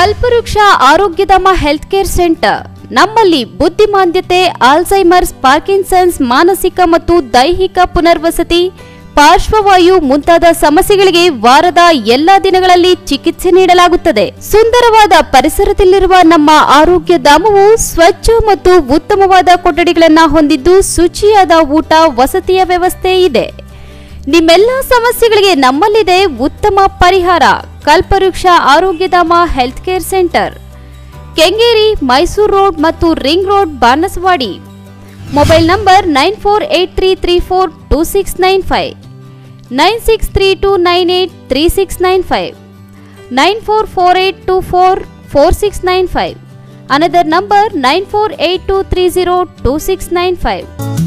ಕಲ್ಪವೃಕ್ಷ Arogyadhama health care centre ನಮ್ಮಲ್ಲಿ ಬುದ್ಧಿಮಾಂದ್ಯತೆ Alzheimer's Parkinson's ಮಾನಸಿಕ ಮತ್ತು ದೈಹಿಕ ಪುನರ್ವಸತಿ ಪಾರ್ಶ್ವವಾಯು ಮುಂತಾದ ಸಮಸ್ಯೆಗಳಿಗೆ ವಾರದ ಎಲ್ಲಾ ದಿನಗಳಲ್ಲಿ ಚಿಕಿತ್ಸೆ ನೀಡಲಾಗುತ್ತದೆ ಸುಂದರವಾದ ಪರಿಸರದಲ್ಲಿರುವ ನಮ್ಮ ಆರೋಗ್ಯ ಧಾಮವು ಸ್ವಚ್ಛ ಮತ್ತು ಉತ್ತಮವಾದ ಕೊಠಡಿಗಳನ್ನು ಹೊಂದಿದ್ದು ಶುಚಿಯಾದ ಊಟ ವಸತಿಯ ವ್ಯವಸ್ಥೆ ಇದೆ ನಿಮ್ಮೆಲ್ಲ ಸಮಸ್ಯೆಗಳಿಗೆ ನಮ್ಮಲ್ಲಿದೆ ಉತ್ತಮ ಪರಿಹಾರ Kalpavriksha Arogyadhama health care centre Kengeri Mysuru road ಮತ್ತು ring road Banaswadi mobile number nine four eight three three four two six nine five nine six three two nine eight three six nine five nine four four eight two four four six nine five another number nine four eight two three zero two six nine five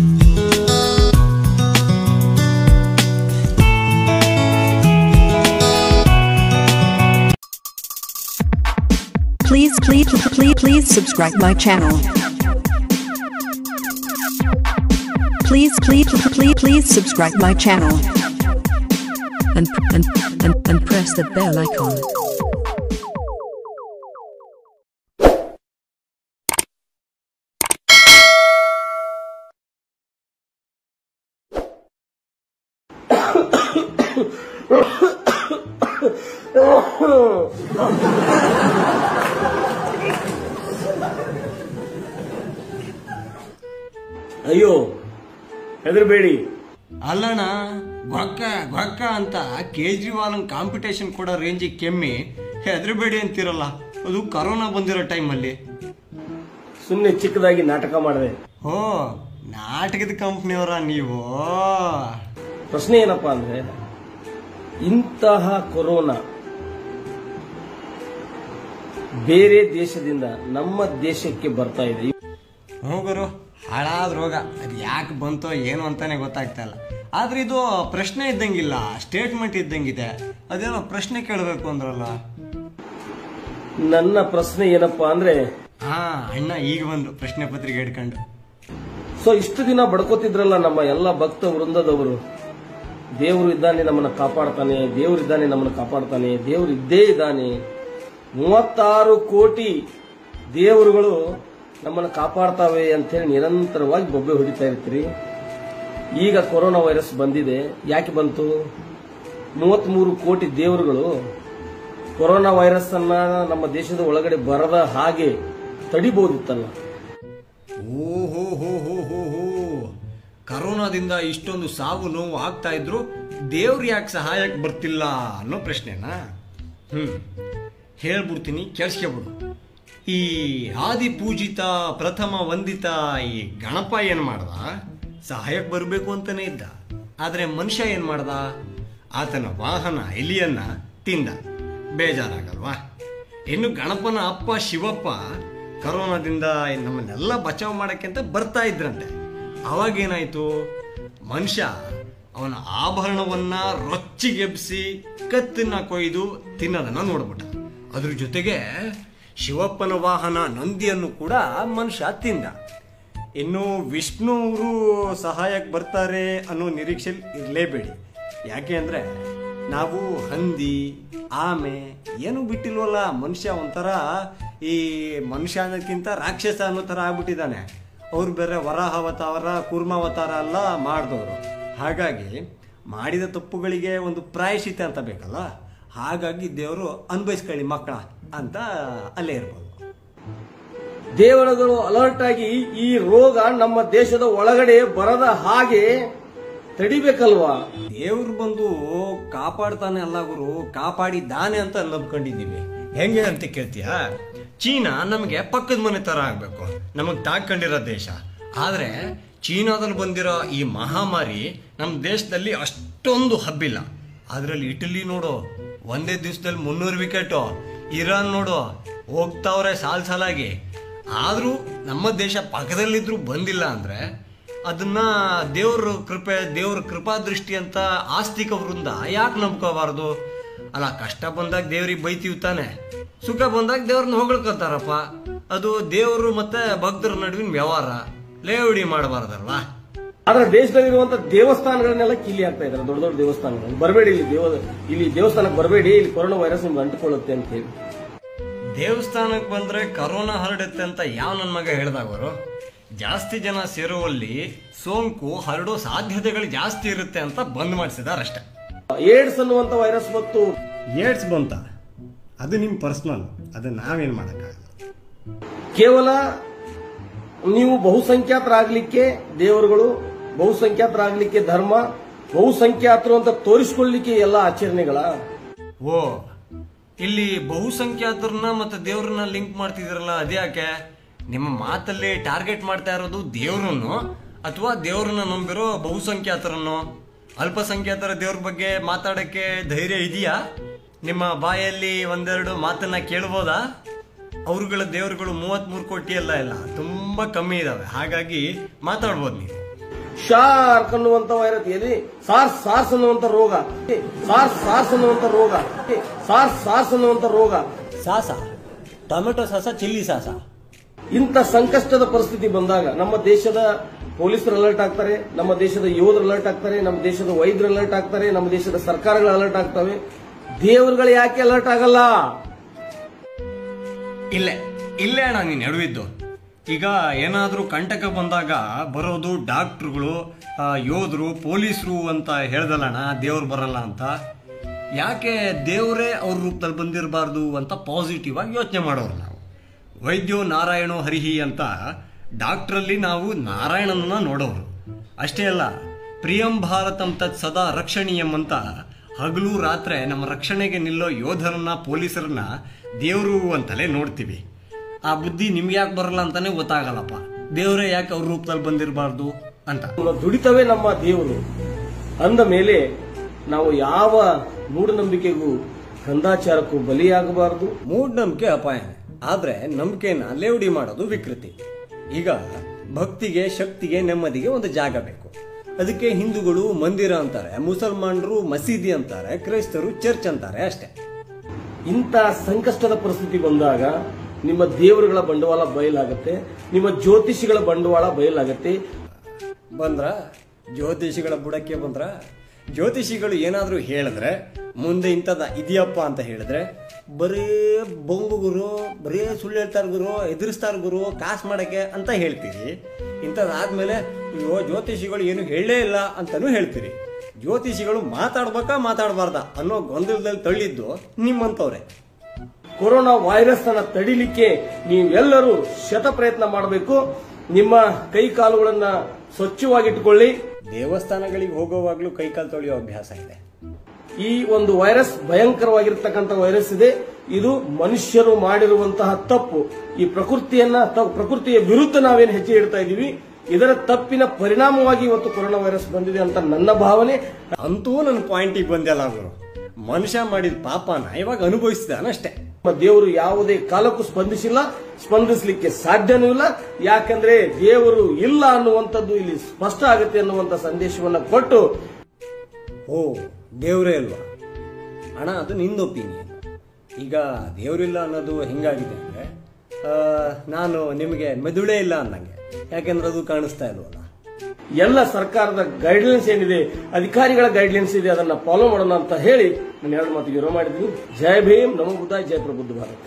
Please, please, please, please subscribe my channel. Please, please, please, please subscribe my channel. And, and, and, and press the bell icon. ಅಯ್ಯೋ ಹೆದರ್ಬೇಡಿ ಅಲ್ಲಣ್ಣ ಗೊಕ್ಕ ಗೊಕ್ಕ ಅಂತ Kejriwal competition ಕೊಡೋ ರೇಂಜಿಗೆ ಕೆಮ್ಮಿ ಹೆದರಬೇಡಿ ಅಂತಿರಲ್ಲ ಅದು corona ಬಂದಿರೋ ಟೈಮಲ್ಲಿ ಸುಮ್ಮನೆ ಚಿಕ್ಕದಾಗಿ ನಾಟಕ ಮಾಡಿದೆ ಓ ನಾಟಕದ ಕಂಪ್ನಿಯವರ ನೀವು ಪ್ರಶ್ನೆ ಏನಪ್ಪಾ ಅಂದ್ರೆ ಇಂತಹ ಕೊರೋನಾ ಬೇರೆ ದೇಶದಿಂದ ನಮ್ಮ ದೇಶಕ್ಕೆ ಬರ್ತಾ ಇದೆ ಹೋಗರು ಹಾಳಾದ ರೋಗ ಅದು ಯಾಕೆ ಬಂತೋ ಏನು ಅಂತಾನೆ ಗೊತ್ತಾಗ್ತಾ ಇಲ್ಲ ಆದ್ರೆ ಇದು ಪ್ರಶ್ನೆ ಇದ್ದಂಗಿಲ್ಲ ಸ್ಟೇಟ್ಮೆಂಟ್ ಇದ್ದಂಗಿದೆ ಅದೇನೋ ಪ್ರಶ್ನೆ ಕೇಳಬೇಕು ಅಂದ್ರಲ್ಲ ನನ್ನ ಪ್ರಶ್ನೆ ಏನಪ್ಪಾ ಅಂದ್ರೆ ಹಾ ಅಣ್ಣ ಈಗ ಬಂದ್ರು ಪ್ರಶ್ನೆ ಪತ್ರಿಕೆ ಹಿಡ್ಕೊಂಡು ಸೊ ಇಷ್ಟು ದಿನ ಬಡ್ಕೋತಿದ್ರಲ್ಲ ನಮ್ಮ ಎಲ್ಲ ಭಕ್ತ ವೃಂದದವರು ದೇವರು ಇದ್ದಾನೆ ನಮ್ಮನ್ನ ಕಾಪಾಡ್ತಾನೆ ದೇವರು ಇದ್ದಾನೆ ನಮ್ಮನ್ನ ಕಾಪಾಡ್ತಾನೆ ದೇವರು ಇದ್ದೇ ಇದ್ದಾನೆ ಮೂವತ್ತಾರು ಕೋಟಿ ದೇವರುಗಳು ನಮ್ಮನ್ನ ಕಾಪಾಡ್ತಾವೆ ಅಂತೇಳಿ ನಿರಂತರವಾಗಿ ಬೊಬ್ಬೆ ಹೊಡಿತಾ ಇರ್ತೀರಿ ಈಗ ಕೊರೋನಾ ವೈರಸ್ ಬಂದಿದೆ ಯಾಕೆ ಬಂತು ಮೂವತ್ಮೂರು ಕೋಟಿ ದೇವರುಗಳು ಕೊರೋನಾ ವೈರಸ್ ಅನ್ನ ನಮ್ಮ ದೇಶದ ಒಳಗಡೆ ಬರದ ಹಾಗೆ ತಡಿಬಹುದಿತ್ತಲ್ಲ ಓಹೋ ಹೋ ಹೋ ಹೋ ಹೋ ಕರೋನಾದಿಂದ ಇಷ್ಟೊಂದು ಸಾವು ನೋವು ಆಗ್ತಾ ಇದ್ರು ದೇವ್ರು ಯಾಕೆ ಸಹಾಯಕ್ಕೆ ಬರ್ತಿಲ್ಲ ಅನ್ನೋ ಪ್ರಶ್ನೆನಾ ಹ್ಮ್ ಹೇಳ್ಬಿಡ್ತೀನಿ ಕೇಳಿಸ್ಕೊಬಿಡು ಈ ಆದಿ ಪೂಜಿತ ಪ್ರಥಮ ವಂದಿತ ಈ ಗಣಪ ಏನ್ ಮಾಡ್ದ ಸಹಾಯಕ್ಕೆ ಬರಬೇಕು ಅಂತಾನೆ ಇದ್ದ ಆದ್ರೆ ಮನುಷ್ಯ ಏನ್ ಮಾಡ್ದ ಆತನ ವಾಹನ ಎಲಿಯನ್ನ ತಿಂದ ಬೇಜಾರಾಗಲ್ವಾ ಇನ್ನು ಗಣಪನ ಅಪ್ಪ ಶಿವಪ್ಪ ಕರೋನಾದಿಂದ ನಮ್ಮನ್ನೆಲ್ಲ ಬಚಾವ್ ಮಾಡಕ್ಕೆ ಅಂತ ಬರ್ತಾ ಇದ್ರಂತೆ ಅವಾಗೇನಾಯ್ತು ಮನುಷ್ಯ ಅವನ ಆಭರಣವನ್ನ ರೊಚ್ಚಿಗೆಬ್ಸಿ ಕತ್ತನ್ನ ಕೊಯ್ದು ತಿನ್ನೋದನ್ನ ನೋಡ್ಬಿಟ್ಟ ಅದ್ರ ಜೊತೆಗೆ ಶಿವಪ್ಪನ ವಾಹನ ನಂದಿಯನ್ನು ಕೂಡ ಮನುಷ್ಯ ತಿಂದ ಇನ್ನು ವಿಷ್ಣು ಅವರು ಸಹಾಯಕ್ಕೆ ಬರ್ತಾರೆ ಅನ್ನೋ ನಿರೀಕ್ಷೆಯಲ್ಲಿ ಇರಲೇಬೇಡಿ ಯಾಕೆ ಅಂದ್ರೆ ನಾವು ಹಂದಿ ಆಮೆ ಏನು ಬಿಟ್ಟಿಲ್ವಲ್ಲ ಮನುಷ್ಯ ಒಂಥರ ಈ ಮನುಷ್ಯ ಅನ್ನೋಕ್ಕಿಂತ ರಾಕ್ಷಸ ಅನ್ನೋ ಥರ ಆಗ್ಬಿಟ್ಟಿದ್ದಾನೆ ಅವ್ರು ಬೇರೆ ವರಾಹ ಅವತಾರ ಕೂರ್ಮಾವತಾರ ಎಲ್ಲ ಮಾಡಿದವರು ಹಾಗಾಗಿ ಮಾಡಿದ ತಪ್ಪುಗಳಿಗೆ ಒಂದು ಪ್ರಾಯಶ್ಚಿತ್ತ ಅಂತ ಬೇಕಲ್ಲ ಹಾಗಾಗಿ ದೇವರು ಅನ್ಭವಿಸ್ಕೊಳ್ಳಿ ಮಕ್ಕಳ ಅಂತ ಅಲ್ಲೇ ಇರ್ಬೋದು ದೇವರುಗಳು ಅಲರ್ಟ್ ಆಗಿ ಈ ರೋಗ ನಮ್ಮ ದೇಶದ ಒಳಗಡೆ ಬರದ ಹಾಗೆ ತಡಿಬೇಕಲ್ವಾ ದೇವ್ರು ಬಂದು ಕಾಪಾಡ್ತಾನೆ ಅಲ್ಲ ಗುರು ಕಾಪಾಡಿದ್ದಾನೆ ಅಂತ ನಂಬ್ಕೊಂಡಿದ್ದೀವಿ ಹೆಂಗೆ ಅಂತ ಕೇಳ್ತೀಯ ಚೀನಾ ನಮಗೆ ಪಕ್ಕದ ಮನೆ ತರ ಆಗ್ಬೇಕು ನಮಗ್ ತಾಕೊಂಡಿರೋ ದೇಶ ಆದ್ರೆ ಚೀನಾದಲ್ಲಿ ಬಂದಿರೋ ಈ ಮಹಾಮಾರಿ ನಮ್ಮ ದೇಶದಲ್ಲಿ ಅಷ್ಟೊಂದು ಹಬ್ಬಿಲ್ಲ ಅದರಲ್ಲಿ ಇಟಲಿ ನೋಡು ಒಂದೇ ದಿವಸದಲ್ಲಿ ಮುನ್ನೂರು ವಿಕೆಟು ಇರಾನ್ ನೋಡು ಹೋಗ್ತಾವ್ರೆ ಸಾಲ್ ಸಾಲಾಗಿ ಆದ್ರೂ ನಮ್ಮ ದೇಶ ಪಕ್ಕದಲ್ಲಿದ್ರು ಬಂದಿಲ್ಲ ಅಂದ್ರೆ ಅದನ್ನ ದೇವ್ರ ಕೃಪೆ ದೇವ್ರ ಕೃಪಾ ದೃಷ್ಟಿ ಅಂತ ಆಸ್ತಿಕ ವೃಂದ ಯಾಕೆ ನಂಬ್ಕೋಬಾರ್ದು ಅಲ್ಲ ಕಷ್ಟ ಬಂದಾಗ ದೇವ್ರಿಗೆ ಬೈತೀವಿ ತಾನೆ ಸುಖ ಬಂದಾಗ ದೇವ್ರನ್ನ ಹೊಗಳ್ಕೊತಾರಪ್ಪ ಅದು ದೇವರು ಮತ್ತೆ ಭಕ್ತರ ನಡುವಿನ ವ್ಯವಹಾರ ಲೇವಡಿ ಮಾಡಬಾರ್ದಲ್ವಾ ಆದ್ರೆ ದೇಶದಲ್ಲಿರುವಂತ ದೇವಸ್ಥಾನಗಳನ್ನೆಲ್ಲ ಕಿಲ್ಲಿ ಆಗ್ತಾ ಇದ್ದಾರೆ ದೊಡ್ಡ ದೊಡ್ಡ ದೇವಸ್ಥಾನಗಳು ಬರಬೇಡಿ ಇಲ್ಲಿ ದೇವ ಇಲ್ಲಿ ದೇವಸ್ಥಾನಕ್ಕೆ ಬರಬೇಡಿ ಇಲ್ಲಿ ಕೊರೋನಾ ವೈರಸ್ ನಿಮ್ಗೆ ಅಂಟಿಕೊಳ್ಳುತ್ತೆ ಅಂತ ಹೇಳಿ ದೇವಸ್ಥಾನಕ್ಕೆ ಬಂದ್ರೆ ಕರೋನಾ ಹರಡುತ್ತೆ ಅಂತ ಯಾವ ನನ್ನ ಮಗ ಹೇಳ್ದವರು ಜಾಸ್ತಿ ಜನ ಸೇರುವಲ್ಲಿ ಸೋಂಕು ಹರಡೋ ಸಾಧ್ಯತೆಗಳು ಜಾಸ್ತಿ ಇರುತ್ತೆ ಅಂತ ಬಂದ್ ಮಾಡಿಸಿದಾರಷ್ಟೇ ಏಡ್ಸ್ ಅನ್ನುವಂತ ವೈರಸ್ ಮತ್ತು ಏಡ್ಸ್ ಬಂತ ಅದು ನಿಮ್ಮ ಪರ್ಸನಲ್ ಅದು ನಾವೇನು ಮಾಡೋಕ್ಕಾಗಲ್ಲ ಕೇವಲ ನೀವು ಬಹುಸಂಖ್ಯಾತರಾಗ್ಲಿಕ್ಕೆ ದೇವರುಗಳು ಬಹುಸಂಖ್ಯಾತರಾಗ್ಲಿಕ್ಕೆ ಧರ್ಮ ಬಹುಸಂಖ್ಯಾತರು ಅಂತ ತೋರಿಸ್ಕೊಳ್ಳಿಕ್ಕೆ ಎಲ್ಲ ಆಚರಣೆಗಳ ಓ ಇಲ್ಲಿ ಬಹುಸಂಖ್ಯಾತರನ್ನ ಮತ್ತೆ ದೇವ್ರನ್ನ ಲಿಂಕ್ ಮಾಡ್ತಿದ್ದೀರಲ್ಲ ಅದ್ಯಾಕೆ ನಿಮ್ಮ ಮಾತಲ್ಲಿ ಟಾರ್ಗೆಟ್ ಮಾಡ್ತಾ ಇರೋದು ದೇವ್ರನ್ನು ಅಥವಾ ದೇವ್ರನ್ನ ನಂಬಿರೋ ಬಹುಸಂಖ್ಯಾತರನ್ನು ಅಲ್ಪಸಂಖ್ಯಾತರ ದೇವ್ರ ಬಗ್ಗೆ ಮಾತಾಡಕ್ಕೆ ಧೈರ್ಯ ಇದೆಯಾ ನಿಮ್ಮ ಬಾಯಲ್ಲಿ ಒಂದೆರಡು ಮಾತನ್ನ ಕೇಳ್ಬೋದಾ ಅವ್ರುಗಳ ದೇವರುಗಳು ಮೂವತ್ಮೂರು ಕೋಟಿ ಎಲ್ಲ ಇಲ್ಲ ತುಂಬಾ ಕಮ್ಮಿ ಇದಾವೆ ಹಾಗಾಗಿ ಮಾತಾಡ್ಬೋದು ನೀವು ಶಾರ್ಕ್ ಅನ್ನುವಂತ ವೈರಸ್ ಎಲ್ಲಿ ಸಾರ್ಸ್ ಸಾರ್ಸ್ ಅನ್ನುವಂತ ರೋಗ ಸಾರ್ಸ್ ಸಾರ್ಸ್ ಅನ್ನುವಂತ ರೋಗ ಸಾರ್ಸ್ ಸಾರ್ಸ್ ಅನ್ನುವಂತ ರೋಗ ಸಾಸ ಟೊಮೆಟೊ ಸಾಸ ಚಿಲ್ಲಿ ಸಾಸ ಇಂಥ ಸಂಕಷ್ಟದ ಪರಿಸ್ಥಿತಿ ಬಂದಾಗ ನಮ್ಮ ದೇಶದ ಪೊಲೀಸರು ಅಲರ್ಟ್ ಆಗ್ತಾರೆ ನಮ್ಮ ದೇಶದ ಯೋಧರು ಅಲರ್ಟ್ ಆಗ್ತಾರೆ ನಮ್ಮ ದೇಶದ ವೈದ್ಯರು ಅಲರ್ಟ್ ಆಗ್ತಾರೆ ನಮ್ಮ ದೇಶದ ಸರ್ಕಾರಗಳು ಅಲರ್ಟ್ ಆಗ್ತವೆ ದೇವರುಗಳು ಯಾಕೆ ಅಲರ್ಟ್ ಆಗಲ್ಲ ಇಲ್ಲೇ ಇಲ್ಲೇ ಅಣ್ಣ ನೀನು ಎಡವಿದ್ದು ಈಗ ಏನಾದರೂ ಕಂಟಕ ಬಂದಾಗ ಬರೋದು ಡಾಕ್ಟ್ರುಗಳು ಆ, ಯೋಧರು ಪೊಲೀಸರು ಅಂತ ಹೇಳ್ದಲ್ಲಣ್ಣ ದೇವ್ರು ಬರಲ್ಲ ಅಂತ ಯಾಕೆ ದೇವರೇ ಅವ್ರ ರೂಪದಲ್ಲಿ ಬಂದಿರಬಾರ್ದು ಅಂತ ಪಾಸಿಟಿವ್ ಆಗಿ ಯೋಚನೆ ಮಾಡೋರು ನಾವು ವೈದ್ಯೋ ನಾರಾಯಣೋ ಹರಿಹಿ ಅಂತ ಡಾಕ್ಟ್ರಲ್ಲಿ ನಾವು ನಾರಾಯಣನನ್ನ ನೋಡೋರು ಅಷ್ಟೇ ಅಲ್ಲ ಪ್ರಿಯಂ ಭಾರತಂ ತತ್ ಸದಾ ರಕ್ಷಣೀಯಂ ಅಂತ ಹಗಲು ರಾತ್ರಿ ನಮ್ಮ ರಕ್ಷಣೆಗೆ ನಿಲ್ಲೋ ಯೋಧರನ್ನ ಪೊಲೀಸರನ್ನ ದೇವರು ಅಂತಲೇ ನೋಡ್ತೀವಿ ಆ ಬುದ್ಧಿ ನಿಮ್ಗೆ ಯಾಕೆ ಬರಲ್ಲ ಅಂತಾನೆ ಗೊತ್ತಾಗಲ್ಲಪ್ಪ ದೇವರೇ ಯಾಕೆ ಅವ್ರ ರೂಪದಲ್ಲಿ ಬಂದಿರಬಾರ್ದು ಅಂತ ನಮ್ಮ ದುಡಿತವೇ ನಮ್ಮ ದೇವರು ಅಂದ ಮೇಲೆ ನಾವು ಯಾವ ಮೂಢನಂಬಿಕೆಗೂ ಕಂದಾಚಾರಕ್ಕೂ ಬಲಿಯಾಗಬಾರದು ಮೂಢನಂಬಿಕೆ ಅಪಾಯನೇ ಆದ್ರೆ ನಂಬಿಕೆನ ಲೇವಡಿ ಮಾಡೋದು ವಿಕೃತಿ ಈಗ ಭಕ್ತಿಗೆ ಶಕ್ತಿಗೆ ನೆಮ್ಮದಿಗೆ ಒಂದು ಜಾಗ ಬೇಕು ಅದಕ್ಕೆ ಹಿಂದೂಗಳು ಮಂದಿರ ಅಂತಾರೆ ಮುಸಲ್ಮಾನರು ಮಸೀದಿ ಅಂತಾರೆ ಕ್ರೈಸ್ತರು ಚರ್ಚ್ ಅಂತಾರೆ ಅಷ್ಟೇ ಇಂಥ ಸಂಕಷ್ಟದ ಪರಿಸ್ಥಿತಿ ಬಂದಾಗ ನಿಮ್ಮ ದೇವರುಗಳ ಬಂಡವಾಳ ಬಯಲಾಗತ್ತೆ ನಿಮ್ಮ ಜ್ಯೋತಿಷಿಗಳ ಬಂಡವಾಳ ಬಯಲಾಗತ್ತೆ ಬಂದ್ರ ಜ್ಯೋತಿಷಿಗಳ ಬುಡಕ್ಕೆ ಬಂದ್ರ ಜ್ಯೋತಿಷಿಗಳು ಏನಾದರೂ ಹೇಳಿದ್ರೆ ಮುಂದೆ ಇಂಥದ ಇದೆಯಪ್ಪ ಅಂತ ಹೇಳಿದ್ರೆ ಬರೀ ಬೊಂಬು ಗುರು ಬರೀ ಸುಳ್ಳು ಹೇಳ್ತಾರ ಗುರು ಎದುರಿಸ್ತಾರ ಗುರು ಕಾಸು ಮಾಡಕ್ಕೆ ಅಂತ ಹೇಳ್ತೀರಿ ಇಂಥದ್ದಾದ್ಮೇಲೆ ಅಯ್ಯೋ ಜ್ಯೋತಿಷಿಗಳು ಏನು ಹೇಳೇ ಇಲ್ಲ ಅಂತಾನೂ ಹೇಳ್ತೀರಿ ಜ್ಯೋತಿಷಿಗಳು ಮಾತಾಡ್ಬೇಕಾ ಮಾತಾಡಬಾರ್ದ ಅನ್ನೋ ಗೊಂದಲದಲ್ಲಿ ತಳ್ಳಿದ್ದು ನಿಮ್ಮಂಥವ್ರೆ ಕೊರೋನಾ ವೈರಸ್ ಅನ್ನ ತಡಿಲಿಕ್ಕೆ ನೀವೆಲ್ಲರೂ ಶತ ಪ್ರಯತ್ನ ಮಾಡಬೇಕು ನಿಮ್ಮ ಕೈ ಕಾಲುಗಳನ್ನ ಸ್ವಚ್ಛವಾಗಿಟ್ಟುಕೊಳ್ಳಿ ದೇವಸ್ಥಾನಗಳಿಗೆ ಹೋಗೋವಾಗ್ಲೂ ಕೈಕಾಲು ತೊಳೆಯೋ ಅಭ್ಯಾಸ ಇದೆ ಈ ಒಂದು ವೈರಸ್ ಭಯಂಕರವಾಗಿರ್ತಕ್ಕಂಥ ವೈರಸ್ ಇದೆ ಇದು ಮನುಷ್ಯರು ಮಾಡಿರುವಂತಹ ತಪ್ಪು ಈ ಪ್ರಕೃತಿಯನ್ನ ತ- ಪ್ರಕೃತಿಯ ವಿರುದ್ಧ ನಾವೇನು ಹೆಜ್ಜೆ ಇಡ್ತಾ ಇದೀವಿ ಇದರ ತಪ್ಪಿನ ಪರಿಣಾಮವಾಗಿ ಇವತ್ತು ಕೊರೋನಾ ವೈರಸ್ ಬಂದಿದೆ ಅಂತ ನನ್ನ ಭಾವನೆ ಅಂತೂ ನನ್ನ ಪಾಯಿಂಟಿಗೆ ಬಂದೆಲ್ಲ ಗುರು ಮನುಷ್ಯ ಮಾಡಿದ ಪಾಪನ ಇವಾಗ ಅನುಭವಿಸಿದಾನಷ್ಟೇ ನಮ್ಮ ದೇವರು ಯಾವುದೇ ಕಾಲಕ್ಕೂ ಸ್ಪಂದಿಸಿಲ್ಲ ಸ್ಪಂದಿಸಲಿಕ್ಕೆ ಸಾಧ್ಯನೂ ಇಲ್ಲ ಯಾಕಂದ್ರೆ ದೇವರು ಇಲ್ಲ ಅನ್ನುವಂಥದ್ದು ಇಲ್ಲಿ ಸ್ಪಷ್ಟ ಆಗುತ್ತೆ ಅನ್ನುವಂಥ ಸಂದೇಶವನ್ನ ಕೊಟ್ಟು ಓ ದೇವರೇ ಅಲ್ವಾ ಅಣ್ಣ ಅದು ನಿಂದು ಒಪಿನಿಯನ್ ಈಗ ದೇವರಿಲ್ಲ ಅನ್ನೋದು ಹೆಂಗಾಗಿದೆ ಅಂದರೆ ನಾನು ನಿಮಗೆ ಮೆದುಳೇ ಇಲ್ಲ ಅಂದಂಗೆ ಯಾಕೆಂದ್ರೆ ಅದು ಕಾಣಿಸ್ತಾ ಇಲ್ವಲ್ಲ ಎಲ್ಲ ಸರ್ಕಾರದ ಗೈಡ್ಲೈನ್ಸ್ ಏನಿದೆ ಅಧಿಕಾರಿಗಳ ಗೈಡ್ಲೈನ್ಸ್ ಇದೆ ಅದನ್ನ ಫಾಲೋ ಮಾಡೋಣ ಅಂತ ಹೇಳಿ ನಾನು ಎರಡು ಮಾತಿಗೆ ವಿರೋಧ ಮಾಡಿದ್ದೀನಿ ಜಯ ಭೀಮ್ ನಮೋ ಬುದ್ಧ ಜಯ ಪ್ರಬುದ್ಧ ಭಾರತ್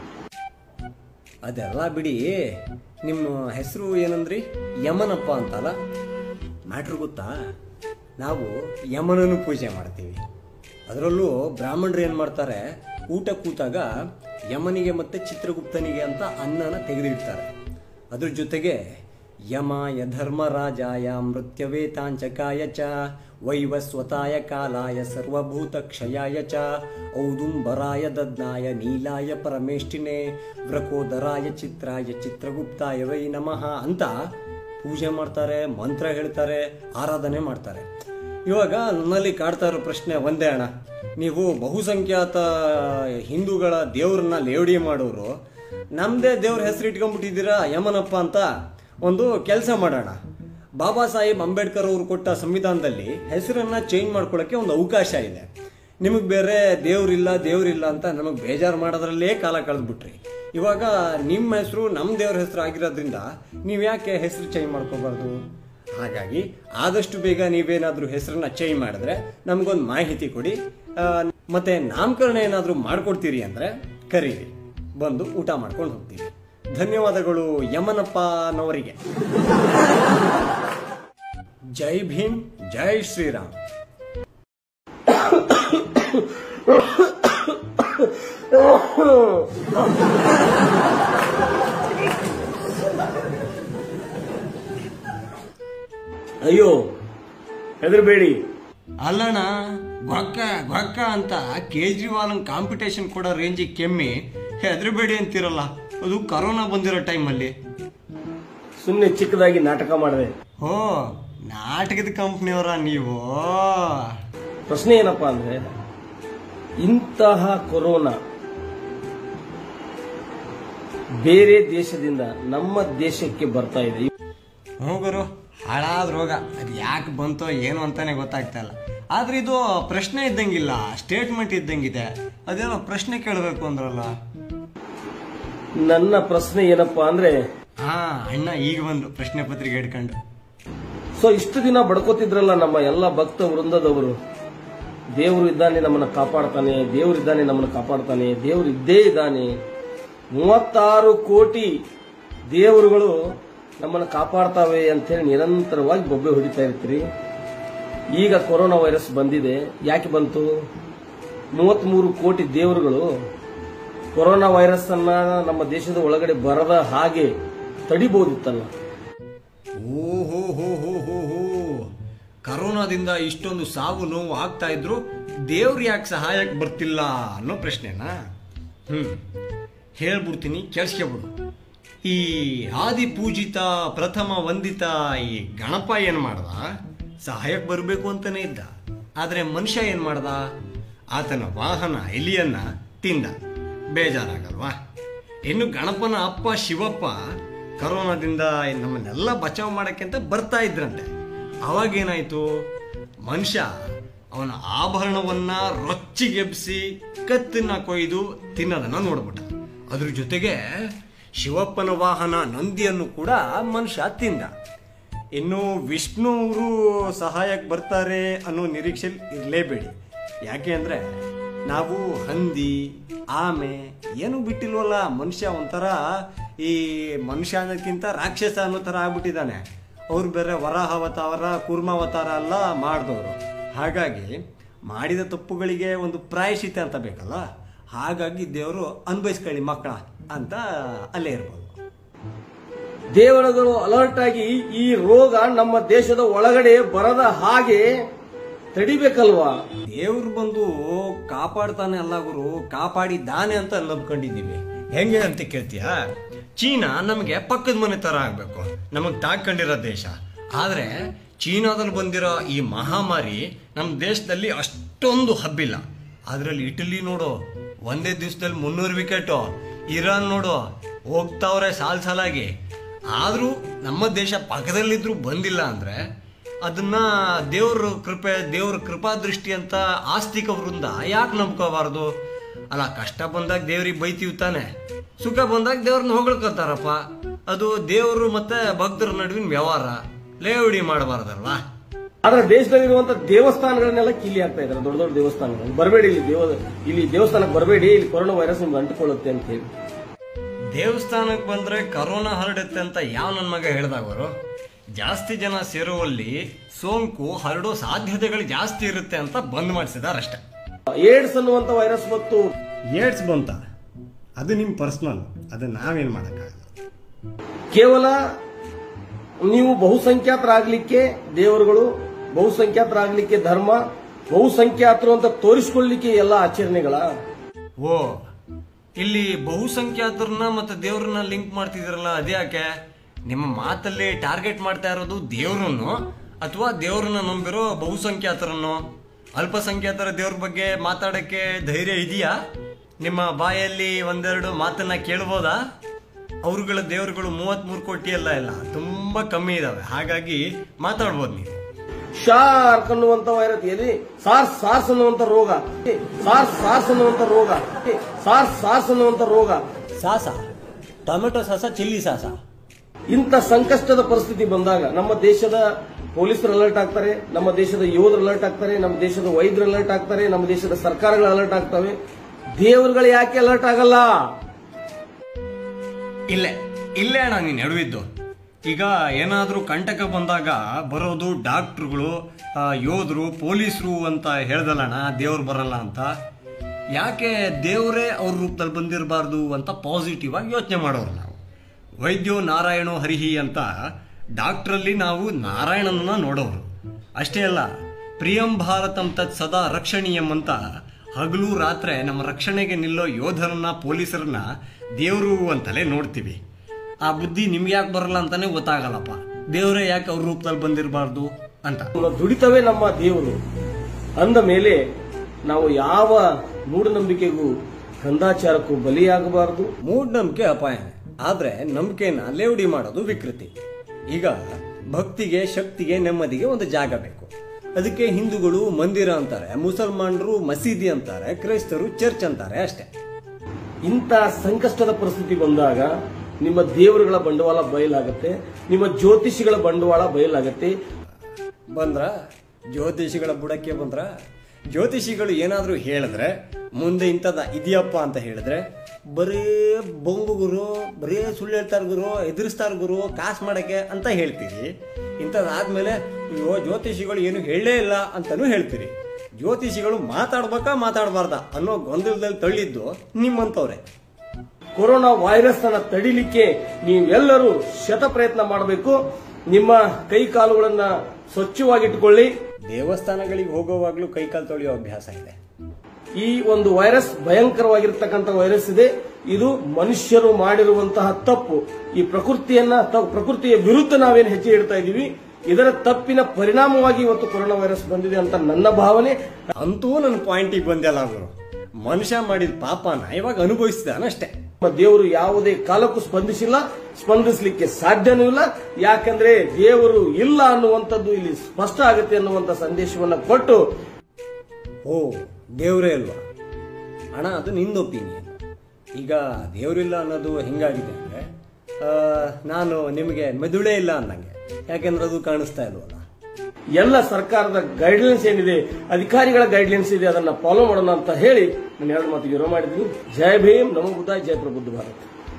ಅದೆಲ್ಲ ಬಿಡಿ ನಿಮ್ಮ ಹೆಸರು ಏನಂದ್ರಿ ಯಮನಪ್ಪ ಅಂತಲ್ಲ ಮ್ಯಾಟ್ರ್ ಗೊತ್ತಾ ನಾವು ಯಮನನ್ನು ಪೂಜೆ ಮಾಡ್ತೀವಿ ಅದರಲ್ಲೂ ಬ್ರಾಹ್ಮಣರು ಏನು ಮಾಡ್ತಾರೆ ಊಟ ಕೂತಾಗ ಯಮನಿಗೆ ಮತ್ತು ಚಿತ್ರಗುಪ್ತನಿಗೆ ಅಂತ ಅನ್ನನ ತೆಗೆದಿಡ್ತಾರೆ ಅದ್ರ ಜೊತೆಗೆ ಯಮಾಯ ಧರ್ಮರಾಜಾಯ ಮೃತ್ಯವೇತಾಂಚಕಾಯ ಚ ವೈವಸ್ವತಾಯ ಕಾಲಾಯ ಸರ್ವಭೂತ ಕ್ಷಯಾಯ ಚ ಔದುಂಬರಾಯ ದದ್ನಾಯ ನೀಲಾಯ ಪರಮೇಷ್ಠಿನೇ ವ್ರಕೋದರಾಯ ಚಿತ್ರಾಯ ಚಿತ್ರಗುಪ್ತಾಯ ವೈ ನಮಃ ಅಂತ ಪೂಜೆ ಮಾಡ್ತಾರೆ ಮಂತ್ರ ಹೇಳ್ತಾರೆ ಆರಾಧನೆ ಮಾಡ್ತಾರೆ ಇವಾಗ ನನ್ನಲ್ಲಿ ಕಾಡ್ತಾ ಇರೋ ಪ್ರಶ್ನೆ ಒಂದೇ ಅಣ್ಣ ನೀವು ಬಹುಸಂಖ್ಯಾತ ಹಿಂದೂಗಳ ದೇವ್ರನ್ನ ಲೇವಡಿ ಮಾಡೋರು ನಮ್ಮದೇ ದೇವ್ರ ಹೆಸರು ಇಟ್ಕೊಂಡ್ಬಿಟ್ಟಿದ್ದೀರಾ ಯಮನಪ್ಪ ಅಂತ ಒಂದು ಕೆಲಸ ಮಾಡೋಣ ಬಾಬಾ ಸಾಹೇಬ್ ಅಂಬೇಡ್ಕರ್ ಅವರು ಕೊಟ್ಟ ಸಂವಿಧಾನದಲ್ಲಿ ಹೆಸರನ್ನ ಚೇಂಜ್ ಮಾಡ್ಕೊಳ್ಳೋಕ್ಕೆ ಒಂದು ಅವಕಾಶ ಇದೆ ನಿಮಗೆ ಬೇರೆ ದೇವ್ರಿಲ್ಲ ದೇವ್ರಿಲ್ಲ ಅಂತ ನಮಗೆ ಬೇಜಾರು ಮಾಡೋದ್ರಲ್ಲೇ ಕಾಲ ಕಳೆದ್ಬಿಟ್ರಿ ಇವಾಗ ನಿಮ್ಮ ಹೆಸರು ನಮ್ಮ ದೇವ್ರ ಹೆಸರು ಆಗಿರೋದ್ರಿಂದ ನೀವು ಯಾಕೆ ಹೆಸರು ಚೇಂಜ್ ಮಾಡ್ಕೋಬಾರ್ದು ಹಾಗಾಗಿ ಆದಷ್ಟು ಬೇಗ ನೀವೇನಾದರೂ ಹೆಸರನ್ನ ಚೇಂಜ್ ಮಾಡಿದ್ರೆ ನಮಗೊಂದು ಮಾಹಿತಿ ಕೊಡಿ ಆ, ಮತ್ತೆ ನಾಮಕರಣ ಏನಾದರೂ ಮಾಡ್ಕೊಡ್ತೀರಿ ಅಂದರೆ ಕರೀರಿ ಬಂದು ಊಟ ಮಾಡ್ಕೊಂಡು ಹೋಗ್ತೀವಿ ಧನ್ಯವಾದಗಳು ಯಮನಪ್ಪನವರಿಗೆ ಜೈ ಭೀಮ್ ಜೈ ಶ್ರೀರಾಮ್ ಅಯ್ಯೋ ಹೆದರ್ಬೇಡಿ ಅಲ್ಲಣ್ಣ ಗೊಕ್ಕ ಗೊಕ್ಕ ಅಂತ ಕೇಜ್ರಿವಾಲ್ ಕಾಂಪಿಟೇಷನ್ ಕೊಡೋ ರೇಂಜಿಗೆ ಕೆಮ್ಮಿ ಹೆದರಬೇಡಿ ಅಂತಿರಲ್ಲ ಅದು ಕರೋನಾ ಬಂದಿರೋ ಟೈಮಲ್ಲಿ ಸುಮ್ಮನೆ ಚಿಕ್ಕದಾಗಿ ನಾಟಕ ಮಾಡಿದೆ ಓ ನಾಟಕದ ಕಂಪ್ನಿಯವರ ನೀವು ಪ್ರಶ್ನೆ ಏನಪ್ಪಾ ಅಂದ್ರೆ ಇಂತಹ ಕೊರೋನಾ ಬೇರೆ ದೇಶದಿಂದ ನಮ್ಮ ದೇಶಕ್ಕೆ ಬರ್ತಾ ಇದೆ ಹೋಗರು ಹಾಳಾದ ರೋಗ ಅದು ಯಾಕೆ ಬಂತೋ ಏನು ಅಂತಾನೆ ಗೊತ್ತಾಗ್ತಾ ಇಲ್ಲ ಆದ್ರೆ ಇದು ಪ್ರಶ್ನೆ ಇದ್ದಂಗಿಲ್ಲ ಸ್ಟೇಟ್ಮೆಂಟ್ ಇದ್ದಂಗಿದೆ ಅದೇನೋ ಪ್ರಶ್ನೆ ಕೇಳಬೇಕು ಅಂದ್ರಲ್ಲ ನನ್ನ ಪ್ರಶ್ನೆ ಏನಪ್ಪಾ ಅಂದ್ರೆ ಹಾ ಅಣ್ಣ ಈಗ ಬಂದು ಪ್ರಶ್ನೆ ಪತ್ರಿಕೆ ಹಿಡ್ಕೊಂಡು ಸೊ ಇಷ್ಟು ದಿನ ಬಡ್ಕೋತಿದ್ರಲ್ಲ ನಮ್ಮ ಎಲ್ಲ ಭಕ್ತ ವೃಂದದವರು ದೇವರು ಇದ್ದಾನೆ ನಮ್ಮನ್ನ ಕಾಪಾಡ್ತಾನೆ ದೇವರು ಇದ್ದಾನೆ ನಮ್ಮನ್ನ ಕಾಪಾಡ್ತಾನೆ ದೇವರು ಇದ್ದೇ ಇದ್ದಾನೆ ಮೂವತ್ತಾರು ಕೋಟಿ ದೇವರುಗಳು ನಮ್ಮನ್ನ ಕಾಪಾಡ್ತಾವೆ ಅಂತೇಳಿ ನಿರಂತರವಾಗಿ ಬೊಬ್ಬೆ ಹೊಡಿತಾ ಇರ್ತೀರಿ ಈಗ ಕೊರೋನಾ ವೈರಸ್ ಬಂದಿದೆ ಯಾಕೆ ಬಂತು ಮೂವತ್ಮೂರು ಕೋಟಿ ದೇವರುಗಳು ಕೊರೋನಾ ವೈರಸ್ ಅನ್ನ ನಮ್ಮ ದೇಶದ ಒಳಗಡೆ ಬರದ ಹಾಗೆ ತಡಿಬಹುದಿತ್ತಲ್ಲ ಓಹೋ ಹೋ ಹೋ ಹೋ ಹೋ ಕರೋನಾದಿಂದ ಇಷ್ಟೊಂದು ಸಾವು ನೋವು ಆಗ್ತಾ ಇದ್ರು ದೇವ್ರು ಯಾಕೆ ಸಹಾಯಕ್ಕೆ ಬರ್ತಿಲ್ಲ ಅನ್ನೋ ಪ್ರಶ್ನೆನಾ ಹ್ಮ್ ಹೇಳ್ಬಿಡ್ತೀನಿ ಕೇಳಿಸ್ಕೊಬಿಡು ಈ ಆದಿ ಪೂಜಿತ ಪ್ರಥಮ ವಂದಿತ ಈ ಗಣಪ ಏನ್ ಮಾಡ್ದ ಸಹಾಯಕ್ಕೆ ಬರಬೇಕು ಅಂತಾನೆ ಇದ್ದ ಆದ್ರೆ ಮನುಷ್ಯ ಏನ್ ಮಾಡ್ದ ಆತನ ವಾಹನ ಎಲಿಯನ್ನ ತಿಂದ ಬೇಜಾರಾಗಲ್ವಾ ಇನ್ನು ಗಣಪನ ಅಪ್ಪ ಶಿವಪ್ಪ ಕರೋನಾದಿಂದ ನಮ್ಮನ್ನೆಲ್ಲ ಬಚಾವ್ ಮಾಡಕ್ಕೆ ಅಂತ ಬರ್ತಾ ಇದ್ರಂತೆ ಅವಾಗೇನಾಯ್ತು ಮನುಷ್ಯ ಅವನ ಆಭರಣವನ್ನ ರೊಚ್ಚಿಗೆಬ್ಸಿ ಕತ್ತನ್ನ ಕೊಯ್ದು ತಿನ್ನೋದನ್ನ ನೋಡ್ಬಿಟ್ಟ ಅದ್ರ ಜೊತೆಗೆ ಶಿವಪ್ಪನ ವಾಹನ ನಂದಿಯನ್ನು ಕೂಡ ಮನುಷ್ಯ ತಿಂದ ಇನ್ನು ವಿಷ್ಣು ಅವರು ಸಹಾಯಕ್ಕೆ ಬರ್ತಾರೆ ಅನ್ನೋ ನಿರೀಕ್ಷೆಯಲ್ಲಿ ಇರಲೇಬೇಡಿ ಯಾಕೆ ಅಂದ್ರೆ ನಾವು ಹಂದಿ ಆಮೆ ಏನು ಬಿಟ್ಟಿಲ್ವಲ್ಲ ಮನುಷ್ಯ ಒಂಥರ ಈ ಮನುಷ್ಯ ಅನ್ನೋಕ್ಕಿಂತ ರಾಕ್ಷಸ ಅನ್ನೋ ಥರ ಆಗ್ಬಿಟ್ಟಿದ್ದಾನೆ ಅವ್ರು ಬೇರೆ ವರಾಹ ಅವತಾರ ಕೂರ್ಮಾವತಾರ ಎಲ್ಲ ಮಾಡಿದವರು ಹಾಗಾಗಿ ಮಾಡಿದ ತಪ್ಪುಗಳಿಗೆ ಒಂದು ಪ್ರಾಯಶ್ಚಿತ್ತ ಅಂತ ಬೇಕಲ್ಲ ಹಾಗಾಗಿ ದೇವರು ಅನ್ಭವಿಸ್ಕೊಳ್ಳಿ ಮಕ್ಕಳ ಅಂತ ಅಲ್ಲೇ ಇರ್ಬೋದು ದೇವರುಗಳು ಅಲರ್ಟ್ ಆಗಿ ಈ ರೋಗ ನಮ್ಮ ದೇಶದ ಒಳಗಡೆ ಬರದ ಹಾಗೆ ತಡಿಬೇಕಲ್ವಾ ದೇವ್ರು ಬಂದು ಕಾಪಾಡ್ತಾನೆ ಅಲ್ಲ ಗುರು ಕಾಪಾಡಿದ್ದಾನೆ ಅಂತ ನಂಬ್ಕೊಂಡಿದ್ದೀವಿ ಹೆಂಗೆ ಅಂತ ಕೇಳ್ತೀಯ ಚೀನಾ ನಮಗೆ ಪಕ್ಕದ ಮನೆ ತರ ಆಗ್ಬೇಕು ನಮಗ್ ತಾಕೊಂಡಿರೋ ದೇಶ ಆದ್ರೆ ಚೀನಾದಲ್ಲಿ ಬಂದಿರೋ ಈ ಮಹಾಮಾರಿ ನಮ್ಮ ದೇಶದಲ್ಲಿ ಅಷ್ಟೊಂದು ಹಬ್ಬಿಲ್ಲ ಅದರಲ್ಲಿ ಇಟಲಿ ನೋಡು ಒಂದೇ ದಿವಸದಲ್ಲಿ ಮುನ್ನೂರು ವಿಕೆಟು ಇರಾನ್ ನೋಡು ಹೋಗ್ತಾವ್ರೆ ಸಾಲ್ ಸಾಲಾಗಿ ಆದ್ರೂ ನಮ್ಮ ದೇಶ ಪಕ್ಕದಲ್ಲಿದ್ರು ಬಂದಿಲ್ಲ ಅಂದ್ರೆ ಅದನ್ನ ದೇವ್ರ ಕೃಪೆ ದೇವ್ರ ಕೃಪಾ ದೃಷ್ಟಿ ಅಂತ ಆಸ್ತಿಕ ವೃಂದ ಯಾಕೆ ನಂಬ್ಕೋಬಾರ್ದು ಅಲ್ಲ ಕಷ್ಟ ಬಂದಾಗ ದೇವ್ರಿಗೆ ಬೈತೀವಿ ತಾನೆ ಸುಖ ಬಂದಾಗ ದೇವ್ರನ್ನ ಹೊಗಳ್ಕೊತಾರಪ್ಪ ಅದು ದೇವರು ಮತ್ತೆ ಭಕ್ತರ ನಡುವಿನ ವ್ಯವಹಾರ ಲೇವಡಿ ಮಾಡಬಾರ್ದಲ್ವಾ ಆದ್ರೆ ದೇಶದಲ್ಲಿರುವಂತ ದೇವಸ್ಥಾನಗಳನ್ನೆಲ್ಲ ಕಿಲ್ಲಿ ಆಗ್ತಾ ಇದಾರೆ ದೊಡ್ಡ ದೊಡ್ಡ ದೇವಸ್ಥಾನಗಳು ಬರಬೇಡಿ ಇಲ್ಲಿ ದೇವ ಇಲ್ಲಿ ದೇವಸ್ಥಾನಕ್ಕೆ ಬರಬೇಡಿ ಇಲ್ಲಿ ಕೊರೋನಾ ವೈರಸ್ ನಿಮ್ಗೆ ಅಂಟಿಕೊಳ್ಳುತ್ತೆ ಅಂತ ಹೇಳಿ ದೇವಸ್ಥಾನಕ್ಕೆ ಬಂದ್ರೆ ಕರೋನಾ ಹರಡುತ್ತೆ ಅಂತ ಯಾವ ನನ್ನ ಮಗ ಹೇಳ್ದವರು ಜಾಸ್ತಿ ಜನ ಸೇರುವಲ್ಲಿ ಸೋಂಕು ಹರಡೋ ಸಾಧ್ಯತೆಗಳು ಜಾಸ್ತಿ ಇರುತ್ತೆ ಅಂತ ಬಂದ್ ಮಾಡಿಸಿದಾರಷ್ಟೇ ಏಡ್ಸ್ ಅನ್ನುವಂತ ವೈರಸ್ ಮತ್ತು ಏಡ್ಸ್ ಬಂತ ಅದು ನಿಮ್ಮ ಪರ್ಸನಲ್ ಅದು ನಾವೇನು ಮಾಡೋಕ್ಕಾಗಲ್ಲ ಕೇವಲ ನೀವು ಬಹುಸಂಖ್ಯಾತರಾಗ್ಲಿಕ್ಕೆ ದೇವರುಗಳು ಬಹುಸಂಖ್ಯಾತರಾಗ್ಲಿಕ್ಕೆ ಧರ್ಮ ಬಹುಸಂಖ್ಯಾತರು ಅಂತ ತೋರಿಸ್ಕೊಳ್ಳಿಕ್ಕೆ ಎಲ್ಲ ಆಚರಣೆಗಳ ಓ ಇಲ್ಲಿ ಬಹುಸಂಖ್ಯಾತರನ್ನ ಮತ್ತೆ ದೇವ್ರನ್ನ ಲಿಂಕ್ ಮಾಡ್ತಿದಿರಲ್ಲ ಅದ್ಯಾಕೆ ನಿಮ್ಮ ಮಾತಲ್ಲಿ ಟಾರ್ಗೆಟ್ ಮಾಡ್ತಾ ಇರೋದು ದೇವ್ರನ್ನು ಅಥವಾ ದೇವ್ರನ್ನ ನಂಬಿರೋ ಬಹುಸಂಖ್ಯಾತರನ್ನು ಅಲ್ಪಸಂಖ್ಯಾತರ ದೇವ್ರ ಬಗ್ಗೆ ಮಾತಾಡಕ್ಕೆ ಧೈರ್ಯ ಇದೆಯಾ ನಿಮ್ಮ ಬಾಯಲ್ಲಿ ಒಂದೆರಡು ಮಾತನ್ನ ಕೇಳ್ಬೋದಾ ಅವ್ರುಗಳ ದೇವ್ರುಗಳು ಮೂವತ್ಮೂರು ಕೋಟಿ ಎಲ್ಲ ಇಲ್ಲ ತುಂಬಾ ಕಮ್ಮಿ ಇದಾವೆ ಹಾಗಾಗಿ ಮಾತಾಡ್ಬೋದು ನೀವು ಶಾರ್ಕ್ ಅನ್ನುವಂತ ವೈರಸ್ ಎಲ್ಲಿ ಸಾರ್ಸ್ ಸಾರ್ಸ್ ಅನ್ನುವಂತ ರೋಗ ಸಾರ್ಸ್ ಸಾರ್ಸ್ ಅನ್ನುವಂತ ರೋಗ ಸಾರ್ಸ್ ಸಾರ್ಸ್ ಅನ್ನುವಂತ ರೋಗ ಸಾಸ ಟೊಮೆಟೊ ಸಾಸ ಚಿಲ್ಲಿ ಸಾಸ ಇಂಥ ಸಂಕಷ್ಟದ ಪರಿಸ್ಥಿತಿ ಬಂದಾಗ ನಮ್ಮ ದೇಶದ ಪೊಲೀಸರು ಅಲರ್ಟ್ ಆಗ್ತಾರೆ ನಮ್ಮ ದೇಶದ ಯೋಧರು ಅಲರ್ಟ್ ಆಗ್ತಾರೆ ನಮ್ಮ ದೇಶದ ವೈದ್ಯರು ಅಲರ್ಟ್ ಆಗ್ತಾರೆ ನಮ್ಮ ದೇಶದ ಸರ್ಕಾರಗಳು ಅಲರ್ಟ್ ಆಗ್ತವೆ ದೇವರುಗಳು ಯಾಕೆ ಅಲರ್ಟ್ ಆಗಲ್ಲ ಇಲ್ಲೇ ಇಲ್ಲೇ ಅಣ್ಣ ನೀನು ಎಡವಿದ್ದು ಈಗ ಏನಾದರೂ ಕಂಟಕ ಬಂದಾಗ ಬರೋದು ಡಾಕ್ಟ್ರುಗಳು ಆ, ಯೋಧರು ಪೊಲೀಸರು ಅಂತ ಹೇಳ್ದಲ್ಲಣ್ಣ ದೇವ್ರು ಬರಲ್ಲ ಅಂತ ಯಾಕೆ ದೇವರೇ ಅವ್ರ ರೂಪದಲ್ಲಿ ಬಂದಿರಬಾರ್ದು ಅಂತ ಪಾಸಿಟಿವ್ ಆಗಿ ಯೋಚನೆ ಮಾಡೋರು ನಾವು ವೈದ್ಯೋ ನಾರಾಯಣೋ ಹರಿಹಿ ಅಂತ ಡಾಕ್ಟ್ರಲ್ಲಿ ನಾವು ನಾರಾಯಣನನ್ನ ನೋಡೋರು ಅಷ್ಟೇ ಅಲ್ಲ ಪ್ರಿಯಂ ಭಾರತಂ ತತ್ ಸದಾ ರಕ್ಷಣೀಯಂ ಅಂತ ಹಗಲು ರಾತ್ರಿ ನಮ್ಮ ರಕ್ಷಣೆಗೆ ನಿಲ್ಲೋ ಯೋಧರನ್ನ ಪೊಲೀಸರನ್ನ ದೇವರು ಅಂತಲೇ ನೋಡ್ತೀವಿ ಆ ಬುದ್ಧಿ ನಿಮ್ಗೆ ಯಾಕೆ ಬರಲ್ಲ ಅಂತಾನೆ ಗೊತ್ತಾಗಲ್ಲಪ್ಪ ದೇವರೇ ಯಾಕೆ ಅವ್ರ ರೂಪದಲ್ಲಿ ಬಂದಿರಬಾರ್ದು ಅಂತ ನಮ್ಮ ದುಡಿತವೇ ನಮ್ಮ ದೇವರು ಅಂದ ಮೇಲೆ ನಾವು ಯಾವ ಮೂಢನಂಬಿಕೆಗೂ ಕಂದಾಚಾರಕ್ಕೂ ಬಲಿಯಾಗಬಾರದು ಮೂಢನಂಬಿಕೆ ಅಪಾಯನೇ ಆದ್ರೆ ನಂಬಿಕೆನ ಲೇವಡಿ ಮಾಡೋದು ವಿಕೃತಿ ಈಗ ಭಕ್ತಿಗೆ ಶಕ್ತಿಗೆ ನೆಮ್ಮದಿಗೆ ಒಂದು ಜಾಗ ಬೇಕು ಅದಕ್ಕೆ ಹಿಂದೂಗಳು ಮಂದಿರ ಅಂತಾರೆ ಮುಸಲ್ಮಾನರು ಮಸೀದಿ ಅಂತಾರೆ ಕ್ರೈಸ್ತರು ಚರ್ಚ್ ಅಂತಾರೆ ಅಷ್ಟೇ ಇಂಥ ಸಂಕಷ್ಟದ ಪರಿಸ್ಥಿತಿ ಬಂದಾಗ ನಿಮ್ಮ ದೇವರುಗಳ ಬಂಡವಾಳ ಬಯಲಾಗತ್ತೆ ನಿಮ್ಮ ಜ್ಯೋತಿಷಿಗಳ ಬಂಡವಾಳ ಬಯಲಾಗತ್ತೆ ಬಂದ್ರ ಜ್ಯೋತಿಷಿಗಳ ಬುಡಕ್ಕೆ ಬಂದ್ರ ಜ್ಯೋತಿಷಿಗಳು ಏನಾದರೂ ಹೇಳಿದ್ರೆ ಮುಂದೆ ಇಂಥದ ಇದೆಯಪ್ಪ ಅಂತ ಹೇಳಿದ್ರೆ ಬರೀ ಬೊಂಬು ಗುರು ಬರೀ ಸುಳ್ಳು ಹೇಳ್ತಾರ ಗುರು ಎದುರಿಸ್ತಾರ ಗುರು ಕಾಸು ಮಾಡಕ್ಕೆ ಅಂತ ಹೇಳ್ತೀರಿ ಇಂಥದ್ದಾದ್ಮೇಲೆ ಅಯ್ಯೋ ಜ್ಯೋತಿಷಿಗಳು ಏನು ಹೇಳೇ ಇಲ್ಲ ಅಂತಾನೂ ಹೇಳ್ತೀರಿ ಜ್ಯೋತಿಷಿಗಳು ಮಾತಾಡ್ಬೇಕಾ ಮಾತಾಡಬಾರ್ದ ಅನ್ನೋ ಗೊಂದಲದಲ್ಲಿ ತಳ್ಳಿದ್ದು ನಿಮ್ಮಂತವ್ರೆ ಕೊರೋನಾ ವೈರಸ್ ಅನ್ನ ತಡಿಲಿಕ್ಕೆ ನೀವೆಲ್ಲರೂ ಶತ ಪ್ರಯತ್ನ ಮಾಡಬೇಕು ನಿಮ್ಮ ಕೈ ಕಾಲುಗಳನ್ನ ಸ್ವಚ್ಛವಾಗಿಟ್ಟುಕೊಳ್ಳಿ ದೇವಸ್ಥಾನಗಳಿಗೆ ಹೋಗೋವಾಗ್ಲೂ ಕೈಕಾಲು ತೊಳೆಯೋ ಅಭ್ಯಾಸ ಇದೆ ಈ ಒಂದು ವೈರಸ್ ಭಯಂಕರವಾಗಿರ್ತಕ್ಕಂಥ ವೈರಸ್ ಇದೆ ಇದು ಮನುಷ್ಯರು ಮಾಡಿರುವಂತಹ ತಪ್ಪು ಈ ಪ್ರಕೃತಿಯನ್ನ ತ- ಪ್ರಕೃತಿಯ ವಿರುದ್ಧ ನಾವೇನು ಹೆಜ್ಜೆ ಇಡ್ತಾ ಇದೀವಿ ಇದರ ತಪ್ಪಿನ ಪರಿಣಾಮವಾಗಿ ಇವತ್ತು ಕೊರೋನಾ ವೈರಸ್ ಬಂದಿದೆ ಅಂತ ನನ್ನ ಭಾವನೆ ಅಂತೂ ನನ್ನ ಪಾಯಿಂಟಿಗೆ ಬಂದೆಲ್ಲ ಅವರು ಮನುಷ್ಯ ಮಾಡಿದ ಪಾಪನ ಇವಾಗ ಅನುಭವಿಸಿದಾನಷ್ಟೇ ನಮ್ಮ ದೇವರು ಯಾವುದೇ ಕಾಲಕ್ಕೂ ಸ್ಪಂದಿಸಿಲ್ಲ ಸ್ಪಂದಿಸಲಿಕ್ಕೆ ಸಾಧ್ಯನೂ ಇಲ್ಲ ಯಾಕಂದ್ರೆ ದೇವರು ಇಲ್ಲ ಅನ್ನುವಂಥದ್ದು ಇಲ್ಲಿ ಸ್ಪಷ್ಟ ಆಗುತ್ತೆ ಅನ್ನುವಂಥ ಸಂದೇಶವನ್ನ ಕೊಟ್ಟು ಓ ದೇವರೇ ಅಲ್ವಾ ಅಣ್ಣ ಅದು ನಿಂದು ಒಪಿನಿಯನ್ ಈಗ ದೇವರಿಲ್ಲ ಅನ್ನೋದು ಹೆಂಗಾಗಿದೆ ಅಂದ್ರೆ ಆ, ನಾನು ನಿಮಗೆ ಮೆದುಳೇ ಇಲ್ಲ ಅನ್ನಂಗೆ ಯಾಕೆಂದ್ರೆ ಅದು ಕಾಣಿಸ್ತಾ ಇಲ್ವಲ್ಲ ಎಲ್ಲ ಸರ್ಕಾರದ ಗೈಡ್ಲೈನ್ಸ್ ಏನಿದೆ ಅಧಿಕಾರಿಗಳ ಗೈಡ್ಲೈನ್ಸ್ ಇದೆ ಅದನ್ನ ಫಾಲೋ ಮಾಡೋಣ ಅಂತ ಹೇಳಿ ನಾನು ಎರಡು ಮಾತಿಗೆ ವಿರೋಧ ಮಾಡಿದ್ದೀನಿ ಜಯ ಭೀಮ್ ನಮೋ ಬುದ್ಧ ಜಯ ಪ್ರಬುದ್ಧ ಭಾರತ್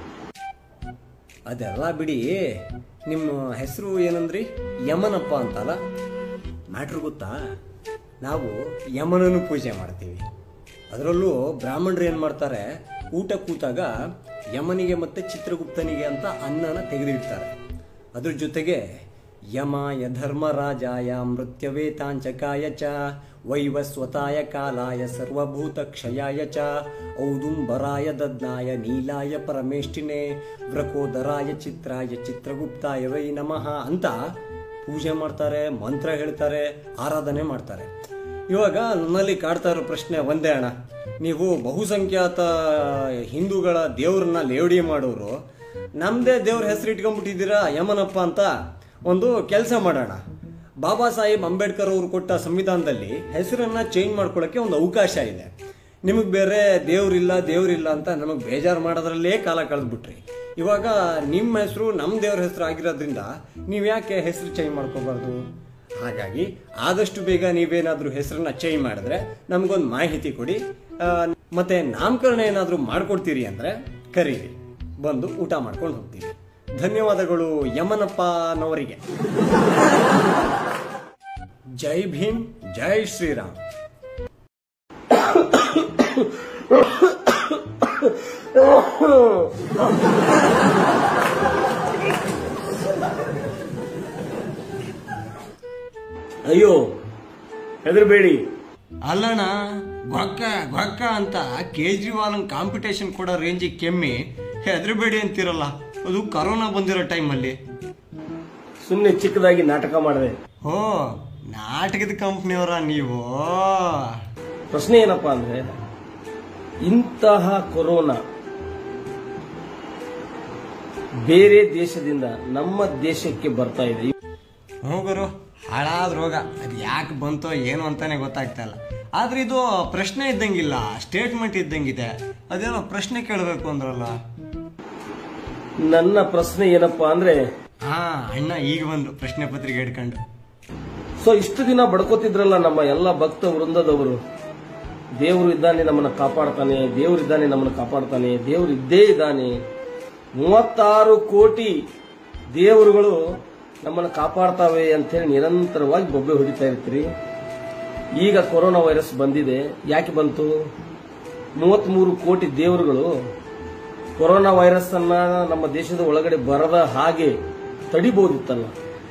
ಅದೆಲ್ಲ ಬಿಡಿ ನಿಮ್ಮ ಹೆಸರು ಏನಂದ್ರಿ ಯಮನಪ್ಪ ಅಂತಲ್ಲ ಮ್ಯಾಟ್ರ್ ಗೊತ್ತಾ ನಾವು ಯಮನನ್ನು ಪೂಜೆ ಮಾಡ್ತೀವಿ ಅದರಲ್ಲೂ ಬ್ರಾಹ್ಮಣರು ಏನು ಮಾಡ್ತಾರೆ ಊಟ ಕೂತಾಗ ಯಮನಿಗೆ ಮತ್ತೆ ಚಿತ್ರಗುಪ್ತನಿಗೆ ಅಂತ ಅನ್ನನ ತೆಗೆದಿಡ್ತಾರೆ ಅದ್ರ ಜೊತೆಗೆ ಯಮಾಯ ಧರ್ಮರಾಜಾಯ ಮೃತ್ಯವೇತಾಂಚಕಾಯ ಚ ವೈವಸ್ವತಾಯ ಕಾಲಾಯ ಸರ್ವಭೂತ ಕ್ಷಯಾಯ ಚ ಔದುಂಬರಾಯ ದದ್ನಾಯ ನೀಲಾಯ ಪರಮೇಷ್ಠಿನೇ ವ್ರಕೋದರಾಯ ಚಿತ್ರಾಯ ಚಿತ್ರಗುಪ್ತಾಯ ವೈ ನಮಃ ಅಂತ ಪೂಜೆ ಮಾಡ್ತಾರೆ ಮಂತ್ರ ಹೇಳ್ತಾರೆ ಆರಾಧನೆ ಮಾಡ್ತಾರೆ ಇವಾಗ ನನ್ನಲ್ಲಿ ಕಾಡ್ತಾ ಇರೋ ಪ್ರಶ್ನೆ ಒಂದೇ ಅಣ್ಣ ನೀವು ಬಹುಸಂಖ್ಯಾತ ಹಿಂದೂಗಳ ದೇವ್ರನ್ನ ಲೇವಡಿ ಮಾಡೋರು ನಮ್ಮದೇ ದೇವ್ರ ಹೆಸರು ಇಟ್ಕೊಂಡ್ಬಿಟ್ಟಿದ್ದೀರಾ ಯಮನಪ್ಪ ಅಂತ ಒಂದು ಕೆಲಸ ಮಾಡೋಣ ಬಾಬಾ ಸಾಹೇಬ್ ಅಂಬೇಡ್ಕರ್ ಅವರು ಕೊಟ್ಟ ಸಂವಿಧಾನದಲ್ಲಿ ಹೆಸರನ್ನ ಚೇಂಜ್ ಮಾಡ್ಕೊಳ್ಳೋಕ್ಕೆ ಒಂದು ಅವಕಾಶ ಇದೆ ನಿಮಗೆ ಬೇರೆ ದೇವ್ರಿಲ್ಲ ದೇವ್ರಿಲ್ಲ ಅಂತ ನಮಗೆ ಬೇಜಾರು ಮಾಡೋದ್ರಲ್ಲೇ ಕಾಲ ಕಳೆದ್ಬಿಟ್ರಿ ಇವಾಗ ನಿಮ್ಮ ಹೆಸರು ನಮ್ಮ ದೇವ್ರ ಹೆಸರು ಆಗಿರೋದ್ರಿಂದ ನೀವು ಯಾಕೆ ಹೆಸರು ಚೇಂಜ್ ಮಾಡ್ಕೋಬಾರ್ದು ಹಾಗಾಗಿ ಆದಷ್ಟು ಬೇಗ ನೀವೇನಾದ್ರೂ ಹೆಸರನ್ನ ಚೇಂಜ್ ಮಾಡಿದ್ರೆ ನಮಗೊಂದು ಮಾಹಿತಿ ಕೊಡಿ ಆ, ಮತ್ತೆ ನಾಮಕರಣ ಏನಾದರೂ ಮಾಡ್ಕೊಡ್ತೀರಿ ಅಂದ್ರೆ ಕರೀರಿ ಬಂದು ಊಟ ಮಾಡ್ಕೊಂಡು ಹೋಗ್ತೀವಿ ಧನ್ಯವಾದಗಳು ಯಮನಪ್ಪನವರಿಗೆ ಜೈ ಭೀಮ್ ಜೈ ಶ್ರೀರಾಮ್ ಅಯ್ಯೋ ಹೆದರಬೇಡಿ ಅಲ್ಲಣ್ಣ ಗೊಕ್ಕ ಗೊಕ್ಕ ಅಂತ ಕೇಜ್ರಿವಾಲ್ ಕಾಂಪಿಟೇಷನ್ ಕೊಡೋ ರೇಂಜಿಗೆ ಕೆಮ್ಮಿ ಹೆದರಬೇಡಿ ಅಂತಿರಲ್ಲ ಅದು ಕರೋನಾ ಬಂದಿರೋ ಟೈಮಲ್ಲಿ ಸುಮ್ಮನೆ ಚಿಕ್ಕದಾಗಿ ನಾಟಕ ಮಾಡಿದೆ ಓ ನಾಟಕದ ಕಂಪ್ನಿಯವರ ನೀವು ಪ್ರಶ್ನೆ ಏನಪ್ಪಾ ಅಂದ್ರೆ ಇಂತಹ ಕೊರೋನಾ ಬೇರೆ ದೇಶದಿಂದ ನಮ್ಮ ದೇಶಕ್ಕೆ ಬರ್ತಾ ಇದೆ ಹೋಗರು ಹಾಳಾದ ರೋಗ ಅದು ಯಾಕೆ ಬಂತೋ ಏನು ಅಂತಾನೆ ಗೊತ್ತಾಗ್ತಾ ಇಲ್ಲ ಆದ್ರೆ ಇದು ಪ್ರಶ್ನೆ ಇದ್ದಂಗಿಲ್ಲ ಸ್ಟೇಟ್ಮೆಂಟ್ ಇದ್ದಂಗಿದೆ ಅದೇನೋ ಪ್ರಶ್ನೆ ಕೇಳಬೇಕು ಅಂದ್ರಲ್ಲ ನನ್ನ ಪ್ರಶ್ನೆ ಏನಪ್ಪಾ ಅಂದ್ರೆ ಹಾ ಅಣ್ಣ ಈಗ ಬಂದು ಪ್ರಶ್ನೆ ಪತ್ರಿಕೆ ಹಿಡ್ಕೊಂಡು ಸೊ ಇಷ್ಟು ದಿನ ಬಡ್ಕೋತಿದ್ರಲ್ಲ ನಮ್ಮ ಎಲ್ಲ ಭಕ್ತ ವೃಂದದವರು ದೇವರು ಇದ್ದಾನೆ ನಮ್ಮನ್ನ ಕಾಪಾಡ್ತಾನೆ ದೇವರು ಇದ್ದಾನೆ ನಮ್ಮನ್ನ ಕಾಪಾಡ್ತಾನೆ ದೇವರು ಇದ್ದೇ ಇದ್ದಾನೆ ಮೂವತ್ತಾರು ಕೋಟಿ ದೇವರುಗಳು ನಮ್ಮನ್ನು ಕಾಪಾಡ್ತಾವೆ ಅಂತೇಳಿ ನಿರಂತರವಾಗಿ ಬೊಬ್ಬೆ ಹೊಡಿತಾ ಇರ್ತೀರಿ ಈಗ ಕೊರೋನಾ ವೈರಸ್ ಬಂದಿದೆ ಯಾಕೆ ಬಂತು ಮೂವತ್ಮೂರು ಕೋಟಿ ದೇವರುಗಳು ಕೊರೋನಾ ವೈರಸ್ ಅನ್ನ ನಮ್ಮ ದೇಶದ ಒಳಗಡೆ ಬರದ ಹಾಗೆ ತಡಿಬಹುದಿತ್ತಲ್ಲ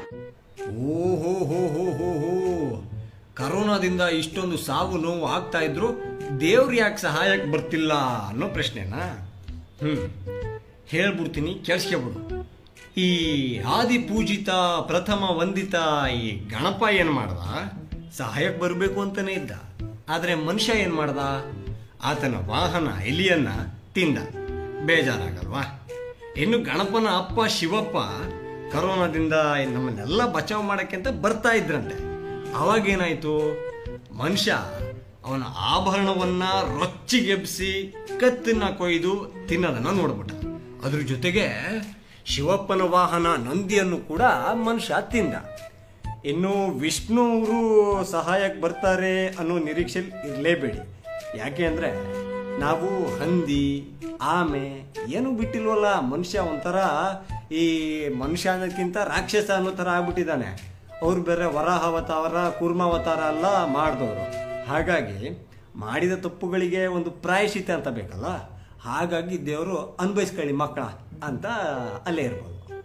ಓಹೋ ಹೋ ಹೋ ಹೋ ಹೋ ಕರೋನಾದಿಂದ ಇಷ್ಟೊಂದು ಸಾವು ನೋವು ಆಗ್ತಾ ಇದ್ರು ದೇವ್ರು ಯಾಕೆ ಸಹಾಯಕ್ಕೆ ಬರ್ತಿಲ್ಲ ಅನ್ನೋ ಪ್ರಶ್ನೆನಾ ಹ್ಮ್ ಹೇಳ್ಬಿಡ್ತೀನಿ ಕೇಳಿಸ್ಕೊಬಿಡು ಈ ಆದಿ ಪೂಜಿತ ಪ್ರಥಮ ವಂದಿತ ಈ ಗಣಪ ಏನ್ ಮಾಡ್ದ ಸಹಾಯಕ್ಕೆ ಬರಬೇಕು ಅಂತಾನೆ ಇದ್ದ ಆದ್ರೆ ಮನುಷ್ಯ ಏನ್ ಮಾಡ್ದ ಆತನ ವಾಹನ ಎಲಿಯನ್ನ ತಿಂದ ಬೇಜಾರಾಗಲ್ವಾ ಇನ್ನು ಗಣಪನ ಅಪ್ಪ ಶಿವಪ್ಪ ಕರೋನಾದಿಂದ ನಮ್ಮನ್ನೆಲ್ಲ ಬಚಾವ್ ಮಾಡಕ್ಕೆ ಅಂತ ಬರ್ತಾ ಇದ್ರಂತೆ ಅವಾಗೇನಾಯ್ತು ಮನುಷ್ಯ ಅವನ ಆಭರಣವನ್ನ ರೊಚ್ಚಿಗೆಬ್ಸಿ ಕತ್ತನ್ನ ಕೊಯ್ದು ತಿನ್ನೋದನ್ನ ನೋಡ್ಬಿಟ್ಟ ಅದ್ರ ಜೊತೆಗೆ ಶಿವಪ್ಪನ ವಾಹನ ನಂದಿಯನ್ನು ಕೂಡ ಮನುಷ್ಯ ತಿಂದ ಇನ್ನು ವಿಷ್ಣು ಅವರು ಸಹಾಯಕ್ಕೆ ಬರ್ತಾರೆ ಅನ್ನೋ ನಿರೀಕ್ಷೆ ಇರಲೇಬೇಡಿ ಯಾಕೆ ಅಂದ್ರೆ ನಾವು ಹಂದಿ ಆಮೆ ಏನು ಬಿಟ್ಟಿಲ್ವಲ್ಲ ಮನುಷ್ಯ ಒಂಥರ ಈ ಮನುಷ್ಯ ಅನ್ನೋದಕ್ಕಿಂತ ರಾಕ್ಷಸ ಅನ್ನೋ ಥರ ಆಗ್ಬಿಟ್ಟಿದ್ದಾನೆ ಅವ್ರು ಬೇರೆ ವರಾಹ ಅವತಾರ ಕೂರ್ಮಾವತಾರ ಎಲ್ಲ ಮಾಡಿದವರು ಹಾಗಾಗಿ ಮಾಡಿದ ತಪ್ಪುಗಳಿಗೆ ಒಂದು ಪ್ರಾಯಶ್ಚಿತ ಅಂತ ಬೇಕಲ್ಲ ಹಾಗಾಗಿ ದೇವರು ಅನ್ಭವಿಸ್ಕೊಳ್ಳಿ ಮಕ್ಕಳ ಅಂತ ಅಲ್ಲೇ ಇರ್ಬೋದು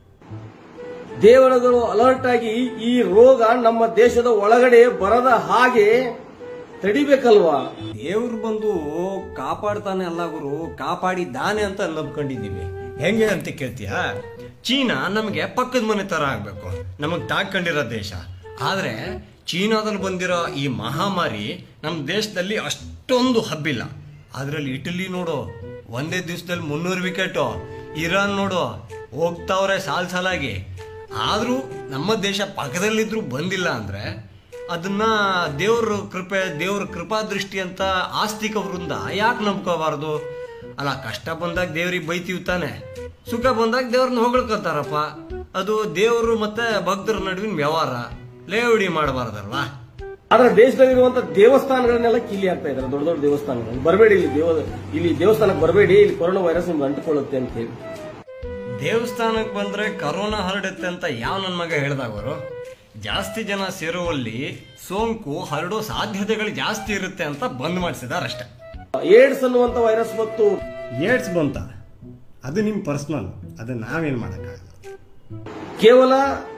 ದೇವರುಗಳು ಅಲರ್ಟ್ ಆಗಿ ಈ ರೋಗ ನಮ್ಮ ದೇಶದ ಒಳಗಡೆ ಬರದ ಹಾಗೆ ತಡಿಬೇಕಲ್ವಾ ದೇವ್ರು ಬಂದು ಕಾಪಾಡ್ತಾನೆ ಅಲ್ಲ ಗುರು ಕಾಪಾಡಿದ್ದಾನೆ ಅಂತ ನಂಬ್ಕೊಂಡಿದ್ದೀವಿ ಹೆಂಗೆ ಅಂತ ಕೇಳ್ತೀಯ ಚೀನಾ ನಮಗೆ ಪಕ್ಕದ ಮನೆ ತರ ಆಗ್ಬೇಕು ನಮಗ್ ತಾಕೊಂಡಿರೋ ದೇಶ ಆದ್ರೆ ಚೀನಾದಲ್ಲಿ ಬಂದಿರೋ ಈ ಮಹಾಮಾರಿ ನಮ್ಮ ದೇಶದಲ್ಲಿ ಅಷ್ಟೊಂದು ಹಬ್ಬಿಲ್ಲ ಅದರಲ್ಲಿ ಇಟಲಿ ನೋಡು ಒಂದೇ ದಿವಸದಲ್ಲಿ ಮುನ್ನೂರು ವಿಕೆಟು ಇರಾನ್ ನೋಡು ಹೋಗ್ತಾವ್ರೆ ಸಾಲ್ ಸಾಲಾಗಿ ಆದ್ರೂ ನಮ್ಮ ದೇಶ ಪಕ್ಕದಲ್ಲಿದ್ರು ಬಂದಿಲ್ಲ ಅಂದ್ರೆ ಅದನ್ನ ದೇವ್ರ ಕೃಪೆ ದೇವ್ರ ಕೃಪಾ ದೃಷ್ಟಿ ಅಂತ ಆಸ್ತಿಕ ವೃಂದ ಯಾಕೆ ನಂಬ್ಕೋಬಾರ್ದು ಅಲ್ಲ ಕಷ್ಟ ಬಂದಾಗ ದೇವ್ರಿಗೆ ಬೈತೀವಿ ತಾನೆ ಸುಖ ಬಂದಾಗ ದೇವ್ರನ್ನ ಹೊಗಳ್ಕೊತಾರಪ್ಪ ಅದು ದೇವರು ಮತ್ತೆ ಭಕ್ತರ ನಡುವಿನ ವ್ಯವಹಾರ ಲೇವಡಿ ಮಾಡಬಾರ್ದಲ್ವಾ ಆದ್ರೆ ದೇಶದಲ್ಲಿರುವಂತ ದೇವಸ್ಥಾನಗಳನ್ನೆಲ್ಲ ಕಿಲಿ ಆಗ್ತಾ ಇದಾರೆ ದೊಡ್ಡ ದೊಡ್ಡ ದೇವಸ್ಥಾನಗಳು ಬರಬೇಡಿ ಇಲ್ಲಿ ದೇವ ಇಲ್ಲಿ ದೇವಸ್ಥಾನಕ್ಕೆ ಬರಬೇಡಿ ಇಲ್ಲಿ ಕೊರೋನಾ ವೈರಸ್ ನಿಮ್ಗೆ ಅಂಟಿಕೊಳ್ಳುತ್ತೆ ಅಂತ ಹೇಳಿ ದೇವಸ್ಥಾನಕ್ಕೆ ಬಂದ್ರೆ ಕರೋನಾ ಹರಡುತ್ತೆ ಅಂತ ಯಾವ ನನ್ನ ಮಗ ಹೇಳ್ದವರು ಜಾಸ್ತಿ ಜನ ಸೇರುವಲ್ಲಿ ಸೋಂಕು ಹರಡೋ ಸಾಧ್ಯತೆಗಳು ಜಾಸ್ತಿ ಇರುತ್ತೆ ಅಂತ ಬಂದ್ ಮಾಡಿಸಿದಾರಷ್ಟೇ ಏಡ್ಸ್ ಅನ್ನುವಂತ ವೈರಸ್ ಮತ್ತು ಏಡ್ಸ್ ಬಂತ ಅದು ನಿಮ್ಮ ಪರ್ಸನಲ್ ಅದು ನಾವೇನ್ ಮಾಡಕ್ಕಾಗಲ್ಲ ಕೇವಲ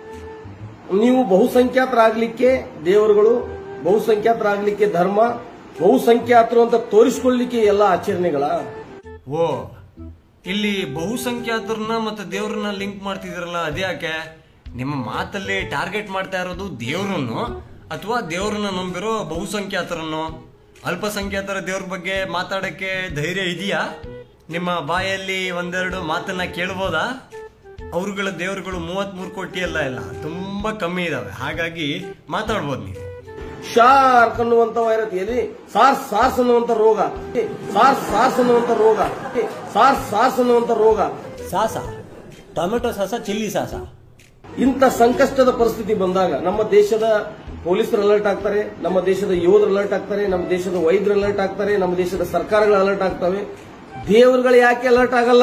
ನೀವು ಬಹುಸಂಖ್ಯಾತರಾಗ್ಲಿಕ್ಕೆ ದೇವರುಗಳು ಬಹುಸಂಖ್ಯಾತರಾಗ್ಲಿಕ್ಕೆ ಧರ್ಮ ಬಹುಸಂಖ್ಯಾತರು ಅಂತ ತೋರಿಸ್ಕೊಳ್ಳಿಕ್ಕೆ ಎಲ್ಲ ಆಚರಣೆಗಳ ಓ ಇಲ್ಲಿ ಬಹುಸಂಖ್ಯಾತರನ್ನ ಮತ್ತೆ ದೇವ್ರನ್ನ ಲಿಂಕ್ ಮಾಡ್ತಿದ್ರಲ್ಲ ಅದ್ಯಾಕೆ ನಿಮ್ಮ ಮಾತಲ್ಲಿ ಟಾರ್ಗೆಟ್ ಮಾಡ್ತಾ ಇರೋದು ದೇವ್ರನ್ನು ಅಥವಾ ದೇವ್ರನ್ನ ನಂಬಿರೋ ಬಹುಸಂಖ್ಯಾತರನ್ನು ಅಲ್ಪಸಂಖ್ಯಾತರ ದೇವ್ರ ಬಗ್ಗೆ ಮಾತಾಡಕ್ಕೆ ಧೈರ್ಯ ಇದೆಯಾ ನಿಮ್ಮ ಬಾಯಲ್ಲಿ ಒಂದೆರಡು ಮಾತನ್ನ ಕೇಳ್ಬೋದಾ ಅವ್ರುಗಳ ದೇವ್ರುಗಳು ಮೂವತ್ಮೂರು ಕೋಟಿ ಎಲ್ಲ ಇಲ್ಲ ತುಂಬಾ ಕಮ್ಮಿ ಇದಾವೆ ಹಾಗಾಗಿ ಮಾತಾಡ್ಬೋದು ನೀವು ಶಾರ್ಕ್ ಅನ್ನುವಂತ ವೈರಸ್ ಎಲ್ಲಿ ಸಾರ್ಸ್ ಸಾರ್ಸ್ ಅನ್ನುವಂತ ರೋಗ ಸಾರ್ಸ್ ಸಾರ್ಸ್ ಅನ್ನುವಂತ ರೋಗ ಸಾರ್ಸ್ ಸಾರ್ಸ್ ಅನ್ನುವಂತ ರೋಗ ಸಾಸ ಟೊಮೆಟೊ ಸಾಸ ಚಿಲ್ಲಿ ಸಾಸ ಇಂಥ ಸಂಕಷ್ಟದ ಪರಿಸ್ಥಿತಿ ಬಂದಾಗ ನಮ್ಮ ದೇಶದ ಪೊಲೀಸರು ಅಲರ್ಟ್ ಆಗ್ತಾರೆ ನಮ್ಮ ದೇಶದ ಯೋಧರು ಅಲರ್ಟ್ ಆಗ್ತಾರೆ ನಮ್ಮ ದೇಶದ ವೈದ್ಯರು ಅಲರ್ಟ್ ಆಗ್ತಾರೆ ನಮ್ಮ ದೇಶದ ಸರ್ಕಾರಗಳು ಅಲರ್ಟ್ ಆಗ್ತವೆ ದೇವರುಗಳು ಯಾಕೆ ಅಲರ್ಟ್ ಆಗಲ್ಲ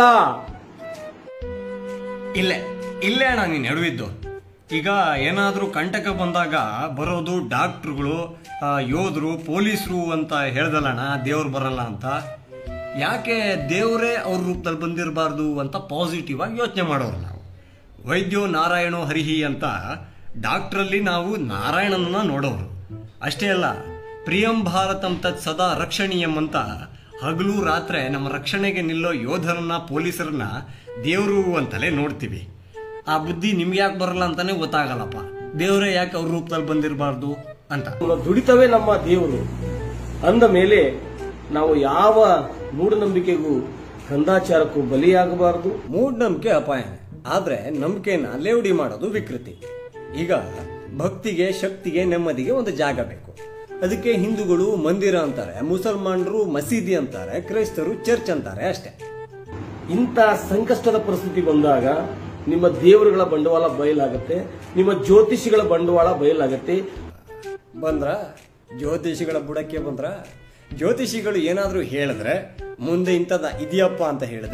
ಇಲ್ಲೇ ಇಲ್ಲೇ ಅಣ್ಣ ನೀನು ಎಡವಿದ್ದು ಈಗ ಏನಾದರೂ ಕಂಟಕ ಬಂದಾಗ ಬರೋದು ಡಾಕ್ಟ್ರುಗಳು ಆ, ಯೋಧರು ಪೊಲೀಸರು ಅಂತ ಹೇಳ್ದಲ್ಲಣ್ಣ ದೇವ್ರು ಬರಲ್ಲ ಅಂತ ಯಾಕೆ ದೇವರೇ ಅವ್ರ ರೂಪದಲ್ಲಿ ಬಂದಿರಬಾರ್ದು ಅಂತ ಪಾಸಿಟಿವ್ ಆಗಿ ಯೋಚನೆ ಮಾಡೋರು ನಾವು ವೈದ್ಯೋ ನಾರಾಯಣೋ ಹರಿಹಿ ಅಂತ ಡಾಕ್ಟ್ರಲ್ಲಿ ನಾವು ನಾರಾಯಣನನ್ನ ನೋಡೋರು ಅಷ್ಟೇ ಅಲ್ಲ ಪ್ರಿಯಂ ಭಾರತಂ ತತ್ ಸದಾ ರಕ್ಷಣೀಯಂ ಅಂತ ಹಗಲು ರಾತ್ರಿ ನಮ್ಮ ರಕ್ಷಣೆಗೆ ನಿಲ್ಲೋ ಯೋಧರನ್ನ ಪೊಲೀಸರನ್ನ ದೇವರು ಅಂತಲೇ ನೋಡ್ತೀವಿ ಆ ಬುದ್ಧಿ ನಿಮ್ಗೆ ಯಾಕೆ ಬರಲ್ಲ ಅಂತಾನೆ ಗೊತ್ತಾಗಲ್ಲಪ್ಪ ದೇವರೇ ಯಾಕೆ ಅವ್ರ ರೂಪದಲ್ಲಿ ಬಂದಿರಬಾರ್ದು ಅಂತ ನಮ್ಮ ದುಡಿತವೇ ನಮ್ಮ ದೇವರು ಅಂದ ಮೇಲೆ ನಾವು ಯಾವ ಮೂಢನಂಬಿಕೆಗೂ ಕಂದಾಚಾರಕ್ಕೂ ಬಲಿಯಾಗಬಾರದು ಮೂಢನಂಬಿಕೆ ಅಪಾಯನೇ ಆದ್ರೆ ನಂಬಿಕೆನ ಲೇವಡಿ ಮಾಡೋದು ವಿಕೃತಿ ಈಗ ಭಕ್ತಿಗೆ ಶಕ್ತಿಗೆ ನೆಮ್ಮದಿಗೆ ಒಂದು ಜಾಗ ಬೇಕು ಅದಕ್ಕೆ ಹಿಂದೂಗಳು ಮಂದಿರ ಅಂತಾರೆ ಮುಸಲ್ಮಾನರು ಮಸೀದಿ ಅಂತಾರೆ ಕ್ರೈಸ್ತರು ಚರ್ಚ್ ಅಂತಾರೆ ಅಷ್ಟೇ ಇಂಥ ಸಂಕಷ್ಟದ ಪರಿಸ್ಥಿತಿ ಬಂದಾಗ ನಿಮ್ಮ ದೇವರುಗಳ ಬಂಡವಾಳ ಬಯಲಾಗತ್ತೆ ನಿಮ್ಮ ಜ್ಯೋತಿಷಿಗಳ ಬಂಡವಾಳ ಬಯಲಾಗತ್ತೆ ಬಂದ್ರ ಜ್ಯೋತಿಷಿಗಳ ಬುಡಕ್ಕೆ ಬಂದ್ರ ಜ್ಯೋತಿಷಿಗಳು ಏನಾದ್ರೂ ಹೇಳಿದ್ರೆ ಮುಂದೆ ಇಂಥದ ಇದೆಯಪ್ಪ ಅಂತ ಹೇಳಿದ್ರೆ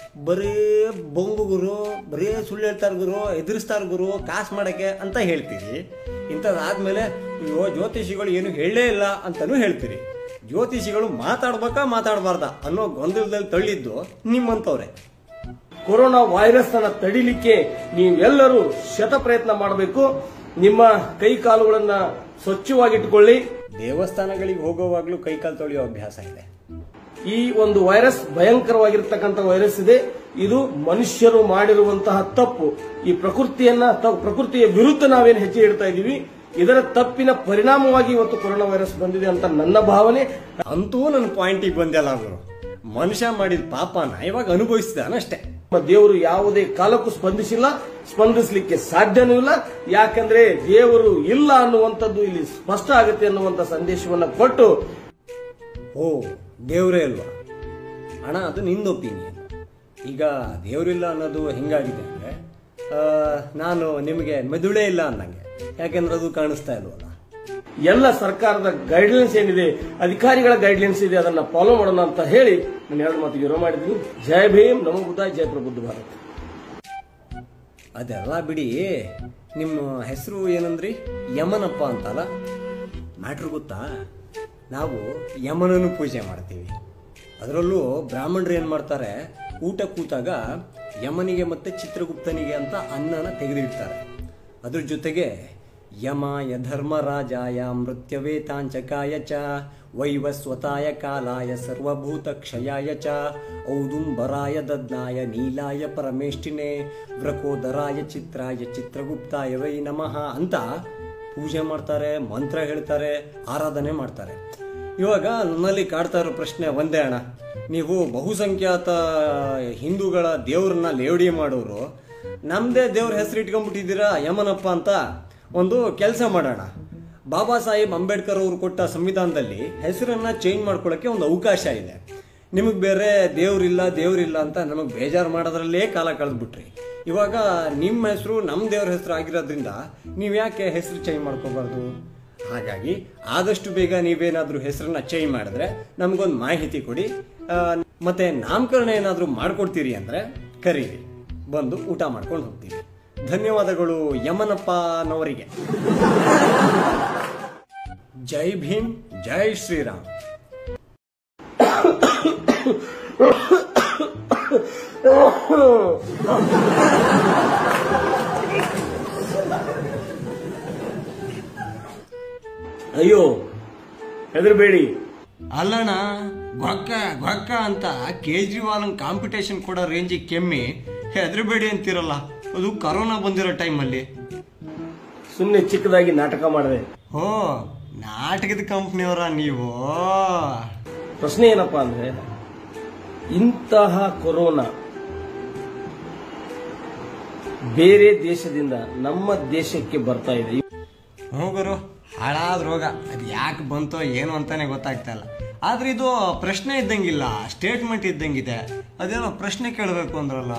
ಬರೀ ಬೊಂಗು ಗುರು ಬರೀ ಸುಳ್ಳು ಹೇಳ್ತಾರ ಗುರು ಎದುರಿಸ್ತಾರ ಗುರು ಕಾಸು ಮಾಡಕ್ಕೆ ಅಂತ ಹೇಳ್ತೀರಿ ಇಂಥದ್ದಾದ್ಮೇಲೆ ಅಯ್ಯೋ ಜ್ಯೋತಿಷಿಗಳು ಏನು ಹೇಳಲೇ ಇಲ್ಲ ಅಂತಲೂ ಹೇಳ್ತೀರಿ ಜ್ಯೋತಿಷಿಗಳು ಮಾತಾಡ್ಬೇಕಾ ಮಾತಾಡಬಾರ್ದ ಅನ್ನೋ ಗೊಂದಲದಲ್ಲಿ ತಳ್ಳಿದ್ದು ನಿಮ್ಮಂಥವ್ರೆ ಕೊರೋನಾ ವೈರಸ್ ಅನ್ನ ತಡಿಲಿಕ್ಕೆ ನೀವೆಲ್ಲರೂ ಶತ ಪ್ರಯತ್ನ ಮಾಡಬೇಕು ನಿಮ್ಮ ಕೈ ಕಾಲುಗಳನ್ನ ಸ್ವಚ್ಛವಾಗಿಟ್ಟುಕೊಳ್ಳಿ ದೇವಸ್ಥಾನಗಳಿಗೆ ಹೋಗೋವಾಗ್ಲೂ ಕೈಕಾಲು ತೊಳೆಯೋ ಅಭ್ಯಾಸ ಇದೆ ಈ ಒಂದು ವೈರಸ್ ಭಯಂಕರವಾಗಿರ್ತಕ್ಕಂಥ ವೈರಸ್ ಇದೆ ಇದು ಮನುಷ್ಯರು ಮಾಡಿರುವಂತಹ ತಪ್ಪು ಈ ಪ್ರಕೃತಿಯನ್ನ ತ- ಪ್ರಕೃತಿಯ ವಿರುದ್ಧ ನಾವೇನು ಹೆಜ್ಜೆ ಇಡ್ತಾ ಇದೀವಿ ಇದರ ತಪ್ಪಿನ ಪರಿಣಾಮವಾಗಿ ಇವತ್ತು ಕೊರೋನಾ ವೈರಸ್ ಬಂದಿದೆ ಅಂತ ನನ್ನ ಭಾವನೆ ಅಂತೂ ನನ್ನ ಪಾಯಿಂಟಿಗೆ ಬಂದಲ್ಲ ಅವರು ಮನುಷ್ಯ ಮಾಡಿದ ಪಾಪನ ಇವಾಗ ಅನುಭವಿಸಿದಾನಷ್ಟೇ ನಮ್ಮ ದೇವರು ಯಾವುದೇ ಕಾಲಕ್ಕೂ ಸ್ಪಂದಿಸಿಲ್ಲ ಸ್ಪಂದಿಸಲಿಕ್ಕೆ ಸಾಧ್ಯನೂ ಇಲ್ಲ ಯಾಕಂದ್ರೆ ದೇವರು ಇಲ್ಲ ಅನ್ನುವಂಥದ್ದು ಇಲ್ಲಿ ಸ್ಪಷ್ಟ ಆಗುತ್ತೆ ಅನ್ನುವಂಥ ಸಂದೇಶವನ್ನ ಕೊಟ್ಟು ಓ ದೇವರೇ ಅಲ್ವಾ ಅಣ್ಣ ಅದು ನಿಂದು ಒಪಿನಿಯನ್ ಈಗ ದೇವರಿಲ್ಲ ಅನ್ನೋದು ಹೆಂಗಾಗಿದೆ ಅಂದರೆ ನಾನು ನಿಮಗೆ ಮೆದುಳೇ ಇಲ್ಲ ಅನ್ನಂಗೆ ಯಾಕೆಂದ್ರೆ ಅದು ಕಾಣಿಸ್ತಾ ಇಲ್ವಲ್ಲ ಎಲ್ಲ ಸರ್ಕಾರದ ಗೈಡ್ಲೈನ್ಸ್ ಏನಿದೆ ಅಧಿಕಾರಿಗಳ ಗೈಡ್ಲೈನ್ಸ್ ಇದೆ ಅದನ್ನ ಫಾಲೋ ಮಾಡೋಣ ಅಂತ ಹೇಳಿ ನಾನು ಎರಡು ಮಾತಿಗೆ ವಿರೋಧ ಮಾಡಿದ್ದೀನಿ ಜಯ ಭೀಮ್ ನಮೋ ಬುದ್ಧ ಜಯ ಪ್ರಬುದ್ಧ ಭಾರತ್ ಅದೆಲ್ಲ ಬಿಡಿ ನಿಮ್ಮ ಹೆಸರು ಏನಂದ್ರಿ ಯಮನಪ್ಪ ಅಂತಲ್ಲ ಮ್ಯಾಟ್ರ್ ಗೊತ್ತಾ ನಾವು ಯಮನನ್ನು ಪೂಜೆ ಮಾಡ್ತೀವಿ ಅದರಲ್ಲೂ ಬ್ರಾಹ್ಮಣರು ಏನು ಮಾಡ್ತಾರೆ ಊಟ ಕೂತಾಗ ಯಮನಿಗೆ ಮತ್ತೆ ಚಿತ್ರಗುಪ್ತನಿಗೆ ಅಂತ ಅನ್ನನ ತೆಗೆದಿಡ್ತಾರೆ ಅದ್ರ ಜೊತೆಗೆ ಯಮಾಯ ಧರ್ಮರಾಜಾಯ ಮೃತ್ಯವೇತಾಂಚಕಾಯ ಚ ವೈವಸ್ವತಾಯ ಕಾಲಾಯ ಸರ್ವಭೂತ ಕ್ಷಯಾಯ ಚ ಔದುಂಬರಾಯ ದದ್ನಾಯ ನೀಲಾಯ ಪರಮೇಷ್ಠಿನೇ ವ್ರಕೋದರಾಯ ಚಿತ್ರಾಯ ಚಿತ್ರಗುಪ್ತಾಯ ವೈ ನಮಃ ಅಂತ ಪೂಜೆ ಮಾಡ್ತಾರೆ ಮಂತ್ರ ಹೇಳ್ತಾರೆ ಆರಾಧನೆ ಮಾಡ್ತಾರೆ ಇವಾಗ ನನ್ನಲ್ಲಿ ಕಾಡ್ತಾ ಇರೋ ಪ್ರಶ್ನೆ ಒಂದೇ ಅಣ್ಣ ನೀವು ಬಹುಸಂಖ್ಯಾತ ಹಿಂದೂಗಳ ದೇವ್ರನ್ನ ಲೇವಡಿ ಮಾಡೋರು ನಮ್ಮದೇ ದೇವ್ರ ಹೆಸರು ಇಟ್ಕೊಂಡ್ಬಿಟ್ಟಿದ್ದೀರಾ ಯಮನಪ್ಪ ಅಂತ ಒಂದು ಕೆಲಸ ಮಾಡೋಣ ಬಾಬಾ ಸಾಹೇಬ್ ಅಂಬೇಡ್ಕರ್ ಅವರು ಕೊಟ್ಟ ಸಂವಿಧಾನದಲ್ಲಿ ಹೆಸರನ್ನ ಚೇಂಜ್ ಮಾಡ್ಕೊಳ್ಳೋಕ್ಕೆ ಒಂದು ಅವಕಾಶ ಇದೆ ನಿಮಗೆ ಬೇರೆ ದೇವ್ರಿಲ್ಲ ದೇವ್ರಿಲ್ಲ ಅಂತ ನಮಗೆ ಬೇಜಾರು ಮಾಡೋದ್ರಲ್ಲೇ ಕಾಲ ಕಳೆದ್ಬಿಟ್ರಿ ಇವಾಗ ನಿಮ್ಮ ಹೆಸರು ನಮ್ಮ ದೇವ್ರ ಹೆಸರು ಆಗಿರೋದ್ರಿಂದ ನೀವು ಯಾಕೆ ಹೆಸರು ಚೇಂಜ್ ಮಾಡ್ಕೋಬಾರ್ದು ಹಾಗಾಗಿ ಆದಷ್ಟು ಬೇಗ ನೀವೇನಾದ್ರೂ ಹೆಸರನ್ನ ಚೇಂಜ್ ಮಾಡಿದ್ರೆ ನಮಗೊಂದು ಮಾಹಿತಿ ಕೊಡಿ ಆ, ಮತ್ತೆ ನಾಮಕರಣ ಏನಾದರೂ ಮಾಡ್ಕೊಡ್ತೀರಿ ಅಂದ್ರೆ ಕರೀರಿ ಬಂದು ಊಟ ಮಾಡ್ಕೊಂಡು ಹೋಗ್ತೀವಿ ಧನ್ಯವಾದಗಳು ಯಮನಪ್ಪನವರಿಗೆ ಜೈ ಭೀಮ್ ಜೈ ಶ್ರೀರಾಮ್ ಅಯ್ಯೋ ಹೆದರ್ಬೇಡಿ ಅಲ್ಲಣ್ಣ ಗೊಕ್ಕ ಗೊಕ್ಕ ಅಂತ ಕೇಜ್ರಿವಾಲ್ ಕಾಂಪಿಟೇಷನ್ ಕೊಡೋ ರೇಂಜಿಗೆ ಕೆಮ್ಮಿ ಹೆದರಬೇಡಿ ಅಂತಿರಲ್ಲ ಅದು ಕರೋನಾ ಬಂದಿರೋ ಟೈಮಲ್ಲಿ ಸುಮ್ಮನೆ ಚಿಕ್ಕದಾಗಿ ನಾಟಕ ಮಾಡಿದೆ ಓ ನಾಟಕದ ಕಂಪ್ನಿಯವರ ನೀವು ಪ್ರಶ್ನೆ ಏನಪ್ಪಾ ಅಂದ್ರೆ ಇಂತಹ ಕೊರೋನಾ ಬೇರೆ ದೇಶದಿಂದ ನಮ್ಮ ದೇಶಕ್ಕೆ ಬರ್ತಾ ಇದೆ ಹೋಗರು ಹಾಳಾದ ರೋಗ ಅದು ಯಾಕೆ ಬಂತೋ ಏನು ಅಂತಾನೆ ಗೊತ್ತಾಗ್ತಾ ಇಲ್ಲ ಆದ್ರೆ ಇದು ಪ್ರಶ್ನೆ ಇದ್ದಂಗಿಲ್ಲ ಸ್ಟೇಟ್ಮೆಂಟ್ ಇದ್ದಂಗಿದೆ ಅದೇನೋ ಪ್ರಶ್ನೆ ಕೇಳಬೇಕು ಅಂದ್ರಲ್ಲ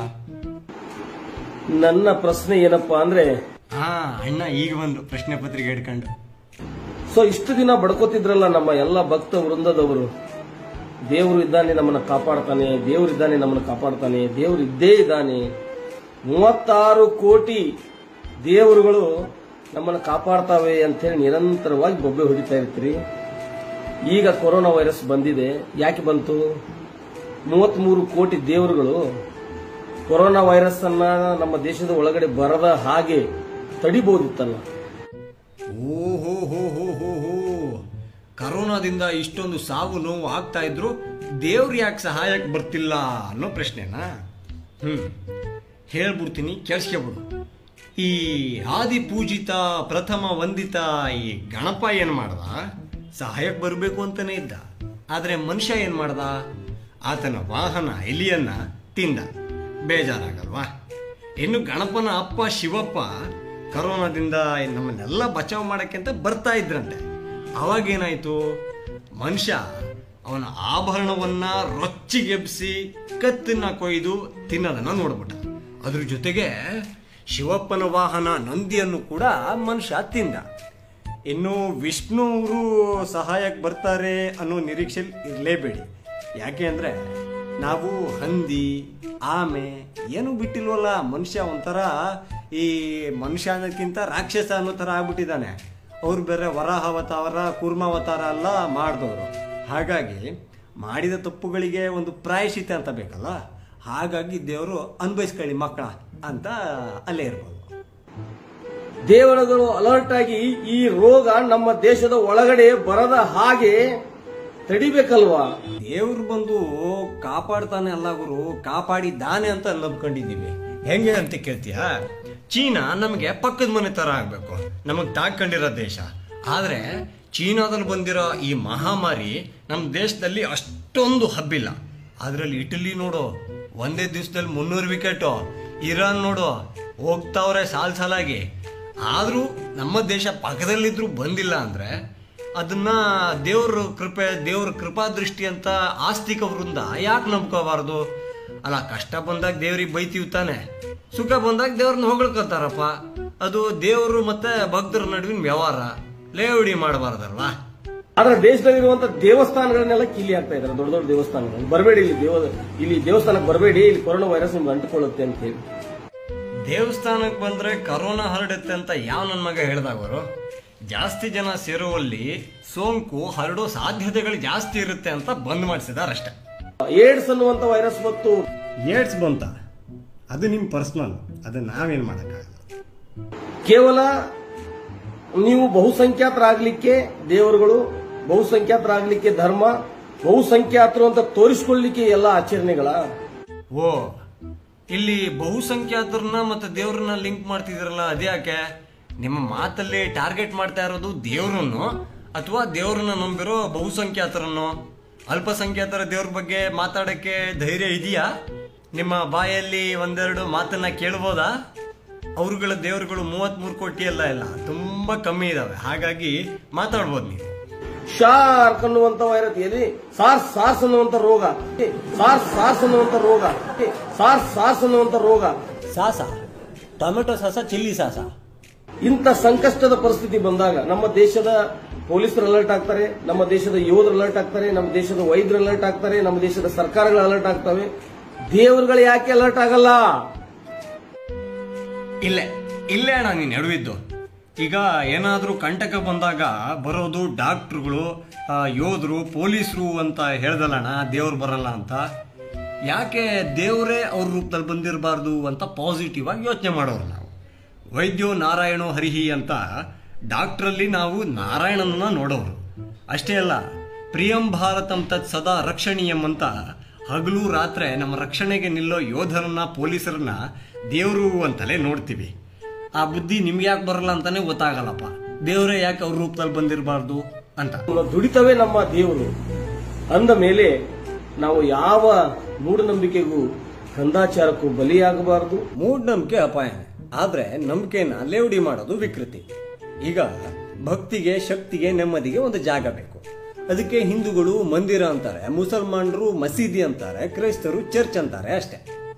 ನನ್ನ ಪ್ರಶ್ನೆ ಏನಪ್ಪಾ ಅಂದ್ರೆ ಹಾ ಅಣ್ಣ ಈಗ ಬಂದು ಪ್ರಶ್ನೆ ಪತ್ರಿಕೆ ಹಿಡ್ಕೊಂಡು ಸೊ ಇಷ್ಟು ದಿನ ಬಡ್ಕೋತಿದ್ರಲ್ಲ ನಮ್ಮ ಎಲ್ಲ ಭಕ್ತ ವೃಂದದವರು ದೇವರು ಇದ್ದಾನೆ ನಮ್ಮನ್ನ ಕಾಪಾಡ್ತಾನೆ ದೇವರು ಇದ್ದಾನೆ ನಮ್ಮನ್ನ ಕಾಪಾಡ್ತಾನೆ ದೇವರು ಇದ್ದೇ ಇದ್ದಾನೆ ಮೂವತ್ತಾರು ಕೋಟಿ ದೇವರುಗಳು ನಮ್ಮನ್ನ ಕಾಪಾಡ್ತಾವೆ ಅಂತೇಳಿ ನಿರಂತರವಾಗಿ ಬೊಬ್ಬೆ ಹೊಡಿತಾ ಇರ್ತೀರಿ ಈಗ ಕೊರೋನಾ ವೈರಸ್ ಬಂದಿದೆ ಯಾಕೆ ಬಂತು ಮೂವತ್ಮೂರು ಕೋಟಿ ದೇವರುಗಳು ಕೊರೋನಾ ವೈರಸ್ ಅನ್ನ ನಮ್ಮ ದೇಶದ ಒಳಗಡೆ ಬರದ ಹಾಗೆ ತಡಿಬಹುದಿತ್ತಲ್ಲ ಓಹೋ ಹೋ ಹೋ ಹೋ ಹೋ ಕರೋನಾದಿಂದ ಇಷ್ಟೊಂದು ಸಾವು ನೋವು ಆಗ್ತಾ ಇದ್ರು ದೇವ್ರು ಯಾಕೆ ಸಹಾಯಕ್ಕೆ ಬರ್ತಿಲ್ಲ ಅನ್ನೋ ಪ್ರಶ್ನೆನಾ ಹ್ಮ್ ಹೇಳ್ಬಿಡ್ತೀನಿ ಕೇಳಿಸ್ಕೊಬಿಡು ಈ ಆದಿ ಪೂಜಿತ ಪ್ರಥಮ ವಂದಿತ ಈ ಗಣಪ ಏನ್ ಮಾಡ್ದ ಸಹಾಯಕ್ಕೆ ಬರಬೇಕು ಅಂತಾನೆ ಇದ್ದ ಆದ್ರೆ ಮನುಷ್ಯ ಏನ್ ಮಾಡ್ದ ಆತನ ವಾಹನ ಎಲಿಯನ್ನ ತಿಂದ ಬೇಜಾರಾಗಲ್ವಾ ಇನ್ನು ಗಣಪನ ಅಪ್ಪ ಶಿವಪ್ಪ ಕರೋನಾದಿಂದ ನಮ್ಮನ್ನೆಲ್ಲ ಬಚಾವ್ ಮಾಡಕ್ಕೆ ಅಂತ ಬರ್ತಾ ಇದ್ರಂತೆ ಅವಾಗೇನಾಯ್ತು ಮನುಷ್ಯ ಅವನ ಆಭರಣವನ್ನ ರೊಚ್ಚಿಗೆಬ್ಸಿ ಕತ್ತನ್ನ ಕೊಯ್ದು ತಿನ್ನೋದನ್ನ ನೋಡ್ಬಿಟ್ಟ ಅದ್ರ ಜೊತೆಗೆ ಶಿವಪ್ಪನ ವಾಹನ ನಂದಿಯನ್ನು ಕೂಡ ಮನುಷ್ಯ ತಿಂದ ಇನ್ನು ವಿಷ್ಣು ಅವರು ಸಹಾಯಕ್ಕೆ ಬರ್ತಾರೆ ಅನ್ನೋ ನಿರೀಕ್ಷೆ ಇರಲೇಬೇಡಿ ಯಾಕೆ ಅಂದ್ರೆ ನಾವು ಹಂದಿ ಆಮೆ ಏನು ಬಿಟ್ಟಿಲ್ವಲ್ಲ ಮನುಷ್ಯ ಒಂಥರ ಈ ಮನುಷ್ಯ ಅನ್ನೋಕ್ಕಿಂತ ರಾಕ್ಷಸ ಅನ್ನೋ ಥರ ಆಗ್ಬಿಟ್ಟಿದ್ದಾನೆ ಅವ್ರು ಬೇರೆ ವರಾಹ ಅವತಾರ ಕೂರ್ಮಾವತಾರ ಎಲ್ಲ ಮಾಡಿದವರು ಹಾಗಾಗಿ ಮಾಡಿದ ತಪ್ಪುಗಳಿಗೆ ಒಂದು ಪ್ರಾಯಶ್ಚಿತ ಅಂತ ಬೇಕಲ್ಲ ಹಾಗಾಗಿ ದೇವರು ಅನ್ಭವಿಸ್ಕೊಳ್ಳಿ ಮಕ್ಕಳ ಅಂತ ಅಲ್ಲೇ ಇರ್ಬೋದು ದೇವರುಗಳು ಅಲರ್ಟ್ ಆಗಿ ಈ ರೋಗ ನಮ್ಮ ದೇಶದ ಒಳಗಡೆ ಬರದ ಹಾಗೆ ತಡಿಬೇಕಲ್ವಾ ದೇವ್ರು ಬಂದು ಕಾಪಾಡ್ತಾನೆ ಅಲ್ಲ ಗುರು ಕಾಪಾಡಿದ್ದಾನೆ ಅಂತ ನಂಬ್ಕೊಂಡಿದ್ದೀವಿ ಹೆಂಗೆ ಅಂತ ಕೇಳ್ತೀಯ ಚೀನಾ ನಮಗೆ ಪಕ್ಕದ ಮನೆ ತರ ಆಗ್ಬೇಕು ನಮಗ್ ತಾಕೊಂಡಿರೋ ದೇಶ ಆದ್ರೆ ಚೀನಾದಲ್ಲಿ ಬಂದಿರೋ ಈ ಮಹಾಮಾರಿ ನಮ್ಮ ದೇಶದಲ್ಲಿ ಅಷ್ಟೊಂದು ಹಬ್ಬಿಲ್ಲ ಅದ್ರಲ್ಲಿ ಇಟಲಿ ನೋಡು ಒಂದೇ ದಿವಸದಲ್ಲಿ ಮುನ್ನೂರು ವಿಕೆಟು ಇರಾನ್ ನೋಡು ಹೋಗ್ತಾವ್ರೆ ಸಾಲ್ ಸಾಲಾಗಿ ಆದ್ರೂ ನಮ್ಮ ದೇಶ ಪಕ್ಕದಲ್ಲಿದ್ರು ಬಂದಿಲ್ಲ ಅಂದ್ರೆ ಅದನ್ನ ದೇವ್ರ ಕೃಪೆ ದೇವ್ರ ಕೃಪಾ ದೃಷ್ಟಿ ಅಂತ ಆಸ್ತಿಕ ವೃಂದ ಯಾಕೆ ನಂಬ್ಕೋಬಾರ್ದು ಅಲ್ಲ ಕಷ್ಟ ಬಂದಾಗ ದೇವ್ರಿಗೆ ಬೈತೀವಿ ತಾನೆ ಸುಖ ಬಂದಾಗ ದೇವ್ರನ್ನ ಹೊಗಳ್ಕೊತಾರಪ್ಪ ಅದು ದೇವರು ಮತ್ತೆ ಭಕ್ತರ ನಡುವಿನ ವ್ಯವಹಾರ ಲೇವಡಿ ಮಾಡಬಾರ್ದಲ್ವಾ ಆದ್ರೆ ದೇಶದಲ್ಲಿರುವಂತ ದೇವಸ್ಥಾನಗಳನ್ನೆಲ್ಲ ಕೀಲಿ ಆಗ್ತಾ ಇದಾರೆ ದೊಡ್ಡ ದೊಡ್ಡ ದೇವಸ್ಥಾನಗಳು ಬರಬೇಡಿ ಇಲ್ಲಿ ದೇವ ಇಲ್ಲಿ ದೇವಸ್ಥಾನಕ್ಕೆ ಬರಬೇಡಿ ಇಲ್ಲಿ ಕೊರೋನಾ ವೈರಸ್ ನಿಮ್ಗೆ ಅಂಟಿಕೊಳ್ಳುತ್ತೆ ಅಂತ ಹೇಳಿ ದೇವಸ್ಥಾನಕ್ಕೆ ಬಂದ್ರೆ ಕರೋನಾ ಹರಡುತ್ತೆ ಅಂತ ಯಾವ ನನ್ನ ಮಗ ಹೇಳ್ದವರು ಜಾಸ್ತಿ ಜನ ಸೇರುವಲ್ಲಿ ಸೋಂಕು ಹರಡೋ ಸಾಧ್ಯತೆಗಳು ಜಾಸ್ತಿ ಇರುತ್ತೆ ಅಂತ ಬಂದ್ ಮಾಡಿಸಿದಾರಷ್ಟೇ ಏಡ್ಸ್ ಅನ್ನುವಂತ ವೈರಸ್ ಮತ್ತು ಏಡ್ಸ್ ಬಂತ ಅದು ನಿಮ್ಮ ಪರ್ಸ್ನಲ್ ಅದು ನಾವೇನು ಮಾಡೋಕ್ಕಾಗಲ್ಲ ಕೇವಲ ನೀವು ಬಹುಸಂಖ್ಯಾತರಾಗ್ಲಿಕ್ಕೆ ದೇವರುಗಳು ಬಹುಸಂಖ್ಯಾತರಾಗ್ಲಿಕ್ಕೆ ಧರ್ಮ ಬಹುಸಂಖ್ಯಾತರು ಅಂತ ತೋರಿಸ್ಕೊಳ್ಳಿಕ್ಕೆ ಎಲ್ಲ ಆಚರಣೆಗಳ ಓ ಇಲ್ಲಿ ಬಹುಸಂಖ್ಯಾತರನ್ನ ಮತ್ತೆ ದೇವ್ರನ್ನ ಲಿಂಕ್ ಮಾಡ್ತಿದ್ರಲ್ಲ ಅದ್ಯಾಕೆ ನಿಮ್ಮ ಮಾತಲ್ಲಿ ಟಾರ್ಗೆಟ್ ಮಾಡ್ತಾ ಇರೋದು ದೇವ್ರನ್ನು ಅಥವಾ ದೇವ್ರನ್ನ ನಂಬಿರೋ ಬಹುಸಂಖ್ಯಾತರನ್ನು ಅಲ್ಪಸಂಖ್ಯಾತರ ದೇವ್ರ ಬಗ್ಗೆ ಮಾತಾಡಕ್ಕೆ ಧೈರ್ಯ ಇದೆಯಾ ನಿಮ್ಮ ಬಾಯಲ್ಲಿ ಒಂದೆರಡು ಮಾತನ್ನ ಕೇಳ್ಬೋದಾ ಅವ್ರುಗಳ ದೇವ್ರುಗಳು ಮೂವತ್ಮೂರು ಕೋಟಿ ಎಲ್ಲ ಇಲ್ಲ ತುಂಬಾ ಕಮ್ಮಿ ಇದಾವೆ ಹಾಗಾಗಿ ಮಾತಾಡ್ಬೋದು ನೀವು ಶಾರ್ಕ್ ಅನ್ನುವಂತ ವೈರಸ್ ಎಲ್ಲಿ ಸಾರ್ಸ್ ಸಾರ್ಸ್ ಅನ್ನುವಂತ ರೋಗ ಸಾರ್ಸ್ ಸಾರ್ಸ್ ಅನ್ನುವಂತ ರೋಗ ಸಾರ್ಸ್ ಸಾರ್ಸ್ ಅನ್ನುವಂತ ರೋಗ ಸಾಸ ಟೊಮೆಟೊ ಸಾಸ ಚಿಲ್ಲಿ ಸಾಸ ಇಂಥ ಸಂಕಷ್ಟದ ಪರಿಸ್ಥಿತಿ ಬಂದಾಗ ನಮ್ಮ ದೇಶದ ಪೊಲೀಸರು ಅಲರ್ಟ್ ಆಗ್ತಾರೆ ನಮ್ಮ ದೇಶದ ಯೋಧರು ಅಲರ್ಟ್ ಆಗ್ತಾರೆ ನಮ್ಮ ದೇಶದ ವೈದ್ಯರು ಅಲರ್ಟ್ ಆಗ್ತಾರೆ ನಮ್ಮ ದೇಶದ ಸರ್ಕಾರಗಳು ಅಲರ್ಟ್ ಆಗ್ತವೆ ದೇವರುಗಳು ಯಾಕೆ ಅಲರ್ಟ್ ಆಗಲ್ಲ ಇಲ್ಲೇ ಇಲ್ಲೇ ಅಣ್ಣ ನೀನು ಎಡವಿದ್ದು ಈಗ ಏನಾದರೂ ಕಂಟಕ ಬಂದಾಗ ಬರೋದು ಡಾಕ್ಟ್ರುಗಳು ಆ, ಯೋಧರು ಪೊಲೀಸರು ಅಂತ ಹೇಳ್ದಲ್ಲಣ್ಣ ದೇವ್ರು ಬರಲ್ಲ ಅಂತ ಯಾಕೆ ದೇವರೇ ಅವ್ರ ರೂಪದಲ್ಲಿ ಬಂದಿರಬಾರ್ದು ಅಂತ ಪಾಸಿಟಿವ್ ಆಗಿ ಯೋಚನೆ ಮಾಡೋರು ನಾವು ವೈದ್ಯೋ ನಾರಾಯಣೋ ಹರಿಹಿ ಅಂತ ಡಾಕ್ಟ್ರಲ್ಲಿ ನಾವು ನಾರಾಯಣನನ್ನ ನೋಡೋರು ಅಷ್ಟೇ ಅಲ್ಲ ಪ್ರಿಯಂ ಭಾರತಂ ತತ್ ಸದಾ ರಕ್ಷಣೀಯಂ ಅಂತ ಹಗಲು ರಾತ್ರಿ ನಮ್ಮ ರಕ್ಷಣೆಗೆ ನಿಲ್ಲೋ ಯೋಧರನ್ನ ಪೊಲೀಸರನ್ನ ದೇವರು ಅಂತಲೇ ನೋಡ್ತೀವಿ ಆ ಬುದ್ಧಿ ನಿಮ್ಗೆ ಯಾಕೆ ಬರಲ್ಲ ಅಂತಾನೆ ಗೊತ್ತಾಗಲ್ಲಪ್ಪ ದೇವರೇ ಯಾಕೆ ಅವ್ರ ರೂಪದಲ್ಲಿ ಬಂದಿರಬಾರ್ದು ಅಂತ ನಮ್ಮ ದುಡಿತವೇ ನಮ್ಮ ದೇವರು ಅಂದ ಮೇಲೆ ನಾವು ಯಾವ ಮೂಢನಂಬಿಕೆಗೂ ಕಂದಾಚಾರಕ್ಕೂ ಬಲಿಯಾಗಬಾರದು ಮೂಢನಂಬಿಕೆ ಅಪಾಯನೇ ಆದ್ರೆ ನಂಬಿಕೆನ ಲೇವಡಿ ಮಾಡೋದು ವಿಕೃತಿ ಈಗ ಭಕ್ತಿಗೆ ಶಕ್ತಿಗೆ ನೆಮ್ಮದಿಗೆ ಒಂದು ಜಾಗ ಬೇಕು ಅದಕ್ಕೆ ಹಿಂದೂಗಳು ಮಂದಿರ ಅಂತಾರೆ ಮುಸಲ್ಮಾನರು ಮಸೀದಿ ಅಂತಾರೆ ಕ್ರೈಸ್ತರು ಚರ್ಚ್ ಅಂತಾರೆ ಅಷ್ಟೇ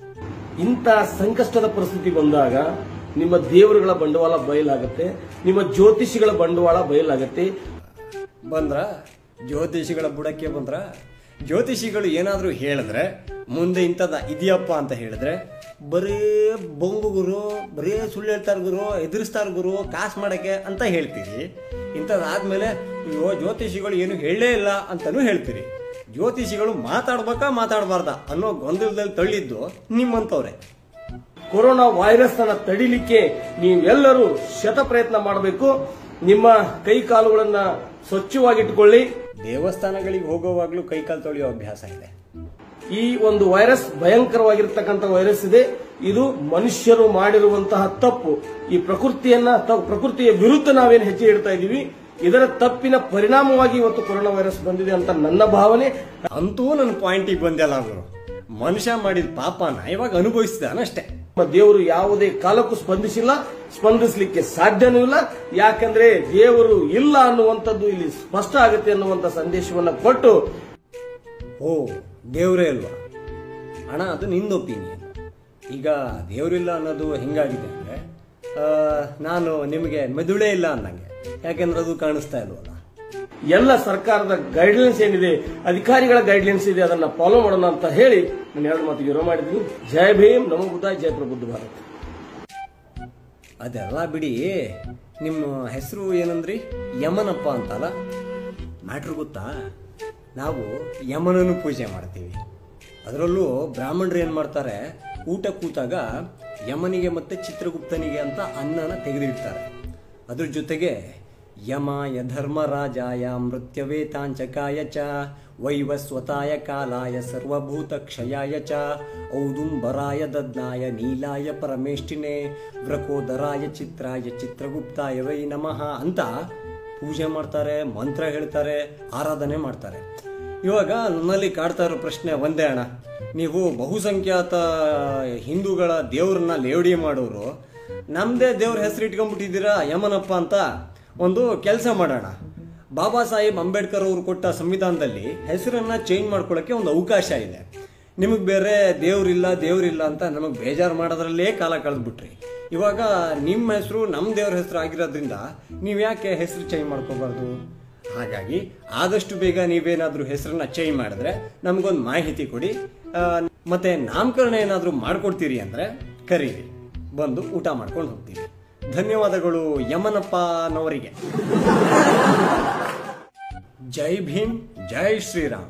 ಇಂಥ ಸಂಕಷ್ಟದ ಪರಿಸ್ಥಿತಿ ಬಂದಾಗ ನಿಮ್ಮ ದೇವರುಗಳ ಬಂಡವಾಳ ಬಯಲಾಗತ್ತೆ ನಿಮ್ಮ ಜ್ಯೋತಿಷಿಗಳ ಬಂಡವಾಳ ಬಯಲಾಗತ್ತೆ ಬಂದ್ರ ಜ್ಯೋತಿಷಿಗಳ ಬುಡಕ್ಕೆ ಬಂದ್ರ ಜ್ಯೋತಿಷಿಗಳು ಏನಾದರೂ ಹೇಳಿದ್ರೆ ಮುಂದೆ ಇಂಥದ ಇದೆಯಪ್ಪ ಅಂತ ಹೇಳಿದ್ರೆ ಬರೀ ಬೊಂಗು ಗುರು ಬರೀ ಸುಳ್ಳು ಹೇಳ್ತಾರ ಗುರು ಎದುರಿಸ್ತಾರ ಗುರು ಕಾಸು ಮಾಡಕ್ಕೆ ಅಂತ ಹೇಳ್ತೀರಿ ಇಂಥದ್ದಾದ್ಮೇಲೆ ಅಯ್ಯೋ ಜ್ಯೋತಿಷಿಗಳು ಏನು ಹೇಳೇ ಇಲ್ಲ ಅಂತಾನೂ ಹೇಳ್ತೀರಿ ಜ್ಯೋತಿಷಿಗಳು ಮಾತಾಡ್ಬೇಕಾ ಮಾತಾಡಬಾರ್ದ ಅನ್ನೋ ಗೊಂದಲದಲ್ಲಿ ತಳ್ಳಿದ್ದು ನಿಮ್ಮಂಥವ್ರೆ ಕೊರೋನಾ ವೈರಸ್ ಅನ್ನ ತಡಿಲಿಕ್ಕೆ ನೀವೆಲ್ಲರೂ ಶತ ಪ್ರಯತ್ನ ಮಾಡಬೇಕು ನಿಮ್ಮ ಕೈ ಕಾಲುಗಳನ್ನ ಸ್ವಚ್ಛವಾಗಿಟ್ಟುಕೊಳ್ಳಿ ದೇವಸ್ಥಾನಗಳಿಗೆ ಹೋಗೋವಾಗ್ಲೂ ಕೈಕಾಲು ತೊಳೆಯೋ ಅಭ್ಯಾಸ ಇದೆ ಈ ಒಂದು ವೈರಸ್ ಭಯಂಕರವಾಗಿರ್ತಕ್ಕಂಥ ವೈರಸ್ ಇದೆ ಇದು ಮನುಷ್ಯರು ಮಾಡಿರುವಂತಹ ತಪ್ಪು ಈ ಪ್ರಕೃತಿಯನ್ನ ತ- ಪ್ರಕೃತಿಯ ವಿರುದ್ಧ ನಾವೇನು ಹೆಜ್ಜೆ ಇಡ್ತಾ ಇದೀವಿ ಇದರ ತಪ್ಪಿನ ಪರಿಣಾಮವಾಗಿ ಇವತ್ತು ಕೊರೋನಾ ವೈರಸ್ ಬಂದಿದೆ ಅಂತ ನನ್ನ ಭಾವನೆ ಅಂತೂ ನನ್ನ ಪಾಯಿಂಟಿಗೆ ಬಂದೆಲ್ಲ ಅವರು ಮನುಷ್ಯ ಮಾಡಿದ ಪಾಪನ ಇವಾಗ ಅನುಭವಿಸಿದಾನಷ್ಟೇ ನಮ್ಮ ದೇವರು ಯಾವುದೇ ಕಾಲಕ್ಕೂ ಸ್ಪಂದಿಸಿಲ್ಲ ಸ್ಪಂದಿಸಲಿಕ್ಕೆ ಸಾಧ್ಯನೂ ಇಲ್ಲ ಯಾಕಂದ್ರೆ ದೇವರು ಇಲ್ಲ ಅನ್ನುವಂಥದ್ದು ಇಲ್ಲಿ ಸ್ಪಷ್ಟ ಆಗುತ್ತೆ ಅನ್ನುವಂಥ ಸಂದೇಶವನ್ನ ಕೊಟ್ಟು ಓ ದೇವರೇ ಅಲ್ವಾ ಅಣ್ಣ ಅದು ನಿಂದು ಒಪಿನಿಯನ್ ಈಗ ದೇವರಿಲ್ಲ ಅನ್ನೋದು ಹೆಂಗಾಗಿದೆ ಅಂದರೆ ನಾನು ನಿಮಗೆ ಮೆದುಳೇ ಇಲ್ಲ ಅನ್ನಂಗೆ ಯಾಕೆಂದ್ರೆ ಅದು ಕಾಣಿಸ್ತಾ ಇಲ್ವಲ್ಲ ಎಲ್ಲ ಸರ್ಕಾರದ ಗೈಡ್ಲೈನ್ಸ್ ಏನಿದೆ ಅಧಿಕಾರಿಗಳ ಗೈಡ್ಲೈನ್ಸ್ ಇದೆ ಅದನ್ನ ಫಾಲೋ ಮಾಡೋಣ ಅಂತ ಹೇಳಿ ನಾನು ಎರಡು ಮಾತಿಗೆ ವಿರಾಮ ಮಾಡಿದ್ದೀನಿ ಜೈ ಭೀಮ್ ನಮೋ ಬುದ್ಧ ಜೈ ಪ್ರಬುದ್ಧ ಭಾರತ್ ಅದೆಲ್ಲ ಬಿಡಿ ನಿಮ್ಮ ಹೆಸರು ಏನಂದ್ರಿ ಯಮನಪ್ಪ ಅಂತಲ್ಲ ಮ್ಯಾಟ್ರ್ ಗೊತ್ತಾ ನಾವು ಯಮನನ್ನು ಪೂಜೆ ಮಾಡ್ತೀವಿ ಅದರಲ್ಲೂ ಬ್ರಾಹ್ಮಣರು ಏನು ಮಾಡ್ತಾರೆ ಊಟ ಕೂತಾಗ ಯಮನಿಗೆ ಮತ್ತೆ ಚಿತ್ರಗುಪ್ತನಿಗೆ ಅಂತ ಅನ್ನನ ತೆಗೆದಿಡ್ತಾರೆ ಅದ್ರ ಜೊತೆಗೆ ಯಮ ಯಧರ್ಮರಾಜಾಯ ಮೃತ್ಯವೇತಾಂಚಕಾಯ ಚ ವೈವಸ್ವತಾಯ ಕಾಲಾಯ ಸರ್ವಭೂತ ಕ್ಷಯಾಯ ಚ ಔದುಂಬರಾಯ ದದ್ನಾಯ ನೀಲಾಯ ಪರಮೇಷ್ಠಿನೇ ವ್ರಕೋದರಾಯ ಚಿತ್ರಾಯ ಚಿತ್ರಗುಪ್ತಾಯ ವೈ ನಮಃ ಅಂತ ಪೂಜೆ ಮಾಡ್ತಾರೆ ಮಂತ್ರ ಹೇಳ್ತಾರೆ ಆರಾಧನೆ ಮಾಡ್ತಾರೆ ಇವಾಗ ನನ್ನಲ್ಲಿ ಕಾಡ್ತಾ ಇರೋ ಪ್ರಶ್ನೆ ಒಂದೇ ಅಣ್ಣ ನೀವು ಬಹುಸಂಖ್ಯಾತ ಹಿಂದೂಗಳ ದೇವ್ರನ್ನ ಲೇವಡಿ ಮಾಡೋರು ನಮ್ಮದೇ ದೇವ್ರ ಹೆಸರು ಇಟ್ಕೊಂಡ್ಬಿಟ್ಟಿದ್ದೀರಾ ಯಮನಪ್ಪ ಅಂತ ಒಂದು ಕೆಲಸ ಮಾಡೋಣ ಬಾಬಾ ಸಾಹೇಬ್ ಅಂಬೇಡ್ಕರ್ ಅವರು ಕೊಟ್ಟ ಸಂವಿಧಾನದಲ್ಲಿ ಹೆಸರನ್ನ ಚೇಂಜ್ ಮಾಡ್ಕೊಳ್ಳೋಕ್ಕೆ ಒಂದು ಅವಕಾಶ ಇದೆ ನಿಮಗೆ ಬೇರೆ ದೇವ್ರಿಲ್ಲ ದೇವ್ರಿಲ್ಲ ಅಂತ ನಮಗೆ ಬೇಜಾರು ಮಾಡೋದ್ರಲ್ಲೇ ಕಾಲ ಕಳೆದ್ಬಿಟ್ರಿ ಇವಾಗ ನಿಮ್ಮ ಹೆಸರು ನಮ್ಮ ದೇವ್ರ ಹೆಸರು ಆಗಿರೋದ್ರಿಂದ ನೀವು ಯಾಕೆ ಹೆಸರು ಚೇಂಜ್ ಮಾಡ್ಕೋಬಾರ್ದು ಹಾಗಾಗಿ ಆದಷ್ಟು ಬೇಗ ನೀವೇನಾದ್ರೂ ಹೆಸರನ್ನ ಚೇಂಜ್ ಮಾಡಿದ್ರೆ ನಮಗೊಂದು ಮಾಹಿತಿ ಕೊಡಿ ಆ, ಮತ್ತೆ ನಾಮಕರಣ ಏನಾದರೂ ಮಾಡ್ಕೊಡ್ತೀರಿ ಅಂದ್ರೆ ಕರೀರಿ ಬಂದು ಊಟ ಮಾಡ್ಕೊಂಡು ಹೋಗ್ತೀವಿ ಧನ್ಯವಾದಗಳು ಯಮನಪ್ಪನವರಿಗೆ ಜೈ ಭೀಮ್ ಜೈ ಶ್ರೀರಾಮ್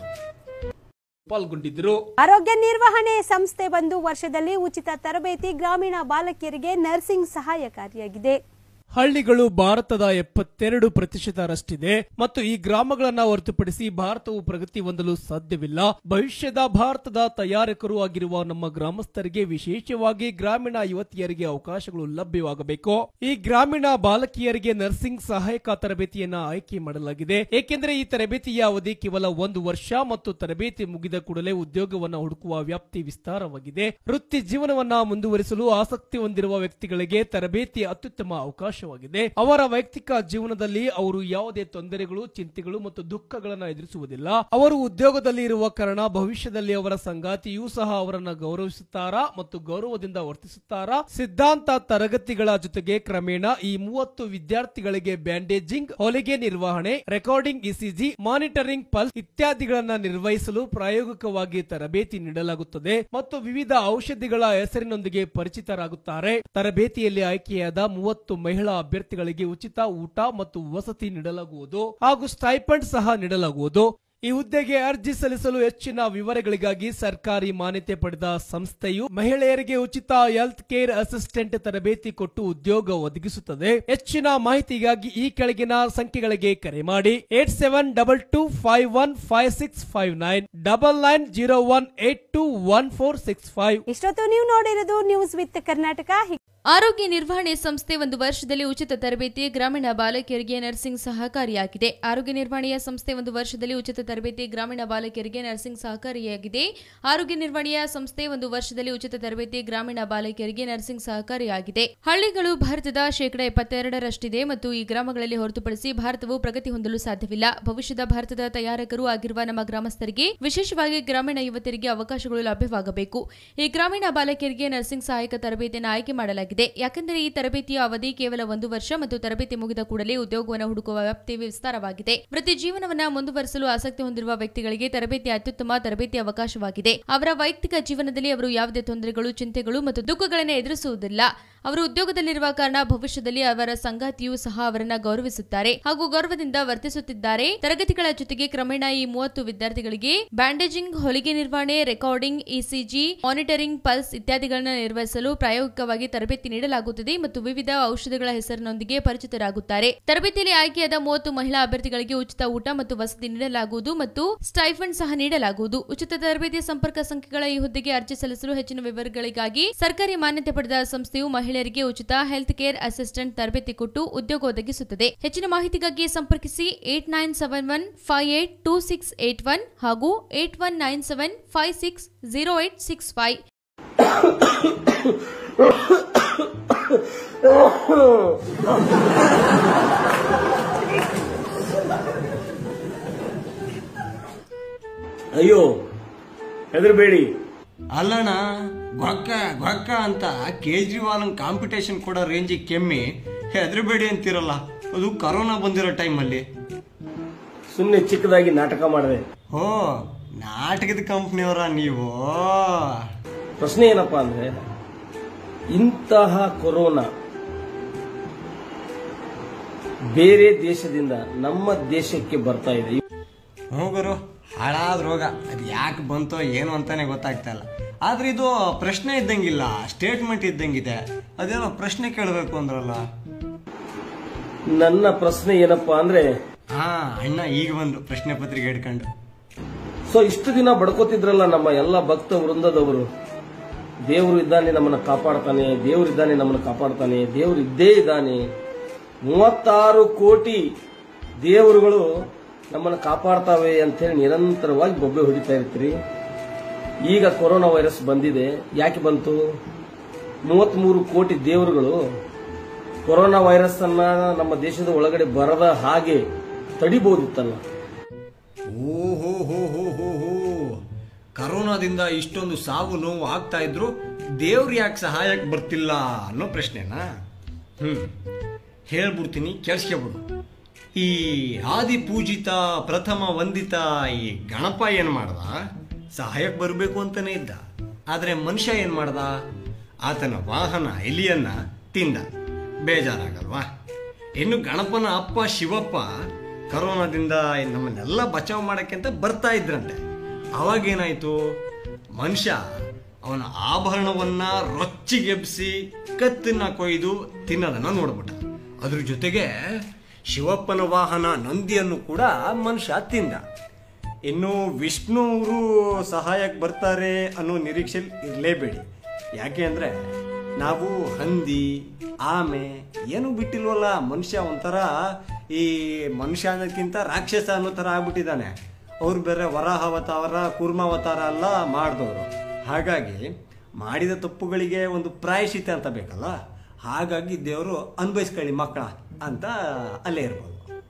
ಪಾಲ್ಗೊಂಡಿದ್ದರು ಆರೋಗ್ಯ ನಿರ್ವಹಣೆ ಸಂಸ್ಥೆ ಬಂದು ವರ್ಷದಲ್ಲಿ ಉಚಿತ ತರಬೇತಿ ಗ್ರಾಮೀಣ ಬಾಲಕಿಯರಿಗೆ ನರ್ಸಿಂಗ್ ಸಹಾಯಕಾರಿಯಾಗಿದೆ ಹಳ್ಳಿಗಳು ಭಾರತದ ಎಪ್ಪತ್ತೆರಡು ಪ್ರತಿಶತರಷ್ಟಿದೆ ಮತ್ತು ಈ ಗ್ರಾಮಗಳನ್ನ ಹೊರತುಪಡಿಸಿ ಭಾರತವು ಪ್ರಗತಿ ಹೊಂದಲು ಸಾಧ್ಯವಿಲ್ಲ ಭವಿಷ್ಯದ ಭಾರತದ ತಯಾರಕರು ಆಗಿರುವ ನಮ್ಮ ಗ್ರಾಮಸ್ಥರಿಗೆ ವಿಶೇಷವಾಗಿ ಗ್ರಾಮೀಣ ಯುವತಿಯರಿಗೆ ಅವಕಾಶಗಳು ಲಭ್ಯವಾಗಬೇಕು ಈ ಗ್ರಾಮೀಣ ಬಾಲಕಿಯರಿಗೆ ನರ್ಸಿಂಗ್ ಸಹಾಯಕ ತರಬೇತಿಯನ್ನ ಆಯ್ಕೆ ಮಾಡಲಾಗಿದೆ ಏಕೆಂದರೆ ಈ ತರಬೇತಿಯ ಅವಧಿ ಕೇವಲ ಒಂದು ವರ್ಷ ಮತ್ತು ತರಬೇತಿ ಮುಗಿದ ಕೂಡಲೇ ಉದ್ಯೋಗವನ್ನ ಹುಡುಕುವ ವ್ಯಾಪ್ತಿ ವಿಸ್ತಾರವಾಗಿದೆ ವೃತ್ತಿ ಜೀವನವನ್ನ ಮುಂದುವರಿಸಲು ಆಸಕ್ತಿ ಹೊಂದಿರುವ ವ್ಯಕ್ತಿಗಳಿಗೆ ತರಬೇತಿ ಅತ್ಯುತ್ತಮ ಅವಕಾಶವಾಗಿದೆ ಅವರ ವೈಯಕ್ತಿಕ ಜೀವನದಲ್ಲಿ ಅವರು ಯಾವುದೇ ತೊಂದರೆಗಳು ಚಿಂತೆಗಳು ಮತ್ತು ದುಃಖಗಳನ್ನ ಎದುರಿಸುವುದಿಲ್ಲ ಅವರು ಉದ್ಯೋಗದಲ್ಲಿ ಇರುವ ಕಾರಣ ಭವಿಷ್ಯದಲ್ಲಿ ಅವರ ಸಂಗಾತಿಯೂ ಸಹ ಅವರನ್ನ ಗೌರವಿಸುತ್ತಾರಾ ಮತ್ತು ಗೌರವದಿಂದ ವರ್ತಿಸುತ್ತಾರಾ ಸಿದ್ಧಾಂತ ತರಗತಿಗಳ ಜೊತೆಗೆ ಕ್ರಮೇಣ ಈ ಮೂವತ್ತು ವಿದ್ಯಾರ್ಥಿಗಳಿಗೆ ಬ್ಯಾಂಡೇಜಿಂಗ್ ಹೊಲಿಗೆ ನಿರ್ವಹಣೆ ರೆಕಾರ್ಡಿಂಗ್ ಇಸಿಜಿ ಮಾನಿಟರಿಂಗ್ ಪಲ್ಸ್ ಇತ್ಯಾದಿಗಳನ್ನ ನಿರ್ವಹಿಸಲು ಪ್ರಾಯೋಗಿಕವಾಗಿ ತರಬೇತಿ ನೀಡಲಾಗುತ್ತದೆ ಮತ್ತು ವಿವಿಧ ಔಷಧಿಗಳ ಹೆಸರಿನೊಂದಿಗೆ ಪರಿಚಿತರಾಗುತ್ತಾರೆ ತರಬೇತಿಯಲ್ಲಿ ಆಯ್ಕೆಯಾದ ಮೂವತ್ತು ಮಹಿಳಾ ಅಭ್ಯರ್ಥಿಗಳಿಗೆ ಉಚಿತ ಊಟ ಮತ್ತು ವಸತಿ ನೀಡಲಾಗುವುದು ಹಾಗೂ ಸ್ಟೈಪಂಡ್ ಸಹ ನೀಡಲಾಗುವುದು ಈ ಹುದ್ದೆಗೆ ಅರ್ಜಿ ಸಲ್ಲಿಸಲು ಹೆಚ್ಚಿನ ವಿವರಗಳಿಗಾಗಿ ಸರ್ಕಾರಿ ಮಾನ್ಯತೆ ಪಡೆದ ಸಂಸ್ಥೆಯು ಮಹಿಳೆಯರಿಗೆ ಉಚಿತ ಹೆಲ್ತ್ ಕೇರ್ ಅಸಿಸ್ಟೆಂಟ್ ತರಬೇತಿ ಕೊಟ್ಟು ಉದ್ಯೋಗ ಒದಗಿಸುತ್ತದೆ ಹೆಚ್ಚಿನ ಮಾಹಿತಿಗಾಗಿ ಈ ಕೆಳಗಿನ ಸಂಖ್ಯೆಗಳಿಗೆ ಕರೆ ಮಾಡಿ eight seven double two five one five six five nine double nine zero one eight two one four six five ಇಷ್ಟೊತ್ತು ನೀವು ನೋಡಿರೋದು ನ್ಯೂಸ್ ವಿತ್ ಕರ್ನಾಟಕ ಆರೋಗ್ಯ ನಿರ್ವಹಣೆ ಸಂಸ್ಥೆ ಒಂದು ವರ್ಷದಲ್ಲಿ ಉಚಿತ ತರಬೇತಿ ಗ್ರಾಮೀಣ ಬಾಲಕಿಯರಿಗೆ ನರ್ಸಿಂಗ್ ಸಹಕಾರಿಯಾಗಿದೆ ಆರೋಗ್ಯ ನಿರ್ವಹಣೆಯ ಸಂಸ್ಥೆ ಒಂದು ವರ್ಷದಲ್ಲಿ ಉಚಿತ ತರಬೇತಿ ಗ್ರಾಮೀಣ ಬಾಲಕಿಯರಿಗೆ ನರ್ಸಿಂಗ್ ಸಹಕಾರಿಯಾಗಿದೆ ಆರೋಗ್ಯ ನಿರ್ವಹಣೆಯ ಸಂಸ್ಥೆ ಒಂದು ವರ್ಷದಲ್ಲಿ ಉಚಿತ ತರಬೇತಿ ಗ್ರಾಮೀಣ ಬಾಲಕಿಯರಿಗೆ ನರ್ಸಿಂಗ್ ಸಹಕಾರಿಯಾಗಿದೆ ಹಳ್ಳಿಗಳು ಭಾರತದ ಶೇಕಡಾ ಎಪ್ಪತ್ತೆರಡರಷ್ಟಿದೆ ಮತ್ತು ಈ ಗ್ರಾಮಗಳಲ್ಲಿ ಹೊರತುಪಡಿಸಿ ಭಾರತವು ಪ್ರಗತಿ ಹೊಂದಲು ಸಾಧ್ಯವಿಲ್ಲ ಭವಿಷ್ಯದ ಭಾರತದ ತಯಾರಕರು ಆಗಿರುವ ನಮ್ಮ ಗ್ರಾಮಸ್ಥರಿಗೆ ವಿಶೇಷವಾಗಿ ಗ್ರಾಮೀಣ ಯುವತಿಯರಿಗೆ ಅವಕಾಶಗಳು ಲಭ್ಯವಾಗಬೇಕು ಈ ಗ್ರಾಮೀಣ ಬಾಲಕಿಯರಿಗೆ ನರ್ಸಿಂಗ್ ಸಹಾಯಕ ತರಬೇತಿಯನ್ನು ಆಯ್ಕೆ ಮಾಡಲಾಗಿದೆ ಯಾಕೆಂದರೆ ಈ ತರಬೇತಿಯ ಅವಧಿ ಕೇವಲ ಒಂದು ವರ್ಷ ಮತ್ತು ತರಬೇತಿ ಮುಗಿದ ಕೂಡಲೇ ಉದ್ಯೋಗವನ್ನು ಹುಡುಕುವ ವ್ಯಾಪ್ತಿ ವಿಸ್ತಾರವಾಗಿದೆ ವೃತ್ತಿ ಜೀವನವನ್ನ ಮುಂದುವರಿಸಲು ಆಸಕ್ತಿ ಹೊಂದಿರುವ ವ್ಯಕ್ತಿಗಳಿಗೆ ತರಬೇತಿ ಅತ್ಯುತ್ತಮ ತರಬೇತಿ ಅವಕಾಶವಾಗಿದೆ ಅವರ ವೈಯಕ್ತಿಕ ಜೀವನದಲ್ಲಿ ಅವರು ಯಾವುದೇ ತೊಂದರೆಗಳು ಚಿಂತೆಗಳು ಮತ್ತು ದುಃಖಗಳನ್ನು ಎದುರಿಸುವುದಿಲ್ಲ ಅವರು ಉದ್ಯೋಗದಲ್ಲಿರುವ ಕಾರಣ ಭವಿಷ್ಯದಲ್ಲಿ ಅವರ ಸಂಗಾತಿಯೂ ಸಹ ಅವರನ್ನ ಗೌರವಿಸುತ್ತಾರೆ ಹಾಗೂ ಗೌರವದಿಂದ ವರ್ತಿಸುತ್ತಿದ್ದಾರೆ ತರಗತಿಗಳ ಜೊತೆಗೆ ಕ್ರಮೇಣ ಈ ಮೂವತ್ತು ವಿದ್ಯಾರ್ಥಿಗಳಿಗೆ ಬ್ಯಾಂಡೇಜಿಂಗ್ ಹೊಲಿಗೆ ನಿರ್ವಹಣೆ ರೆಕಾರ್ಡಿಂಗ್ ಇಸಿಜಿ ಮಾನಿಟರಿಂಗ್ ಪಲ್ಸ್ ಇತ್ಯಾದಿಗಳನ್ನು ನಿರ್ವಹಿಸಲು ಪ್ರಾಯೋಗಿಕವಾಗಿ ತರಬೇತಿ ನೀಡಲಾಗುತ್ತದೆ ಮತ್ತು ವಿವಿಧ ಔಷಧಿಗಳ ಹೆಸರಿನೊಂದಿಗೆ ಪರಿಚಿತರಾಗುತ್ತಾರೆ ತರಬೇತಿಯಲ್ಲಿ ಆಯ್ಕೆಯಾದ ಮೂವತ್ತು ಮಹಿಳಾ ಅಭ್ಯರ್ಥಿಗಳಿಗೆ ಉಚಿತ ಊಟ ಮತ್ತು ವಸತಿ ನೀಡಲಾಗುವುದು ಮತ್ತು ಸ್ಟೈಫಂಡ್ ಸಹ ನೀಡಲಾಗುವುದು ಉಚಿತ ತರಬೇತಿಯ ಸಂಪರ್ಕ ಸಂಖ್ಯೆಗಳ ಈ ಹುದ್ದೆಗೆ ಅರ್ಜಿ ಸಲ್ಲಿಸಲು ಹೆಚ್ಚಿನ ವಿವರಗಳಿಗಾಗಿ ಸರ್ಕಾರಿ ಮಾನ್ಯತೆ ಪಡೆದ ಸಂಸ್ಥೆಯು ಮಹಿಳೆಯರಿಗೆ ಉಚಿತ ಹೆಲ್ತ್ ಕೇರ್ ಅಸಿಸ್ಟೆಂಟ್ ತರಬೇತಿ ಕೊಟ್ಟು ಉದ್ಯೋಗ ಒದಗಿಸುತ್ತದೆ ಹೆಚ್ಚಿನ ಮಾಹಿತಿಗಾಗಿ ಸಂಪರ್ಕಿಸಿ eight nine seven one five eight two six eight one ಹಾಗೂ eight one nine seven five six zero eight six five ಅಯ್ಯೋ ಹೆದರಬೇಡಿ ಅಲ್ಲಣ್ಣ ಗೊಕ್ಕ ಗೊಕ್ಕ ಅಂತ ಕೇಜ್ರಿವಾಲ್ ಕಾಂಪಿಟೇಷನ್ ಕೊಡೋ ರೇಂಜಿಗೆ ಕೆಮ್ಮಿ ಹೆದರಬೇಡಿ ಅಂತಿರಲ್ಲ ಅದು ಕರೋನಾ ಬಂದಿರೋ ಟೈಮಲ್ಲಿ ಸುಮ್ಮನೆ ಚಿಕ್ಕದಾಗಿ ನಾಟಕ ಮಾಡಿದೆ ಓ ನಾಟಕದ ಕಂಪ್ನಿಯವರ ನೀವು ಪ್ರಶ್ನೆ ಏನಪ್ಪಾ ಅಂದ್ರೆ ಇಂತಹ ಕೊರೋನಾ ಬೇರೆ ದೇಶದಿಂದ ನಮ್ಮ ದೇಶಕ್ಕೆ ಬರ್ತಾ ಇದೆ ಹೋಗರು ಹಾಳಾದ ರೋಗ ಅದು ಯಾಕೆ ಬಂತೋ ಏನು ಅಂತಾನೆ ಗೊತ್ತಾಗ್ತಾ ಇಲ್ಲ ಆದ್ರೆ ಇದು ಪ್ರಶ್ನೆ ಇದ್ದಂಗಿಲ್ಲ ಸ್ಟೇಟ್ಮೆಂಟ್ ಇದ್ದಂಗಿದೆ ಅದೇನೋ ಪ್ರಶ್ನೆ ಕೇಳಬೇಕು ಅಂದ್ರಲ್ಲ ನನ್ನ ಪ್ರಶ್ನೆ ಏನಪ್ಪಾ ಅಂದ್ರೆ ಹಾ ಅಣ್ಣ ಈಗ ಬಂದು ಪ್ರಶ್ನೆ ಪತ್ರಿಕೆ ಹಿಡ್ಕೊಂಡು ಸೊ ಇಷ್ಟು ದಿನ ಬಡ್ಕೋತಿದ್ರಲ್ಲ ನಮ್ಮ ಎಲ್ಲ ಭಕ್ತ ವೃಂದದವರು ದೇವರು ಇದ್ದಾನೆ ನಮ್ಮನ್ನ ಕಾಪಾಡ್ತಾನೆ ದೇವರಿದ್ದಾನೆ ನಮ್ಮನ್ನ ಕಾಪಾಡ್ತಾನೆ ದೇವರು ಇದ್ದೇ ಇದ್ದಾನೆ ಮೂವತ್ತಾರು ಕೋಟಿ ದೇವರುಗಳು ನಮ್ಮನ್ನ ಕಾಪಾಡ್ತಾವೆ ಅಂತೇಳಿ ನಿರಂತರವಾಗಿ ಬೊಬ್ಬೆ ಹೊಡಿತಾ ಇರ್ತೀರಿ ಈಗ ಕೊರೋನಾ ವೈರಸ್ ಬಂದಿದೆ ಯಾಕೆ ಬಂತು ಮೂವತ್ಮೂರು ಕೋಟಿ ದೇವರುಗಳು ಕೊರೋನಾ ವೈರಸ್ ಅನ್ನ ನಮ್ಮ ದೇಶದ ಒಳಗಡೆ ಬರದ ಹಾಗೆ ತಡಿಬಹುದಿತ್ತಲ್ಲ ಓಹೋ ಹೋ ಹೋ ಹೋ ಹೋ ಕರೋನಾದಿಂದ ಇಷ್ಟೊಂದು ಸಾವು ನೋವು ಆಗ್ತಾ ಇದ್ರು ದೇವ್ರು ಯಾಕೆ ಸಹಾಯಕ್ಕೆ ಬರ್ತಿಲ್ಲ ಅನ್ನೋ ಪ್ರಶ್ನೆನಾ ಹ್ಮ್ ಹೇಳ್ಬಿಡ್ತೀನಿ ಕೇಳಿಸ್ಕೊಬಿಡು ಈ ಆದಿ ಪೂಜಿತ ಪ್ರಥಮ ವಂದಿತ ಈ ಗಣಪ ಏನ್ ಮಾಡ್ದ ಸಹಾಯಕ್ಕೆ ಬರಬೇಕು ಅಂತಾನೆ ಇದ್ದ ಆದ್ರೆ ಮನುಷ್ಯ ಏನ್ ಮಾಡ್ದ ಆತನ ವಾಹನ ಎಲಿಯನ್ನ ತಿಂದ ಬೇಜಾರಾಗಲ್ವಾ ಇನ್ನು ಗಣಪನ ಅಪ್ಪ ಶಿವಪ್ಪ ಕರೋನಾದಿಂದ ನಮ್ಮನ್ನೆಲ್ಲ ಬಚಾವ್ ಮಾಡಕ್ಕೆ ಅಂತ ಬರ್ತಾ ಇದ್ರಂತೆ ಅವಾಗೇನಾಯ್ತು ಮನುಷ್ಯ ಅವನ ಆಭರಣವನ್ನ ರೊಚ್ಚಿಗೆಬ್ಸಿ ಕತ್ತನ್ನ ಕೊಯ್ದು ತಿನ್ನೋದನ್ನ ನೋಡ್ಬಿಟ್ಟ ಅದ್ರ ಜೊತೆಗೆ ಶಿವಪ್ಪನ ವಾಹನ ನಂದಿಯನ್ನು ಕೂಡ ಮನುಷ್ಯ ತಿಂದ ಇನ್ನು ವಿಷ್ಣು ಅವರು ಸಹಾಯಕ್ಕೆ ಬರ್ತಾರೆ ಅನ್ನೋ ನಿರೀಕ್ಷೆಯಲ್ಲಿ ಇರಲೇಬೇಡಿ ಯಾಕೆ ಅಂದ್ರೆ ನಾವು ಹಂದಿ ಆಮೆ ಏನು ಬಿಟ್ಟಿಲ್ವಲ್ಲ ಮನುಷ್ಯ ಒಂಥರ ಈ ಮನುಷ್ಯ ಅನ್ನೋದಕ್ಕಿಂತ ರಾಕ್ಷಸ ಅನ್ನೋ ಥರ ಆಗ್ಬಿಟ್ಟಿದ್ದಾನೆ ಅವ್ರು ಬೇರೆ ವರಾಹ ಅವತಾರ ಕೂರ್ಮಾವತಾರ ಎಲ್ಲ ಮಾಡಿದವರು ಹಾಗಾಗಿ ಮಾಡಿದ ತಪ್ಪುಗಳಿಗೆ ಒಂದು ಪ್ರಾಯಶ್ಚಿತ್ತ ಅಂತ ಬೇಕಲ್ಲ ಹಾಗಾಗಿ ದೇವರು ಅನ್ಭವಿಸ್ಕೊಳ್ಳಿ ಮಕ್ಕಳ ಅಂತ ಅಲ್ಲೇ ಇರ್ಬೋದು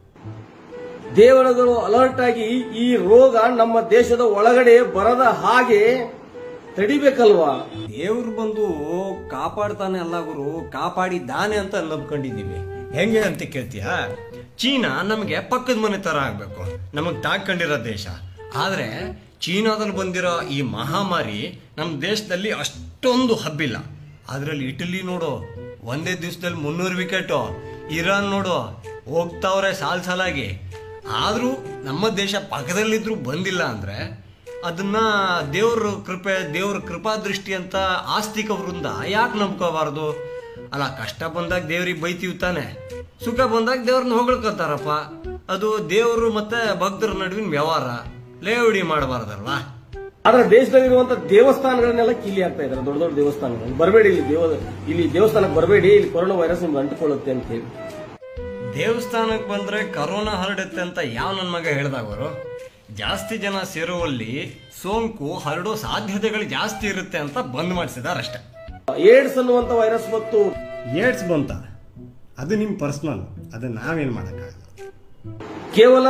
ದೇವರುಗಳು ಅಲರ್ಟ್ ಆಗಿ ಈ ರೋಗ ನಮ್ಮ ದೇಶದ ಒಳಗಡೆ ಬರದ ಹಾಗೆ ತಡಿಬೇಕಲ್ವಾ ದೇವ್ರು ಬಂದು ಕಾಪಾಡ್ತಾನೆ ಅಲ್ಲ ಗುರು ಕಾಪಾಡಿದ್ದಾನೆ ಅಂತ ನಂಬ್ಕೊಂಡಿದ್ದೀವಿ ಹೆಂಗೆ ಅಂತ ಕೇಳ್ತೀಯ ಚೀನಾ ನಮಗೆ ಪಕ್ಕದ ಮನೆ ತರ ಆಗ್ಬೇಕು ನಮಗ್ ತಾಕೊಂಡಿರೋ ದೇಶ ಆದ್ರೆ ಚೀನಾದಲ್ಲಿ ಬಂದಿರೋ ಈ ಮಹಾಮಾರಿ ನಮ್ಮ ದೇಶದಲ್ಲಿ ಅಷ್ಟೊಂದು ಹಬ್ಬಿಲ್ಲ ಅದರಲ್ಲಿ ಇಟಲಿ ನೋಡು ಒಂದೇ ದಿವಸದಲ್ಲಿ ಮುನ್ನೂರು ವಿಕೆಟು ಇರಾನ್ ನೋಡು ಹೋಗ್ತಾವ್ರೆ ಸಾಲ್ ಸಾಲಾಗಿ ಆದ್ರೂ ನಮ್ಮ ದೇಶ ಪಕ್ಕದಲ್ಲಿದ್ರು ಬಂದಿಲ್ಲ ಅಂದ್ರೆ ಅದನ್ನ ದೇವ್ರ ಕೃಪೆ ದೇವ್ರ ಕೃಪಾ ದೃಷ್ಟಿ ಅಂತ ಆಸ್ತಿಕ ವೃಂದ ಯಾಕೆ ನಂಬ್ಕೋಬಾರ್ದು ಅಲ್ಲ ಕಷ್ಟ ಬಂದಾಗ ದೇವ್ರಿಗೆ ಬೈತೀವಿ ತಾನೆ ಸುಖ ಬಂದಾಗ ದೇವ್ರನ್ನ ಹೊಗಳ್ಕೊತಾರಪ್ಪ ಅದು ದೇವರು ಮತ್ತೆ ಭಕ್ತರ ನಡುವಿನ ವ್ಯವಹಾರ ಲೇವಡಿ ಮಾಡಬಾರ್ದಲ್ವಾ ಆದ್ರೆ ದೇಶದಲ್ಲಿರುವಂತ ದೇವಸ್ಥಾನಗಳನ್ನೆಲ್ಲ ಕಿಲಿ ಆಗ್ತಾ ಇದಾರೆ ದೊಡ್ಡ ದೊಡ್ಡ ದೇವಸ್ಥಾನಗಳು ಬರಬೇಡಿ ಇಲ್ಲಿ ದೇವ ಇಲ್ಲಿ ದೇವಸ್ಥಾನಕ್ಕೆ ಬರಬೇಡಿ ಇಲ್ಲಿ ಕೊರೋನಾ ವೈರಸ್ ನಿಮ್ಗೆ ಅಂಟಿಕೊಳ್ಳುತ್ತೆ ಅಂತ ಹೇಳಿ ದೇವಸ್ಥಾನಕ್ಕೆ ಬಂದ್ರೆ ಕರೋನಾ ಹರಡುತ್ತೆ ಅಂತ ಯಾವ ನನ್ನ ಮಗ ಹೇಳ್ದವರು ಜಾಸ್ತಿ ಜನ ಸೇರುವಲ್ಲಿ ಸೋಂಕು ಹರಡೋ ಸಾಧ್ಯತೆಗಳು ಜಾಸ್ತಿ ಇರುತ್ತೆ ಅಂತ ಬಂದ್ ಮಾಡಿಸಿದಾರಷ್ಟೇ ಏಡ್ಸ್ ಅನ್ನುವಂತ ವೈರಸ್ ಮತ್ತು ಏಡ್ಸ್ ಬಂತ ಅದು ನಿಮ್ಮ ಪರ್ಸ್ನಲ್ ಅದನ್ನ ನಾವೇನು ಮಾಡೋಕ್ಕಾಗಲ್ಲ ಕೇವಲ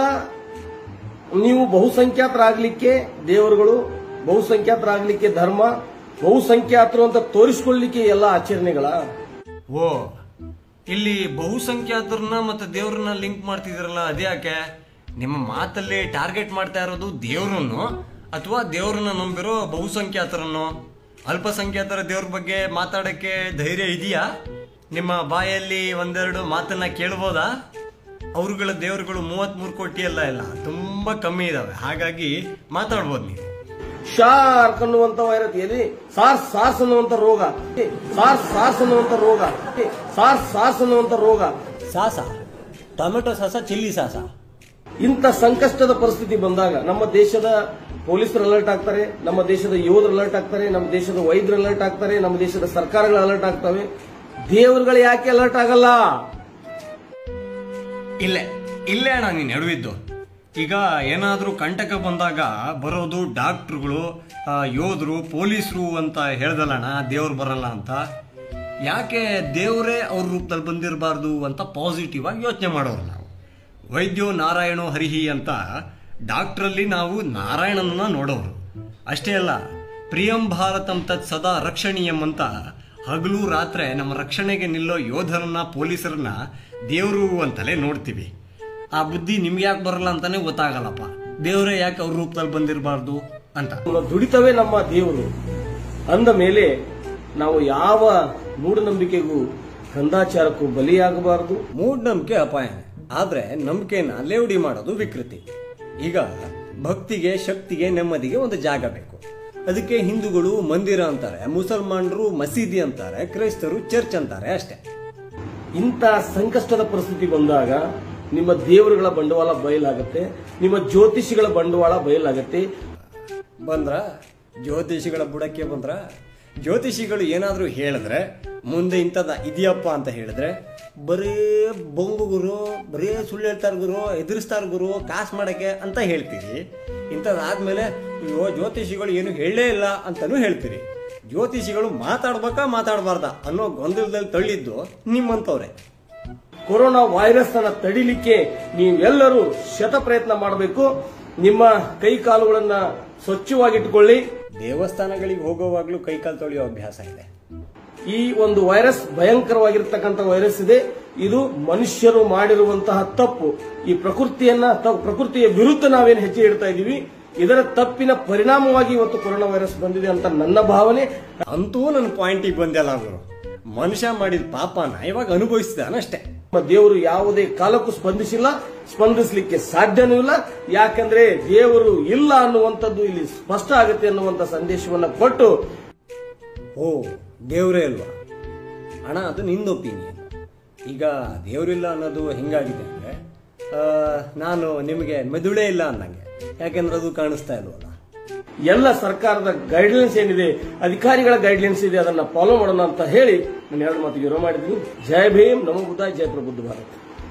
ನೀವು ಬಹುಸಂಖ್ಯಾತರಾಗ್ಲಿಕ್ಕೆ ದೇವರುಗಳು ಬಹುಸಂಖ್ಯಾತರಾಗ್ಲಿಕ್ಕೆ ಧರ್ಮ ಬಹುಸಂಖ್ಯಾತರು ಅಂತ ತೋರಿಸ್ಕೊಳ್ಳಿಕ್ಕೆ ಎಲ್ಲ ಆಚರಣೆಗಳ ಓ ಇಲ್ಲಿ ಬಹುಸಂಖ್ಯಾತರನ್ನ ಮತ್ತೆ ದೇವ್ರನ್ನ ಲಿಂಕ್ ಮಾಡ್ತಿದ್ರಲ್ಲ ಅದ್ಯಾಕೆ ನಿಮ್ಮ ಮಾತಲ್ಲಿ ಟಾರ್ಗೆಟ್ ಮಾಡ್ತಾ ಇರೋದು ದೇವ್ರನ್ನು ಅಥವಾ ದೇವ್ರನ್ನ ನಂಬಿರೋ ಬಹುಸಂಖ್ಯಾತರನ್ನು ಅಲ್ಪಸಂಖ್ಯಾತರ ದೇವ್ರ ಬಗ್ಗೆ ಮಾತಾಡಕ್ಕೆ ಧೈರ್ಯ ಇದೆಯಾ ನಿಮ್ಮ ಬಾಯಲ್ಲಿ ಒಂದೆರಡು ಮಾತನ್ನ ಕೇಳ್ಬೋದಾ ಅವ್ರುಗಳ ದೇವ್ರುಗಳು ಮೂವತ್ಮೂರು ಕೋಟಿ ಎಲ್ಲ ಇಲ್ಲ ತುಂಬಾ ಕಮ್ಮಿ ಇದಾವೆ ಹಾಗಾಗಿ ಮಾತಾಡ್ಬೋದು ನೀವು ಶಾರ್ಕ್ ಅನ್ನುವಂತ ವೈರಸ್ ಎಲ್ಲಿ ಸಾರ್ಸ್ ಸಾರ್ಸ್ ಅನ್ನುವಂತ ರೋಗ ಸಾರ್ಸ್ ಸಾರ್ಸ್ ಅನ್ನುವಂತ ರೋಗ ಸಾರ್ಸ್ ಸಾರ್ಸ್ ಅನ್ನುವಂತ ರೋಗ ಸಾಸ ಟೊಮೆಟೊ ಸಾಸ ಚಿಲ್ಲಿ ಸಾಸ ಇಂಥ ಸಂಕಷ್ಟದ ಪರಿಸ್ಥಿತಿ ಬಂದಾಗ ನಮ್ಮ ದೇಶದ ಪೊಲೀಸರು ಅಲರ್ಟ್ ಆಗ್ತಾರೆ ನಮ್ಮ ದೇಶದ ಯೋಧರು ಅಲರ್ಟ್ ಆಗ್ತಾರೆ ನಮ್ಮ ದೇಶದ ವೈದ್ಯರು ಅಲರ್ಟ್ ಆಗ್ತಾರೆ ನಮ್ಮ ದೇಶದ ಸರ್ಕಾರಗಳು ಅಲರ್ಟ್ ಆಗ್ತವೆ ದೇವರುಗಳು ಯಾಕೆ ಅಲರ್ಟ್ ಆಗಲ್ಲ ಇಲ್ಲೇ ಇಲ್ಲೇ ಅಣ್ಣ ನೀನು ಎಡವಿದ್ದು ಈಗ ಏನಾದರೂ ಕಂಟಕ ಬಂದಾಗ ಬರೋದು ಡಾಕ್ಟ್ರುಗಳು ಆ, ಯೋಧರು ಪೊಲೀಸರು ಅಂತ ಹೇಳ್ದಲ್ಲಣ್ಣ ದೇವ್ರು ಬರಲ್ಲ ಅಂತ ಯಾಕೆ ದೇವರೇ ಅವ್ರ ರೂಪದಲ್ಲಿ ಬಂದಿರಬಾರ್ದು ಅಂತ ಪಾಸಿಟಿವ್ ಆಗಿ ಯೋಚನೆ ಮಾಡೋರು ನಾವು ವೈದ್ಯೋ ನಾರಾಯಣೋ ಹರಿಹಿ ಅಂತ ಡಾಕ್ಟ್ರಲ್ಲಿ ನಾವು ನಾರಾಯಣನನ್ನ ನೋಡೋರು ಅಷ್ಟೇ ಅಲ್ಲ ಪ್ರಿಯಂ ಭಾರತಂ ತತ್ ಸದಾ ರಕ್ಷಣೀಯಂ ಅಂತ ಹಗಲು ರಾತ್ರಿ ನಮ್ಮ ರಕ್ಷಣೆಗೆ ನಿಲ್ಲೋ ಯೋಧರನ್ನ ಪೊಲೀಸರನ್ನ ದೇವರು ಅಂತಲೇ ನೋಡ್ತೀವಿ ಆ ಬುದ್ಧಿ ನಿಮ್ಗೆ ಯಾಕೆ ಬರಲ್ಲ ಅಂತಾನೆ ಗೊತ್ತಾಗಲ್ಲಪ್ಪ ದೇವರೇ ಯಾಕೆ ಅವ್ರ ರೂಪದಲ್ಲಿ ಬಂದಿರಬಾರ್ದು ಅಂತ ನಮ್ಮ ದುಡಿತವೇ ನಮ್ಮ ದೇವರು ಅಂದ ಮೇಲೆ ನಾವು ಯಾವ ಮೂಢನಂಬಿಕೆಗೂ ಕಂದಾಚಾರಕ್ಕೂ ಬಲಿಯಾಗಬಾರದು ಮೂಢನಂಬಿಕೆ ಅಪಾಯನೇ ಆದ್ರೆ ನಂಬಿಕೆನ ಲೇವಡಿ ಮಾಡೋದು ವಿಕೃತಿ ಈಗ ಭಕ್ತಿಗೆ ಶಕ್ತಿಗೆ ನೆಮ್ಮದಿಗೆ ಒಂದು ಜಾಗ ಬೇಕು ಅದಕ್ಕೆ ಹಿಂದೂಗಳು ಮಂದಿರ ಅಂತಾರೆ ಮುಸಲ್ಮಾನರು ಮಸೀದಿ ಅಂತಾರೆ ಕ್ರೈಸ್ತರು ಚರ್ಚ್ ಅಂತಾರೆ ಅಷ್ಟೇ ಇಂಥ ಸಂಕಷ್ಟದ ಪರಿಸ್ಥಿತಿ ಬಂದಾಗ ನಿಮ್ಮ ದೇವರುಗಳ ಬಂಡವಾಳ ಬಯಲಾಗತ್ತೆ ನಿಮ್ಮ ಜ್ಯೋತಿಷಿಗಳ ಬಂಡವಾಳ ಬಯಲಾಗತ್ತೆ ಬಂದ್ರ ಜ್ಯೋತಿಷಿಗಳ ಬುಡಕ್ಕೆ ಬಂದ್ರ ಜ್ಯೋತಿಷಿಗಳು ಏನಾದರೂ ಹೇಳಿದ್ರೆ ಮುಂದೆ ಇಂಥದ ಇದೆಯಪ್ಪ ಅಂತ ಹೇಳಿದ್ರೆ ಬರೀ ಬೊಂಬು ಗುರು ಬರೀ ಸುಳ್ಳು ಹೇಳ್ತಾರ ಗುರು ಎದುರಿಸ್ತಾರ ಗುರು ಕಾಸು ಮಾಡಕ್ಕೆ ಅಂತ ಹೇಳ್ತೀರಿ ಇಂಥದ್ದಾದ್ಮೇಲೆ ಅಯ್ಯೋ ಜ್ಯೋತಿಷಿಗಳು ಏನು ಹೇಳೇ ಇಲ್ಲ ಅಂತಾನೂ ಹೇಳ್ತೀರಿ ಜ್ಯೋತಿಷಿಗಳು ಮಾತಾಡ್ಬೇಕಾ ಮಾತಾಡಬಾರ್ದ ಅನ್ನೋ ಗೊಂದಲದಲ್ಲಿ ತಳ್ಳಿದ್ದು ನಿಮ್ಮಂತವ್ರೆ ಕೊರೋನಾ ವೈರಸ್ ಅನ್ನ ತಡಿಲಿಕ್ಕೆ ನೀವೆಲ್ಲರೂ ಶತ ಪ್ರಯತ್ನ ಮಾಡಬೇಕು ನಿಮ್ಮ ಕೈ ಕಾಲುಗಳನ್ನ ಸ್ವಚ್ಛವಾಗಿಟ್ಟುಕೊಳ್ಳಿ ದೇವಸ್ಥಾನಗಳಿಗೆ ಹೋಗೋವಾಗ್ಲೂ ಕೈಕಾಲು ತೊಳೆಯೋ ಅಭ್ಯಾಸ ಇದೆ ಈ ಒಂದು ವೈರಸ್ ಭಯಂಕರವಾಗಿರ್ತಕ್ಕಂಥ ವೈರಸ್ ಇದೆ ಇದು ಮನುಷ್ಯರು ಮಾಡಿರುವಂತಹ ತಪ್ಪು ಈ ಪ್ರಕೃತಿಯನ್ನ ತ- ಪ್ರಕೃತಿಯ ವಿರುದ್ಧ ನಾವೇನು ಹೆಜ್ಜೆ ಇಡ್ತಾ ಇದೀವಿ ಇದರ ತಪ್ಪಿನ ಪರಿಣಾಮವಾಗಿ ಇವತ್ತು ಕೊರೋನಾ ವೈರಸ್ ಬಂದಿದೆ ಅಂತ ನನ್ನ ಭಾವನೆ ಅಂತೂ ನನ್ನ ಪಾಯಿಂಟಿಗೆ ಬಂದೆಲ್ಲ ಅವರು ಮನುಷ್ಯ ಮಾಡಿದ ಪಾಪನ ಇವಾಗ ಅನುಭವಿಸಿದಾನಷ್ಟೇ ನಮ್ಮ ದೇವರು ಯಾವುದೇ ಕಾಲಕ್ಕೂ ಸ್ಪಂದಿಸಿಲ್ಲ ಸ್ಪಂದಿಸಲಿಕ್ಕೆ ಸಾಧ್ಯನೂ ಇಲ್ಲ ಯಾಕಂದ್ರೆ ದೇವರು ಇಲ್ಲ ಅನ್ನುವಂಥದ್ದು ಇಲ್ಲಿ ಸ್ಪಷ್ಟ ಆಗುತ್ತೆ ಅನ್ನುವಂಥ ಸಂದೇಶವನ್ನ ಕೊಟ್ಟು ಓ ದೇವರೇ ಅಲ್ವಾ ಅಣ್ಣ ಅದು ನಿಂದು ಒಪಿನಿಯನ್ ಈಗ ದೇವರಿಲ್ಲ ಅನ್ನೋದು ಹೆಂಗಾಗಿದೆ ಅಂದ್ರೆ ಆ, ನಾನು ನಿಮಗೆ ಮೆದುಳೇ ಇಲ್ಲ ಅನ್ನಂಗೆ ಯಾಕೆಂದ್ರೆ ಅದು ಕಾಣಿಸ್ತಾ ಇಲ್ವಲ್ಲ ಎಲ್ಲ ಸರ್ಕಾರದ ಗೈಡ್ಲೈನ್ಸ್ ಏನಿದೆ ಅಧಿಕಾರಿಗಳ ಗೈಡ್ಲೈನ್ಸ್ ಇದೆ ಅದನ್ನ ಫಾಲೋ ಮಾಡೋಣ ಅಂತ ಹೇಳಿ ನಾನು ಎರಡು ಮಾತಿಗೆ ವಿರೋಧ ಮಾಡಿದ್ದೀನಿ ಜಯ ಭೀಮ್ ನಮೋ ಬುದ್ಧ ಜಯ ಪ್ರಬುದ್ಧ ಭಾರತ್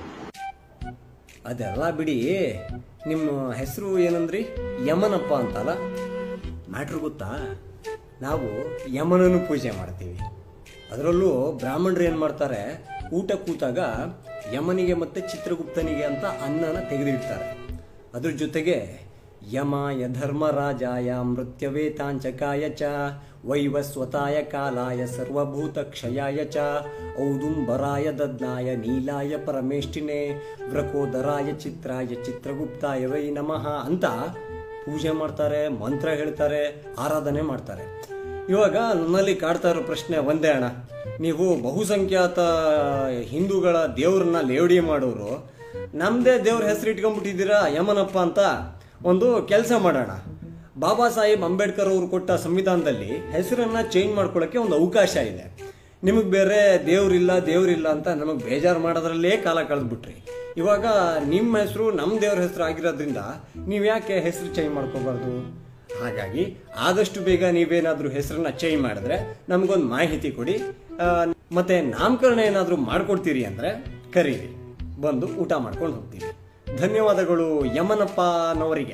ಅದೆಲ್ಲ ಬಿಡಿ ನಿಮ್ಮ ಹೆಸರು ಏನಂದ್ರಿ ಯಮನಪ್ಪ ಅಂತಲ್ಲ ಮ್ಯಾಟ್ರ್ ಗೊತ್ತಾ ನಾವು ಯಮನನ್ನು ಪೂಜೆ ಮಾಡ್ತೀವಿ ಅದರಲ್ಲೂ ಬ್ರಾಹ್ಮಣರು ಏನು ಮಾಡ್ತಾರೆ ಊಟ ಕೂತಾಗ ಯಮನಿಗೆ ಮತ್ತೆ ಚಿತ್ರಗುಪ್ತನಿಗೆ ಅಂತ ಅನ್ನನ ತೆಗೆದಿಡ್ತಾರೆ ಅದ್ರ ಜೊತೆಗೆ ಯಮಾಯ ಧರ್ಮರಾಜಾಯ ಮೃತ್ಯವೇತಾಂಚಕಾಯ ಚ ವೈವಸ್ವತಾಯ ಕಾಲಾಯ ಸರ್ವಭೂತ ಕ್ಷಯಾಯ ಚ ಔದುಂಬರಾಯ ದದ್ನಾಯ ನೀಲಾಯ ಪರಮೇಷ್ಠಿನೇ ವ್ರಕೋದರಾಯ ಚಿತ್ರಾಯ ಚಿತ್ರಗುಪ್ತಾಯ ವೈ ನಮಃ ಅಂತ ಪೂಜೆ ಮಾಡ್ತಾರೆ ಮಂತ್ರ ಹೇಳ್ತಾರೆ ಆರಾಧನೆ ಮಾಡ್ತಾರೆ ಇವಾಗ ನನ್ನಲ್ಲಿ ಕಾಡ್ತಾ ಇರೋ ಪ್ರಶ್ನೆ ಒಂದೇ ಅಣ್ಣ ನೀವು ಬಹುಸಂಖ್ಯಾತ ಹಿಂದೂಗಳ ದೇವ್ರನ್ನ ಲೇವಡಿ ಮಾಡೋರು ನಮ್ಮದೇ ದೇವ್ರ ಹೆಸರು ಇಟ್ಕೊಂಡ್ಬಿಟ್ಟಿದ್ದೀರಾ ಯಮನಪ್ಪ ಅಂತ ಒಂದು ಕೆಲಸ ಮಾಡೋಣ ಬಾಬಾ ಸಾಹೇಬ್ ಅಂಬೇಡ್ಕರ್ ಅವರು ಕೊಟ್ಟ ಸಂವಿಧಾನದಲ್ಲಿ ಹೆಸರನ್ನ ಚೇಂಜ್ ಮಾಡ್ಕೊಳ್ಳೋಕ್ಕೆ ಒಂದು ಅವಕಾಶ ಇದೆ ನಿಮಗೆ ಬೇರೆ ದೇವ್ರಿಲ್ಲ ದೇವ್ರಿಲ್ಲ ಅಂತ ನಮಗೆ ಬೇಜಾರು ಮಾಡೋದ್ರಲ್ಲೇ ಕಾಲ ಕಳೆದ್ಬಿಟ್ರಿ ಇವಾಗ ನಿಮ್ಮ ಹೆಸರು ನಮ್ಮ ದೇವ್ರ ಹೆಸರು ಆಗಿರೋದ್ರಿಂದ ನೀವು ಯಾಕೆ ಹೆಸರು ಚೇಂಜ್ ಮಾಡ್ಕೋಬಾರ್ದು ಹಾಗಾಗಿ ಆದಷ್ಟು ಬೇಗ ನೀವೇನಾದ್ರೂ ಹೆಸರನ್ನ ಚೇಂಜ್ ಮಾಡಿದ್ರೆ ನಮಗೊಂದು ಮಾಹಿತಿ ಕೊಡಿ ಆ, ಮತ್ತೆ ನಾಮಕರಣ ಏನಾದರೂ ಮಾಡ್ಕೊಡ್ತೀರಿ ಅಂದ್ರೆ ಕರೀರಿ ಬಂದು ಊಟ ಮಾಡ್ಕೊಂಡು ಹೋಗ್ತೀವಿ ಧನ್ಯವಾದಗಳು ಯಮನಪ್ಪನವರಿಗೆ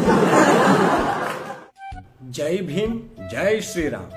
ಜೈ ಭೀಮ್ ಜೈ ಶ್ರೀರಾಮ್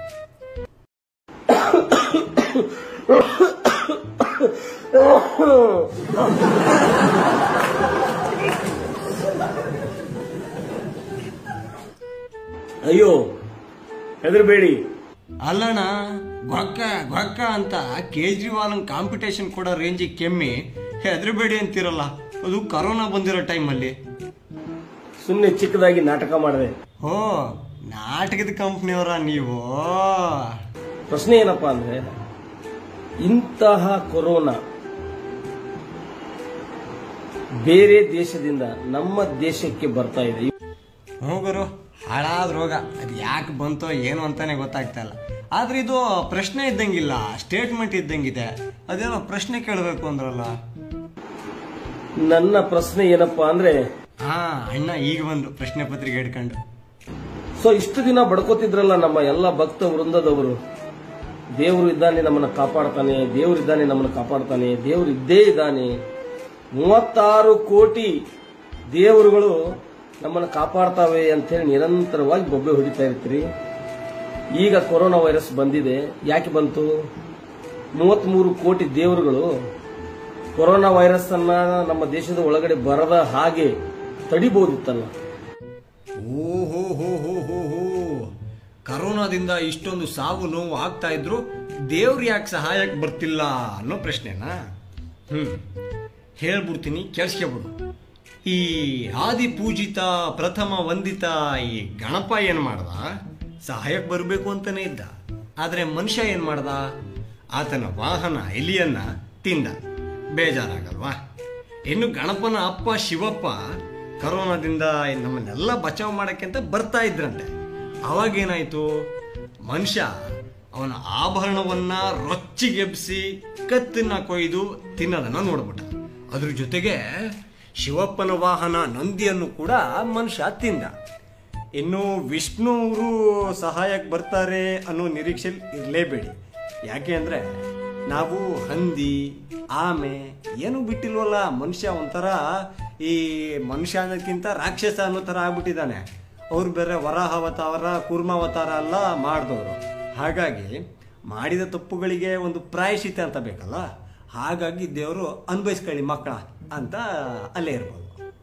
ಅಯ್ಯೋ ಹೆದರಬೇಡಿ ಅಲ್ಲಣ್ಣ ಗೊಕ್ಕ ಗೊಕ್ಕ ಅಂತ ಕೇಜ್ರಿವಾಲ್ ಕಾಂಪಿಟೇಷನ್ ಕೊಡೋ ರೇಂಜಿಗೆ ಕೆಮ್ಮಿ ಹೆದರಬೇಡಿ ಅಂತಿರಲ್ಲ ಅದು ಕರೋನಾ ಬಂದಿರೋ ಟೈಮಲ್ಲಿ ಸುಮ್ಮನೆ ಚಿಕ್ಕದಾಗಿ ನಾಟಕ ಮಾಡಿದೆ ಓ ನಾಟಕದ ಕಂಪ್ನಿಯವರ ನೀವು ಪ್ರಶ್ನೆ ಏನಪ್ಪಾ ಅಂದ್ರೆ ಇಂತಹ ಕೊರೋನಾ ಬೇರೆ ದೇಶದಿಂದ ನಮ್ಮ ದೇಶಕ್ಕೆ ಬರ್ತಾ ಇದೆ ಹೋಗರು ಹಾಳಾದ ರೋಗ ಅದು ಯಾಕೆ ಬಂತೋ ಏನು ಅಂತಾನೆ ಗೊತ್ತಾಗ್ತಾ ಇಲ್ಲ ಆದ್ರೆ ಇದು ಪ್ರಶ್ನೆ ಇದ್ದಂಗಿಲ್ಲ ಸ್ಟೇಟ್ಮೆಂಟ್ ಇದ್ದಂಗಿದೆ ಅದೇನೋ ಪ್ರಶ್ನೆ ಕೇಳಬೇಕು ಅಂದ್ರಲ್ಲ ನನ್ನ ಪ್ರಶ್ನೆ ಏನಪ್ಪಾ ಅಂದ್ರೆ ಹಾ ಅಣ್ಣ ಈಗ ಬಂದು ಪ್ರಶ್ನೆ ಪತ್ರಿಕೆ ಹಿಡ್ಕೊಂಡು ಸೊ ಇಷ್ಟು ದಿನ ಬಡ್ಕೋತಿದ್ರಲ್ಲ ನಮ್ಮ ಎಲ್ಲ ಭಕ್ತ ವೃಂದದವರು ದೇವರು ಇದ್ದಾನೆ ನಮ್ಮನ್ನ ಕಾಪಾಡ್ತಾನೆ ದೇವರಿದ್ದಾನೆ ನಮ್ಮನ್ನ ಕಾಪಾಡ್ತಾನೆ ದೇವರು ಇದ್ದೇ ಇದ್ದಾನೆ ಮೂವತ್ತಾರು ಕೋಟಿ ದೇವರುಗಳು ನಮ್ಮನ್ನ ಕಾಪಾಡ್ತಾವೆ ಅಂತೇಳಿ ನಿರಂತರವಾಗಿ ಬೊಬ್ಬೆ ಹೊಡಿತಾ ಇರ್ತೀರಿ ಈಗ ಕೊರೋನಾ ವೈರಸ್ ಬಂದಿದೆ ಯಾಕೆ ಬಂತು ಮೂವತ್ಮೂರು ಕೋಟಿ ದೇವರುಗಳು ಕೊರೋನಾ ವೈರಸ್ ಅನ್ನ ನಮ್ಮ ದೇಶದ ಒಳಗಡೆ ಬರದ ಹಾಗೆ ತಡಿಬಹುದಿತ್ತಲ್ಲ ಓಹೋ ಹೋ ಹೋ ಹೋ ಹೋ ಕರೋನಾದಿಂದ ಇಷ್ಟೊಂದು ಸಾವು ನೋವು ಆಗ್ತಾ ಇದ್ರು ದೇವ್ರು ಯಾಕೆ ಸಹಾಯಕ್ಕೆ ಬರ್ತಿಲ್ಲ ಅನ್ನೋ ಪ್ರಶ್ನೆನಾ ಹ್ಮ್ ಹೇಳ್ಬಿಡ್ತೀನಿ ಕೇಳಿಸ್ಕೊಬಿಡು ಈ ಆದಿ ಪೂಜಿತ ಪ್ರಥಮ ವಂದಿತ ಈ ಗಣಪ ಏನು ಮಾಡ್ದ ಸಹಾಯಕ್ಕೆ ಬರಬೇಕು ಅಂತಾನೆ ಇದ್ದ ಆದರೆ ಮನುಷ್ಯ ಏನು ಮಾಡ್ದ ಆತನ ವಾಹನ ಎಲಿಯನ್ನ ತಿಂದ ಬೇಜಾರಾಗಲ್ವಾ ಇನ್ನು ಗಣಪನ ಅಪ್ಪ ಶಿವಪ್ಪ ಕರೋನಾದಿಂದ ನಮ್ಮನ್ನೆಲ್ಲ ಬಚಾವ್ ಮಾಡಕ್ಕೆ ಅಂತ ಬರ್ತಾ ಇದ್ರಂತೆ ಅವಾಗೇನಾಯ್ತು ಮನುಷ್ಯ ಅವನ ಆಭರಣವನ್ನ ರೊಚ್ಚಿಗೆಬ್ಸಿ ಕತ್ತನ್ನ ಕೊಯ್ದು ತಿನ್ನೋದನ್ನ ನೋಡ್ಬಿಟ್ಟ ಅದ್ರ ಜೊತೆಗೆ ಶಿವಪ್ಪನ ವಾಹನ ನಂದಿಯನ್ನು ಕೂಡ ಮನುಷ್ಯ ತಿಂದ ಇನ್ನು ವಿಷ್ಣು ಅವರು ಸಹಾಯಕ್ಕೆ ಬರ್ತಾರೆ ಅನ್ನೋ ನಿರೀಕ್ಷೆ ಇರಲೇಬೇಡಿ ಯಾಕೆ ಅಂದರೆ ನಾವು ಹಂದಿ ಆಮೆ ಏನು ಬಿಟ್ಟಿಲ್ವಲ್ಲ ಮನುಷ್ಯ ಒಂಥರ ಈ ಮನುಷ್ಯ ಅನ್ನೋದಕ್ಕಿಂತ ರಾಕ್ಷಸ ಅನ್ನೋ ಥರ ಆಗ್ಬಿಟ್ಟಿದ್ದಾನೆ ಅವ್ರು ಬೇರೆ ವರಾಹ ಅವತಾರ ಕೂರ್ಮಾವತಾರ ಎಲ್ಲ ಮಾಡಿದವರು ಹಾಗಾಗಿ ಮಾಡಿದ ತಪ್ಪುಗಳಿಗೆ ಒಂದು ಪ್ರಾಯಶ್ಚಿತ ಅಂತ ಬೇಕಲ್ಲ ಹಾಗಾಗಿ ದೇವರು ಅನ್ಭವಿಸ್ಕೊಳ್ಳಿ ಮಕ್ಕಳ ಅಂತ ಅಲ್ಲೇ ಇರ್ಬೋದು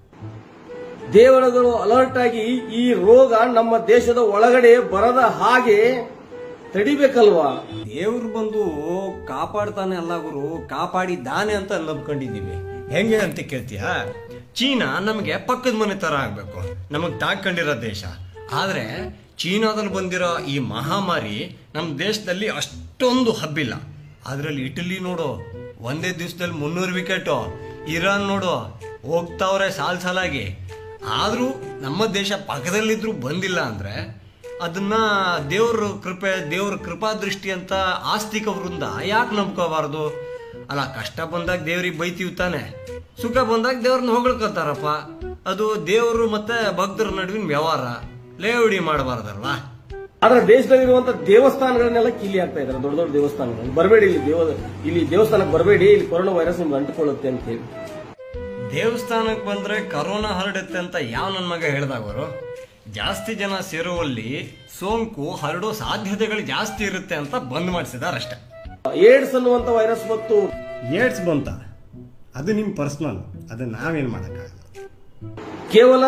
ದೇವರುಗಳು ಅಲರ್ಟ್ ಆಗಿ ಈ ರೋಗ ನಮ್ಮ ದೇಶದ ಒಳಗಡೆ ಬರದ ಹಾಗೆ ತಡಿಬೇಕಲ್ವಾ ದೇವ್ರು ಬಂದು ಕಾಪಾಡ್ತಾನೆ ಅಲ್ಲ ಗುರು ಕಾಪಾಡಿದ್ದಾನೆ ಅಂತ ನಂಬ್ಕೊಂಡಿದ್ದೀವಿ ಹೆಂಗೆ ಅಂತ ಕೇಳ್ತೀಯ ಚೀನಾ ನಮಗೆ ಪಕ್ಕದ ಮನೆ ತರ ಆಗ್ಬೇಕು ನಮಗ್ ತಾಕೊಂಡಿರೋ ದೇಶ ಆದ್ರೆ ಚೀನಾದಲ್ಲಿ ಬಂದಿರೋ ಈ ಮಹಾಮಾರಿ ನಮ್ಮ ದೇಶದಲ್ಲಿ ಅಷ್ಟೊಂದು ಹಬ್ಬಿಲ್ಲ ಅದರಲ್ಲಿ ಇಟಲಿ ನೋಡು ಒಂದೇ ದಿವಸದಲ್ಲಿ ಮುನ್ನೂರು ವಿಕೆಟು ಇರಾನ್ ನೋಡು ಹೋಗ್ತಾವ್ರೆ ಸಾಲ್ ಸಾಲಾಗಿ ಆದ್ರೂ ನಮ್ಮ ದೇಶ ಪಕ್ಕದಲ್ಲಿದ್ರು ಬಂದಿಲ್ಲ ಅಂದ್ರೆ ಅದನ್ನ ದೇವ್ರ ಕೃಪೆ ದೇವ್ರ ಕೃಪಾ ದೃಷ್ಟಿ ಅಂತ ಆಸ್ತಿಕ ವೃಂದ ಯಾಕೆ ನಂಬ್ಕೋಬಾರ್ದು ಅಲ್ಲ ಕಷ್ಟ ಬಂದಾಗ ದೇವ್ರಿಗೆ ಬೈತೀವಿ ತಾನೆ ಸುಖ ಬಂದಾಗ ದೇವ್ರನ್ನ ಹೊಗಳ್ಕೊತಾರಪ್ಪ ಅದು ದೇವರು ಮತ್ತೆ ಭಕ್ತರ ನಡುವಿನ ವ್ಯವಹಾರ ಲೇವಡಿ ಮಾಡಬಾರ್ದಲ್ವಾ ಆದ್ರೆ ದೇಶದಲ್ಲಿರುವಂತ ದೇವಸ್ಥಾನಗಳನ್ನೆಲ್ಲ ಕೀಲಿ ಆಗ್ತಾ ಇದಾರೆ ದೊಡ್ಡ ದೊಡ್ಡ ದೇವಸ್ಥಾನಗಳು ಬರಬೇಡಿ ಇಲ್ಲಿ ದೇವ ಇಲ್ಲಿ ದೇವಸ್ಥಾನಕ್ಕೆ ಬರಬೇಡಿ ಇಲ್ಲಿ ಕೊರೋನಾ ವೈರಸ್ ನಿಮ್ಗೆ ಅಂಟಿಕೊಳ್ಳುತ್ತೆ ಅಂತ ಹೇಳಿ ದೇವಸ್ಥಾನಕ್ಕೆ ಬಂದ್ರೆ ಕರೋನಾ ಹರಡುತ್ತೆ ಅಂತ ಯಾವ ನನ್ನ ಮಗ ಹೇಳ್ದವರು ಜಾಸ್ತಿ ಜನ ಸೇರುವಲ್ಲಿ ಸೋಂಕು ಹರಡೋ ಸಾಧ್ಯತೆಗಳು ಜಾಸ್ತಿ ಇರುತ್ತೆ ಅಂತ ಬಂದ್ ಮಾಡಿಸಿದಾರಷ್ಟೇ ಏಡ್ಸ್ ಅನ್ನುವಂತ ವೈರಸ್ ಮತ್ತು ಏಡ್ಸ್ ಬಂತ ಅದು ನಿಮ್ ಪರ್ಸನಲ್ ಅದನ್ನ ನಾವೇನ್ ಮಾಡಕ್ಕಾಗಲ್ಲ ಕೇವಲ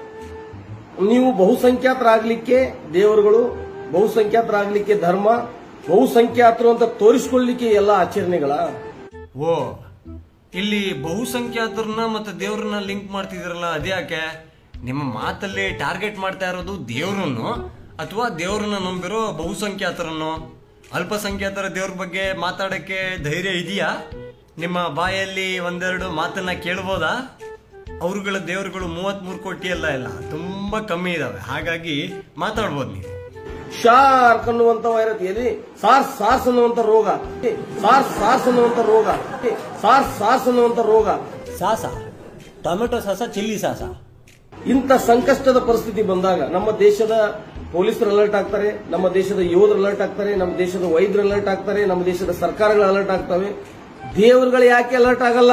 ನೀವು ಬಹುಸಂಖ್ಯಾತರಾಗ್ಲಿಕ್ಕೆ ದೇವರುಗಳು ಬಹುಸಂಖ್ಯಾತರಾಗ್ಲಿಕ್ಕೆ ಧರ್ಮ ಬಹುಸಂಖ್ಯಾತರು ಅಂತ ತೋರಿಸ್ಕೊಳ್ಳಿಕ್ಕೆ ಎಲ್ಲ ಆಚರಣೆಗಳ ಓ ಇಲ್ಲಿ ಬಹುಸಂಖ್ಯಾತರನ್ನ ಮತ್ತೆ ದೇವ್ರನ್ನ ಲಿಂಕ್ ಮಾಡ್ತಿದ್ರಲ್ಲ ಅದ್ಯಾಕೆ ನಿಮ್ಮ ಮಾತಲ್ಲಿ ಟಾರ್ಗೆಟ್ ಮಾಡ್ತಾ ಇರೋದು ದೇವ್ರನ್ನು ಅಥವಾ ದೇವ್ರನ್ನ ನಂಬಿರೋ ಬಹುಸಂಖ್ಯಾತರನ್ನು ಅಲ್ಪಸಂಖ್ಯಾತರ ದೇವ್ರ ಬಗ್ಗೆ ಮಾತಾಡಕ್ಕೆ ಧೈರ್ಯ ಇದೆಯಾ ನಿಮ್ಮ ಬಾಯಲ್ಲಿ ಒಂದೆರಡು ಮಾತನ್ನ ಕೇಳ್ಬೋದಾ ಅವ್ರುಗಳ ದೇವ್ರುಗಳು ಮೂವತ್ಮೂರು ಕೋಟಿ ಎಲ್ಲ ಇಲ್ಲ ತುಂಬಾ ಕಮ್ಮಿ ಇದಾವೆ ಹಾಗಾಗಿ ಮಾತಾಡ್ಬೋದು ನೀವು ಶಾರ್ಕ್ ಅನ್ನುವಂತ ವೈರಸ್ ಎಲ್ಲಿ ಸಾರ್ಸ್ ಸಾರ್ಸ್ ಅನ್ನುವಂತ ರೋಗ ಸಾರ್ಸ್ ಸಾರ್ಸ್ ಅನ್ನುವಂತ ರೋಗ ಸಾರ್ಸ್ ಸಾರ್ಸ್ ಅನ್ನುವಂತ ರೋಗ ಸಾಸ ಟೊಮೆಟೊ ಸಾಸ ಚಿಲ್ಲಿ ಸಾಸ ಇಂಥ ಸಂಕಷ್ಟದ ಪರಿಸ್ಥಿತಿ ಬಂದಾಗ ನಮ್ಮ ದೇಶದ ಪೊಲೀಸರು ಅಲರ್ಟ್ ಆಗ್ತಾರೆ ನಮ್ಮ ದೇಶದ ಯೋಧರು ಅಲರ್ಟ್ ಆಗ್ತಾರೆ ನಮ್ಮ ದೇಶದ ವೈದ್ಯರು ಅಲರ್ಟ್ ಆಗ್ತಾರೆ ನಮ್ಮ ದೇಶದ ಸರ್ಕಾರಗಳು ಅಲರ್ಟ್ ಆಗ್ತವೆ ದೇವರುಗಳು ಯಾಕೆ ಅಲರ್ಟ್ ಆಗಲ್ಲ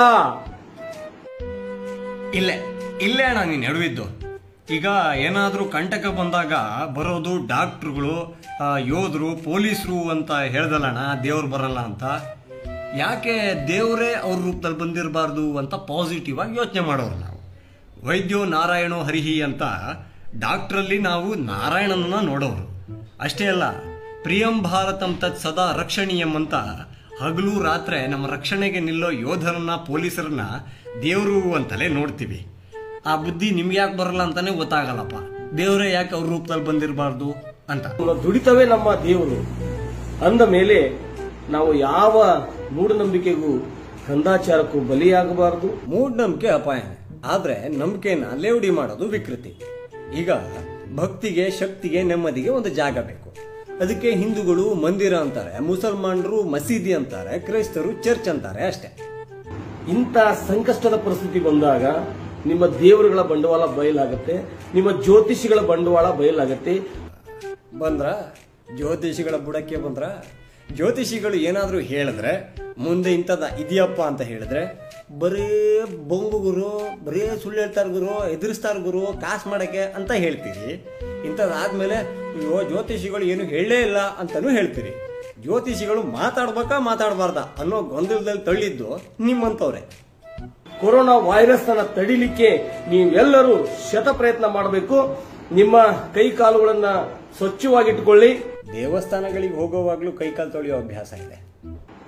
ಇಲ್ಲೇ ಇಲ್ಲೇ ಅಣ್ಣ ನೀನು ಎಡವಿದ್ದು ಈಗ ಏನಾದರೂ ಕಂಟಕ ಬಂದಾಗ ಬರೋದು ಡಾಕ್ಟ್ರುಗಳು ಆ, ಯೋಧರು ಪೊಲೀಸರು ಅಂತ ಹೇಳ್ದಲ್ಲಣ್ಣ ದೇವ್ರು ಬರಲ್ಲ ಅಂತ ಯಾಕೆ ದೇವರೇ ಅವ್ರ ರೂಪದಲ್ಲಿ ಬಂದಿರಬಾರ್ದು ಅಂತ ಪಾಸಿಟಿವ್ ಆಗಿ ಯೋಚನೆ ಮಾಡೋರು ನಾವು ವೈದ್ಯೋ ನಾರಾಯಣೋ ಹರಿಹಿ ಅಂತ ಡಾಕ್ಟ್ರಲ್ಲಿ ನಾವು ನಾರಾಯಣನನ್ನ ನೋಡೋರು ಅಷ್ಟೇ ಅಲ್ಲ ಪ್ರಿಯಂ ಭಾರತಂ ತತ್ ಸದಾ ರಕ್ಷಣೀಯಂ ಅಂತ ಹಗಲು ರಾತ್ರಿ ನಮ್ಮ ರಕ್ಷಣೆಗೆ ನಿಲ್ಲೋ ಯೋಧರನ್ನ ಪೊಲೀಸರನ್ನ ದೇವರು ಅಂತಲೇ ನೋಡ್ತೀವಿ ಆ ಬುದ್ಧಿ ನಿಮ್ಗೆ ಯಾಕೆ ಬರಲ್ಲ ಅಂತಾನೆ ಗೊತ್ತಾಗಲ್ಲಪ್ಪ ದೇವರೇ ಯಾಕೆ ಅವ್ರ ರೂಪದಲ್ಲಿ ಬಂದಿರಬಾರ್ದು ಅಂತ ನಮ್ಮ ದುಡಿತವೇ ನಮ್ಮ ದೇವರು ಅಂದ ಮೇಲೆ ನಾವು ಯಾವ ಮೂಢನಂಬಿಕೆಗೂ ಕಂದಾಚಾರಕ್ಕೂ ಬಲಿಯಾಗಬಾರದು ಮೂಢನಂಬಿಕೆ ಅಪಾಯನೇ ಆದ್ರೆ ನಂಬಿಕೆನ ಲೇವಡಿ ಮಾಡೋದು ವಿಕೃತಿ ಈಗ ಭಕ್ತಿಗೆ ಶಕ್ತಿಗೆ ನೆಮ್ಮದಿಗೆ ಒಂದು ಜಾಗ ಬೇಕು ಅದಕ್ಕೆ ಹಿಂದೂಗಳು ಮಂದಿರ ಅಂತಾರೆ ಮುಸಲ್ಮಾನರು ಮಸೀದಿ ಅಂತಾರೆ ಕ್ರೈಸ್ತರು ಚರ್ಚ್ ಅಂತಾರೆ ಅಷ್ಟೇ ಇಂಥ ಸಂಕಷ್ಟದ ಪರಿಸ್ಥಿತಿ ಬಂದಾಗ ನಿಮ್ಮ ದೇವರುಗಳ ಬಂಡವಾಳ ಬಯಲಾಗತ್ತೆ ನಿಮ್ಮ ಜ್ಯೋತಿಷಿಗಳ ಬಂಡವಾಳ ಬಯಲಾಗತ್ತೆ ಬಂದ್ರ ಜ್ಯೋತಿಷಿಗಳ ಬುಡಕ್ಕೆ ಬಂದ್ರ ಜ್ಯೋತಿಷಿಗಳು ಏನಾದರೂ ಹೇಳಿದ್ರೆ ಮುಂದೆ ಇಂಥದ ಇದೆಯಪ್ಪ ಅಂತ ಹೇಳಿದ್ರೆ ಬರೀ ಬೊಂಗು ಗುರು ಬರೀ ಸುಳ್ಳು ಹೇಳ್ತಾರ ಗುರು ಎದುರಿಸ್ತಾರ ಗುರು ಕಾಸು ಮಾಡಕ್ಕೆ ಅಂತ ಹೇಳ್ತೀರಿ ಇಂಥದ್ದಾದ್ಮೇಲೆ ಅಯ್ಯೋ ಜ್ಯೋತಿಷಿಗಳು ಏನು ಹೇಳಲೇ ಇಲ್ಲ ಅಂತಾನೂ ಹೇಳ್ತೀರಿ ಜ್ಯೋತಿಷಿಗಳು ಮಾತಾಡ್ಬೇಕಾ ಮಾತಾಡಬಾರ್ದ ಅನ್ನೋ ಗೊಂದಲದಲ್ಲಿ ತಳ್ಳಿದ್ದು ನಿಮ್ಮಂತವ್ರೆ ಕೊರೋನಾ ವೈರಸ್ ಅನ್ನ ತಡಿಲಿಕ್ಕೆ ನೀವೆಲ್ಲರೂ ಶತ ಪ್ರಯತ್ನ ಮಾಡಬೇಕು ನಿಮ್ಮ ಕೈ ಕಾಲುಗಳನ್ನ ಸ್ವಚ್ಛವಾಗಿಟ್ಟುಕೊಳ್ಳಿ ದೇವಸ್ಥಾನಗಳಿಗೆ ಹೋಗೋವಾಗ್ಲೂ ಕೈಕಾಲು ತೊಳೆಯೋ ಅಭ್ಯಾಸ ಇದೆ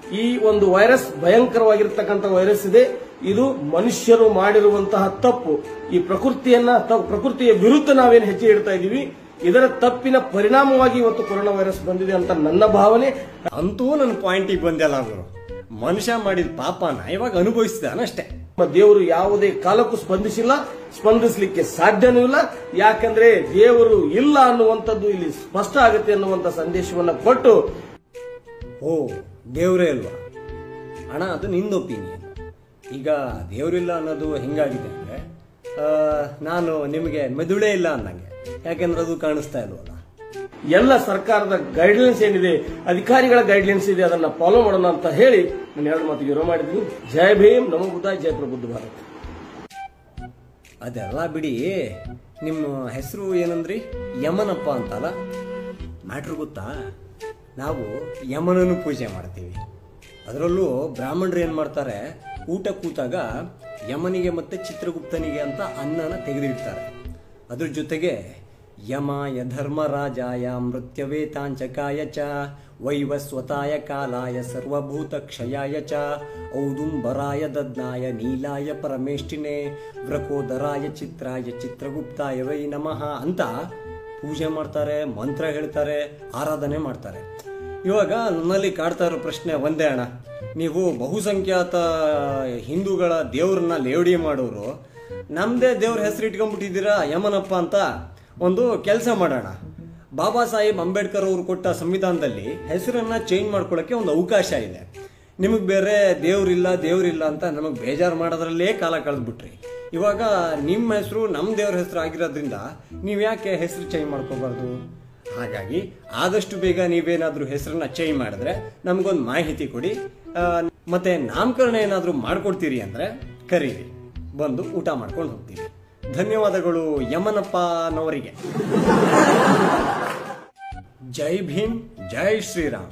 ಈ ಒಂದು ವೈರಸ್ ಭಯಂಕರವಾಗಿರ್ತಕ್ಕಂಥ ವೈರಸ್ ಇದೆ ಇದು ಮನುಷ್ಯರು ಮಾಡಿರುವಂತಹ ತಪ್ಪು ಈ ಪ್ರಕೃತಿಯನ್ನ ತ- ಪ್ರಕೃತಿಯ ವಿರುದ್ಧ ನಾವೇನು ಹೆಜ್ಜೆ ಇಡ್ತಾ ಇದೀವಿ ಇದರ ತಪ್ಪಿನ ಪರಿಣಾಮವಾಗಿ ಇವತ್ತು ಕೊರೋನಾ ವೈರಸ್ ಬಂದಿದೆ ಅಂತ ನನ್ನ ಭಾವನೆ ಅಂತೂ ನನ್ನ ಪಾಯಿಂಟಿಗೆ ಬಂದೆಲ್ಲ ಅವರು ಮನುಷ್ಯ ಮಾಡಿದ ಪಾಪನ ಇವಾಗ ಅನುಭವಿಸಿದಾನಷ್ಟೇ ನಮ್ಮ ದೇವರು ಯಾವುದೇ ಕಾಲಕ್ಕೂ ಸ್ಪಂದಿಸಿಲ್ಲ ಸ್ಪಂದಿಸಲಿಕ್ಕೆ ಸಾಧ್ಯನೂ ಇಲ್ಲ ಯಾಕಂದ್ರೆ ದೇವರು ಇಲ್ಲ ಅನ್ನುವಂಥದ್ದು ಇಲ್ಲಿ ಸ್ಪಷ್ಟ ಆಗುತ್ತೆ ಅನ್ನುವಂಥ ಸಂದೇಶವನ್ನ ಕೊಟ್ಟು ಓ ದೇವರೇ ಅಲ್ವಾ ಅಣ್ಣ ಅದು ನಿಂದು ಒಪಿನಿಯನ್ ಈಗ ದೇವರಿಲ್ಲ ಅನ್ನೋದು ಹೆಂಗಾಗಿದೆ ಅಂದರೆ ನಾನು ನಿಮಗೆ ಮೆದುಳೇ ಇಲ್ಲ ಅನ್ನಂಗೆ ಯಾಕೆಂದ್ರೆ ಅದು ಕಾಣಿಸ್ತಾ ಇಲ್ವಲ್ಲ ಎಲ್ಲ ಸರ್ಕಾರದ ಗೈಡ್ಲೈನ್ಸ್ ಏನಿದೆ ಅಧಿಕಾರಿಗಳ ಗೈಡ್ಲೈನ್ಸ್ ಇದೆ ಅದನ್ನ ಫಾಲೋ ಮಾಡೋಣ ಅಂತ ಹೇಳಿ ನಾನು ಎರಡು ಮಾತಿಗೆ ವಿರೋಧ ಮಾಡಿದ್ದೀನಿ ಜಯ ಭೀಮ್ ನಮೋ ಬುದ್ಧ ಜಯ ಪ್ರಬುದ್ಧ ಭಾರತ್ ಅದೆಲ್ಲ ಬಿಡಿ ನಿಮ್ಮ ಹೆಸರು ಏನಂದ್ರಿ ಯಮನಪ್ಪ ಅಂತಲ್ಲ ಮ್ಯಾಟ್ರ್ ಗೊತ್ತಾ ನಾವು ಯಮನನ್ನು ಪೂಜೆ ಮಾಡ್ತೀವಿ ಅದರಲ್ಲೂ ಬ್ರಾಹ್ಮಣರು ಏನು ಮಾಡ್ತಾರೆ ಊಟ ಕೂತಾಗ ಯಮನಿಗೆ ಮತ್ತೆ ಚಿತ್ರಗುಪ್ತನಿಗೆ ಅಂತ ಅನ್ನನ ತೆಗೆದಿಡ್ತಾರೆ ಅದ್ರ ಜೊತೆಗೆ ಯಮಾಯ ಧರ್ಮರಾಜಾಯ ಮೃತ್ಯವೇತಾಂಚಕಾಯ ಚ ವೈವಸ್ವತಾಯ ಕಾಲಾಯ ಸರ್ವಭೂತ ಕ್ಷಯಾಯ ಚ ಔದುಂಬರಾಯ ದದ್ನಾಯ ನೀಲಾಯ ಪರಮೇಷ್ಠಿನೇ ವ್ರಕೋದರಾಯ ಚಿತ್ರಾಯ ಚಿತ್ರಗುಪ್ತಾಯ ವೈ ನಮಃ ಅಂತ ಪೂಜೆ ಮಾಡ್ತಾರೆ ಮಂತ್ರ ಹೇಳ್ತಾರೆ ಆರಾಧನೆ ಮಾಡ್ತಾರೆ ಇವಾಗ ನನ್ನಲ್ಲಿ ಕಾಡ್ತಾ ಇರೋ ಪ್ರಶ್ನೆ ಒಂದೇ ಅಣ್ಣ ನೀವು ಬಹುಸಂಖ್ಯಾತ ಹಿಂದೂಗಳ ದೇವ್ರನ್ನ ಲೇವಡಿ ಮಾಡೋರು ನಮ್ಮದೇ ದೇವ್ರ ಹೆಸರು ಇಟ್ಕೊಂಡ್ಬಿಟ್ಟಿದ್ದೀರಾ ಯಮನಪ್ಪ ಅಂತ ಒಂದು ಕೆಲಸ ಮಾಡೋಣ ಬಾಬಾ ಸಾಹೇಬ್ ಅಂಬೇಡ್ಕರ್ ಅವರು ಕೊಟ್ಟ ಸಂವಿಧಾನದಲ್ಲಿ ಹೆಸರನ್ನ ಚೇಂಜ್ ಮಾಡ್ಕೊಳ್ಳೋಕ್ಕೆ ಒಂದು ಅವಕಾಶ ಇದೆ ನಿಮಗೆ ಬೇರೆ ದೇವ್ರಿಲ್ಲ ದೇವ್ರಿಲ್ಲ ಅಂತ ನಮಗೆ ಬೇಜಾರು ಮಾಡೋದ್ರಲ್ಲೇ ಕಾಲ ಕಳೆದ್ಬಿಟ್ರಿ ಇವಾಗ ನಿಮ್ಮ ಹೆಸರು ನಮ್ಮ ದೇವ್ರ ಹೆಸರು ಆಗಿರೋದ್ರಿಂದ ನೀವು ಯಾಕೆ ಹೆಸರು ಚೇಂಜ್ ಮಾಡ್ಕೋಬಾರ್ದು ಹಾಗಾಗಿ ಆದಷ್ಟು ಬೇಗ ನೀವೇನಾದ್ರೂ ಹೆಸರನ್ನ ಚೇಂಜ್ ಮಾಡಿದ್ರೆ ನಮಗೊಂದು ಮಾಹಿತಿ ಕೊಡಿ ಆ, ಮತ್ತೆ ನಾಮಕರಣ ಏನಾದರೂ ಮಾಡ್ಕೊಡ್ತೀರಿ ಅಂದ್ರೆ ಕರೀರಿ ಬಂದು ಊಟ ಮಾಡ್ಕೊಂಡು ಹೋಗ್ತೀವಿ ಧನ್ಯವಾದಗಳು ಯಮನಪ್ಪನವರಿಗೆ ಜೈ ಭೀಮ್ ಜೈ ಶ್ರೀರಾಮ್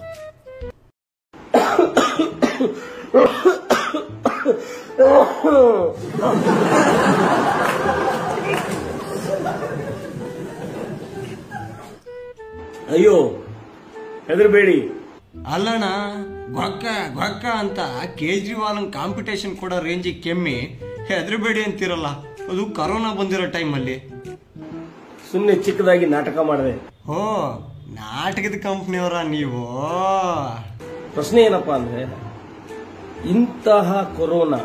ಅಯ್ಯೋ ಹೆದರಬೇಡಿ ಅಲ್ಲಣ್ಣ ಗೊಕ್ಕ ಗೊಕ್ಕ ಅಂತ ಕೇಜ್ರಿವಾಲ್ ಕಾಂಪಿಟೇಷನ್ ಕೊಡೋ ರೇಂಜಿಗೆ ಕೆಮ್ಮಿ ಹೆದರಬೇಡಿ ಅಂತಿರಲ್ಲ ಅದು ಕರೋನಾ ಬಂದಿರೋ ಟೈಮಲ್ಲಿ ಸುಮ್ಮನೆ ಚಿಕ್ಕದಾಗಿ ನಾಟಕ ಮಾಡಿದೆ ಓ ನಾಟಕದ ಕಂಪ್ನಿಯವರ ನೀವು ಪ್ರಶ್ನೆ ಏನಪ್ಪಾ ಅಂದ್ರೆ ಇಂತಹ ಕೊರೋನಾ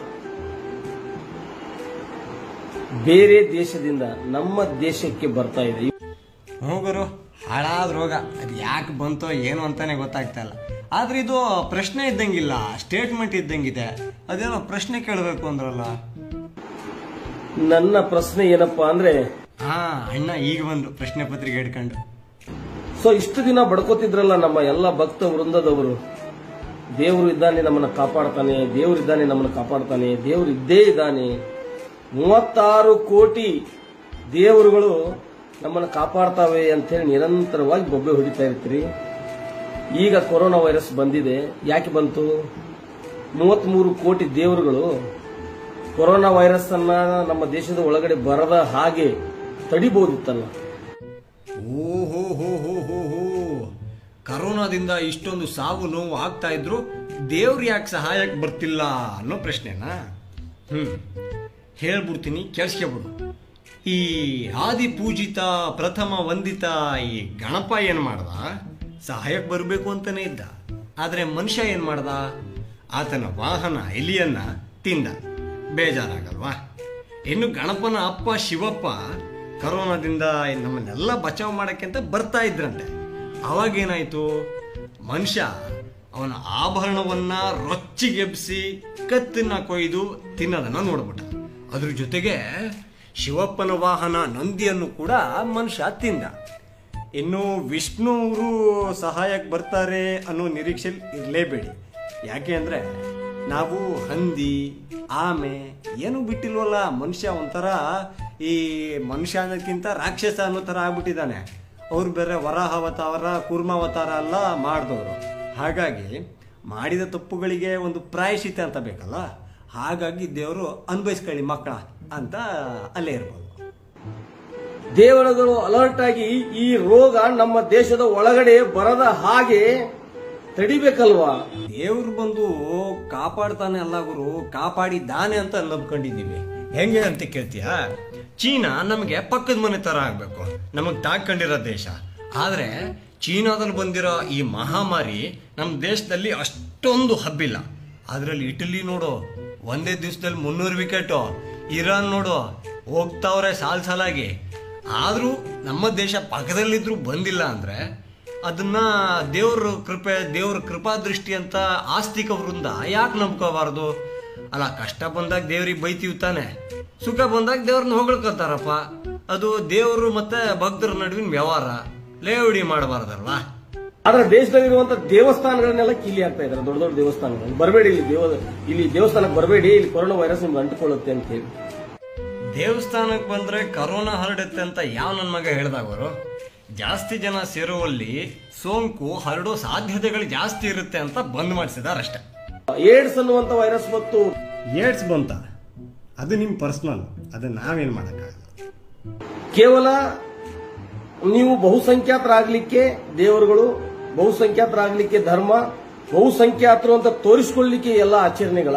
ಬೇರೆ ದೇಶದಿಂದ ನಮ್ಮ ದೇಶಕ್ಕೆ ಬರ್ತಾ ಇದೆ ಹೋಗರು ಹಾಳಾದ ರೋಗ ಅದು ಯಾಕೆ ಬಂತೋ ಏನು ಅಂತಾನೆ ಗೊತ್ತಾಗ್ತಾ ಇಲ್ಲ ಆದ್ರೆ ಇದು ಪ್ರಶ್ನೆ ಇದ್ದಂಗಿಲ್ಲ ಸ್ಟೇಟ್ಮೆಂಟ್ ಇದ್ದಂಗಿದೆ ಅದೇನೋ ಪ್ರಶ್ನೆ ಕೇಳಬೇಕು ಅಂದ್ರಲ್ಲ ನನ್ನ ಪ್ರಶ್ನೆ ಏನಪ್ಪಾ ಅಂದ್ರೆ ಹಾ ಅಣ್ಣ ಈಗ ಬಂದ್ರು ಪ್ರಶ್ನೆ ಪತ್ರಿಕೆ ಹಿಡ್ಕೊಂಡು ಸೊ ಇಷ್ಟು ದಿನ ಬಡ್ಕೋತಿದ್ರಲ್ಲ ನಮ್ಮ ಎಲ್ಲ ಭಕ್ತ ವೃಂದದವರು ದೇವರು ಇದ್ದಾನೆ ನಮ್ಮನ್ನ ಕಾಪಾಡ್ತಾನೆ ದೇವರು ಇದ್ದಾನೆ ನಮ್ಮನ್ನ ಕಾಪಾಡ್ತಾನೆ ದೇವರು ಇದ್ದೇ ಇದ್ದಾನೆ ಮೂವತ್ತಾರು ಕೋಟಿ ದೇವರುಗಳು ನಮ್ಮನ್ನ ಕಾಪಾಡ್ತಾವೆ ಅಂತೇಳಿ ನಿರಂತರವಾಗಿ ಬೊಬ್ಬೆ ಹೊಡಿತಾ ಇರ್ತೀರಿ ಈಗ ಕೊರೋನಾ ವೈರಸ್ ಬಂದಿದೆ ಯಾಕೆ ಬಂತು ಮೂವತ್ಮೂರು ಕೋಟಿ ದೇವರುಗಳು ಕೊರೋನಾ ವೈರಸ್ ಅನ್ನ ನಮ್ಮ ದೇಶದ ಒಳಗಡೆ ಬರದ ಹಾಗೆ ತಡಿಬಹುದಿತ್ತಲ್ಲ ಓಹೋ ಹೋ ಹೋ ಹೋ ಹೋ ಕರೋನಾದಿಂದ ಇಷ್ಟೊಂದು ಸಾವು ನೋವು ಆಗ್ತಾ ಇದ್ರು ದೇವ್ರು ಯಾಕೆ ಸಹಾಯಕ್ಕೆ ಬರ್ತಿಲ್ಲ ಅನ್ನೋ ಪ್ರಶ್ನೆನಾ ಹ್ಮ್ ಹೇಳ್ಬಿಡ್ತೀನಿ ಕೇಳಿಸ್ಕೊಬಿಡು ಈ ಆದಿ ಪೂಜಿತ ಪ್ರಥಮ ವಂದಿತ ಈ ಗಣಪ ಏನ್ ಮಾಡ್ದ ಸಹಾಯಕ್ಕೆ ಬರಬೇಕು ಅಂತಾನೆ ಇದ್ದ ಆದ್ರೆ ಮನುಷ್ಯ ಏನ್ ಮಾಡ್ದ ಆತನ ವಾಹನ ಎಲಿಯನ್ನ ತಿಂದ ಬೇಜಾರಾಗಲ್ವಾ ಇನ್ನು ಗಣಪನ ಅಪ್ಪ ಶಿವಪ್ಪ ಕರೋನಾದಿಂದ ನಮ್ಮನ್ನೆಲ್ಲ ಬಚಾವ್ ಮಾಡಕ್ಕೆ ಅಂತ ಬರ್ತಾ ಇದ್ರಂತೆ ಅವಾಗೇನಾಯ್ತು ಮನುಷ್ಯ ಅವನ ಆಭರಣವನ್ನ ರೊಚ್ಚಿಗೆಬ್ಸಿ ಕತ್ತನ್ನ ಕೊಯ್ದು ತಿನ್ನೋದನ್ನ ನೋಡ್ಬಿಟ್ಟ ಅದ್ರ ಜೊತೆಗೆ ಶಿವಪ್ಪನ ವಾಹನ ನಂದಿಯನ್ನು ಕೂಡ ಮನುಷ್ಯ ತಿಂದ ಇನ್ನು ವಿಷ್ಣು ಅವರು ಸಹಾಯಕ್ಕೆ ಬರ್ತಾರೆ ಅನ್ನೋ ನಿರೀಕ್ಷೆ ಇರಲೇಬೇಡಿ ಯಾಕೆ ಅಂದ್ರೆ ನಾವು ಹಂದಿ ಆಮೆ ಏನು ಬಿಟ್ಟಿಲ್ವಲ್ಲ ಮನುಷ್ಯ ಒಂಥರ ಈ ಮನುಷ್ಯ ಅನ್ನೋಕ್ಕಿಂತ ರಾಕ್ಷಸ ಅನ್ನೋ ಥರ ಆಗ್ಬಿಟ್ಟಿದ್ದಾನೆ ಅವ್ರು ಬೇರೆ ವರಾಹ ಅವತಾರ ಕೂರ್ಮಾವತಾರ ಎಲ್ಲ ಮಾಡಿದವರು ಹಾಗಾಗಿ ಮಾಡಿದ ತಪ್ಪುಗಳಿಗೆ ಒಂದು ಪ್ರಾಯಶ್ಚಿತ ಅಂತ ಬೇಕಲ್ಲ ಹಾಗಾಗಿ ದೇವರು ಅನ್ಭವಿಸ್ಕೊಳ್ಳಿ ಮಕ್ಕಳ ಅಂತ ಅಲ್ಲೇ ಇರ್ಬೋದು ದೇವರುಗಳು ಅಲರ್ಟ್ ಆಗಿ ಈ ರೋಗ ನಮ್ಮ ದೇಶದ ಒಳಗಡೆ ಬರದ ಹಾಗೆ ತಡಿಬೇಕಲ್ವಾ ದೇವ್ರು ಬಂದು ಕಾಪಾಡ್ತಾನೆ ಅಲ್ಲ ಗುರು ಕಾಪಾಡಿದ್ದಾನೆ ಅಂತ ನಂಬ್ಕೊಂಡಿದ್ದೀವಿ ಹೆಂಗೆ ಅಂತ ಕೇಳ್ತೀಯ ಚೀನಾ ನಮಗೆ ಪಕ್ಕದ ಮನೆ ತರ ಆಗ್ಬೇಕು ನಮಗ್ ತಾಕೊಂಡಿರೋ ದೇಶ ಆದ್ರೆ ಚೀನಾದಲ್ಲಿ ಬಂದಿರೋ ಈ ಮಹಾಮಾರಿ ನಮ್ಮ ದೇಶದಲ್ಲಿ ಅಷ್ಟೊಂದು ಹಬ್ಬಿಲ್ಲ ಅದ್ರಲ್ಲಿ ಇಟಲಿ ನೋಡು ಒಂದೇ ದಿವಸದಲ್ಲಿ ಮುನ್ನೂರು ವಿಕೆಟು ಇರಾನ್ ನೋಡು ಹೋಗ್ತಾವ್ರೆ ಸಾಲ್ ಸಾಲಾಗಿ ಆದ್ರೂ ನಮ್ಮ ದೇಶ ಪಕ್ಕದಲ್ಲಿದ್ರು ಬಂದಿಲ್ಲ ಅಂದ್ರೆ ಅದನ್ನ ದೇವ್ರ ಕೃಪೆ ದೇವ್ರ ಕೃಪಾ ದೃಷ್ಟಿ ಅಂತ ಆಸ್ತಿಕ ವೃಂದ ಯಾಕೆ ನಂಬ್ಕೋಬಾರ್ದು ಅಲ್ಲ ಕಷ್ಟ ಬಂದಾಗ ದೇವ್ರಿಗೆ ಬೈತೀವಿ ತಾನೆ ಸುಖ ಬಂದಾಗ ದೇವ್ರನ್ನ ಹೊಗಳ್ಕೊತಾರಪ್ಪ ಅದು ದೇವರು ಮತ್ತೆ ಭಕ್ತರ ನಡುವಿನ ವ್ಯವಹಾರ ಲೇವಡಿ ಮಾಡಬಾರ್ದಲ್ವಾ ಆದ್ರೆ ದೇಶದಲ್ಲಿರುವಂತ ದೇವಸ್ಥಾನಗಳನ್ನೆಲ್ಲ ಕೀಲಿ ಆಗ್ತಾ ಇದಾರೆ ದೊಡ್ಡ ದೊಡ್ಡ ದೇವಸ್ಥಾನಗಳು ಬರಬೇಡಿ ಇಲ್ಲಿ ದೇವ ಇಲ್ಲಿ ದೇವಸ್ಥಾನಕ್ಕೆ ಬರಬೇಡಿ ಇಲ್ಲಿ ಕೊರೋನಾ ವೈರಸ್ ನಿಮ್ಗೆ ಅಂಟಿಕೊಳ್ಳುತ್ತೆ ಅಂತ ಹೇಳಿ ದೇವಸ್ಥಾನಕ್ಕೆ ಬಂದ್ರೆ ಕರೋನಾ ಹರಡುತ್ತೆ ಅಂತ ಯಾವ ನನ್ನ ಮಗ ಹೇಳ್ದವರು ಜಾಸ್ತಿ ಜನ ಸೇರುವಲ್ಲಿ ಸೋಂಕು ಹರಡೋ ಸಾಧ್ಯತೆಗಳು ಜಾಸ್ತಿ ಇರುತ್ತೆ ಅಂತ ಬಂದ್ ಮಾಡಿಸಿದಾರಷ್ಟೇ ಏಡ್ಸ್ ಅನ್ನುವಂತ ವೈರಸ್ ಮತ್ತು ಏಡ್ಸ್ ಬಂತ ಅದು ನಿಮ್ ಪರ್ಸನಲ್ ಅದು ನಾವೇನ್ ಮಾಡಕ್ಕಾಗಲ್ಲ ಕೇವಲ ನೀವು ಬಹುಸಂಖ್ಯಾತರಾಗ್ಲಿಕ್ಕೆ ದೇವರುಗಳು ಬಹುಸಂಖ್ಯಾತರಾಗ್ಲಿಕ್ಕೆ ಧರ್ಮ ಬಹುಸಂಖ್ಯಾತರು ಅಂತ ತೋರಿಸ್ಕೊಳ್ಳಿಕ್ಕೆ ಎಲ್ಲ ಆಚರಣೆಗಳ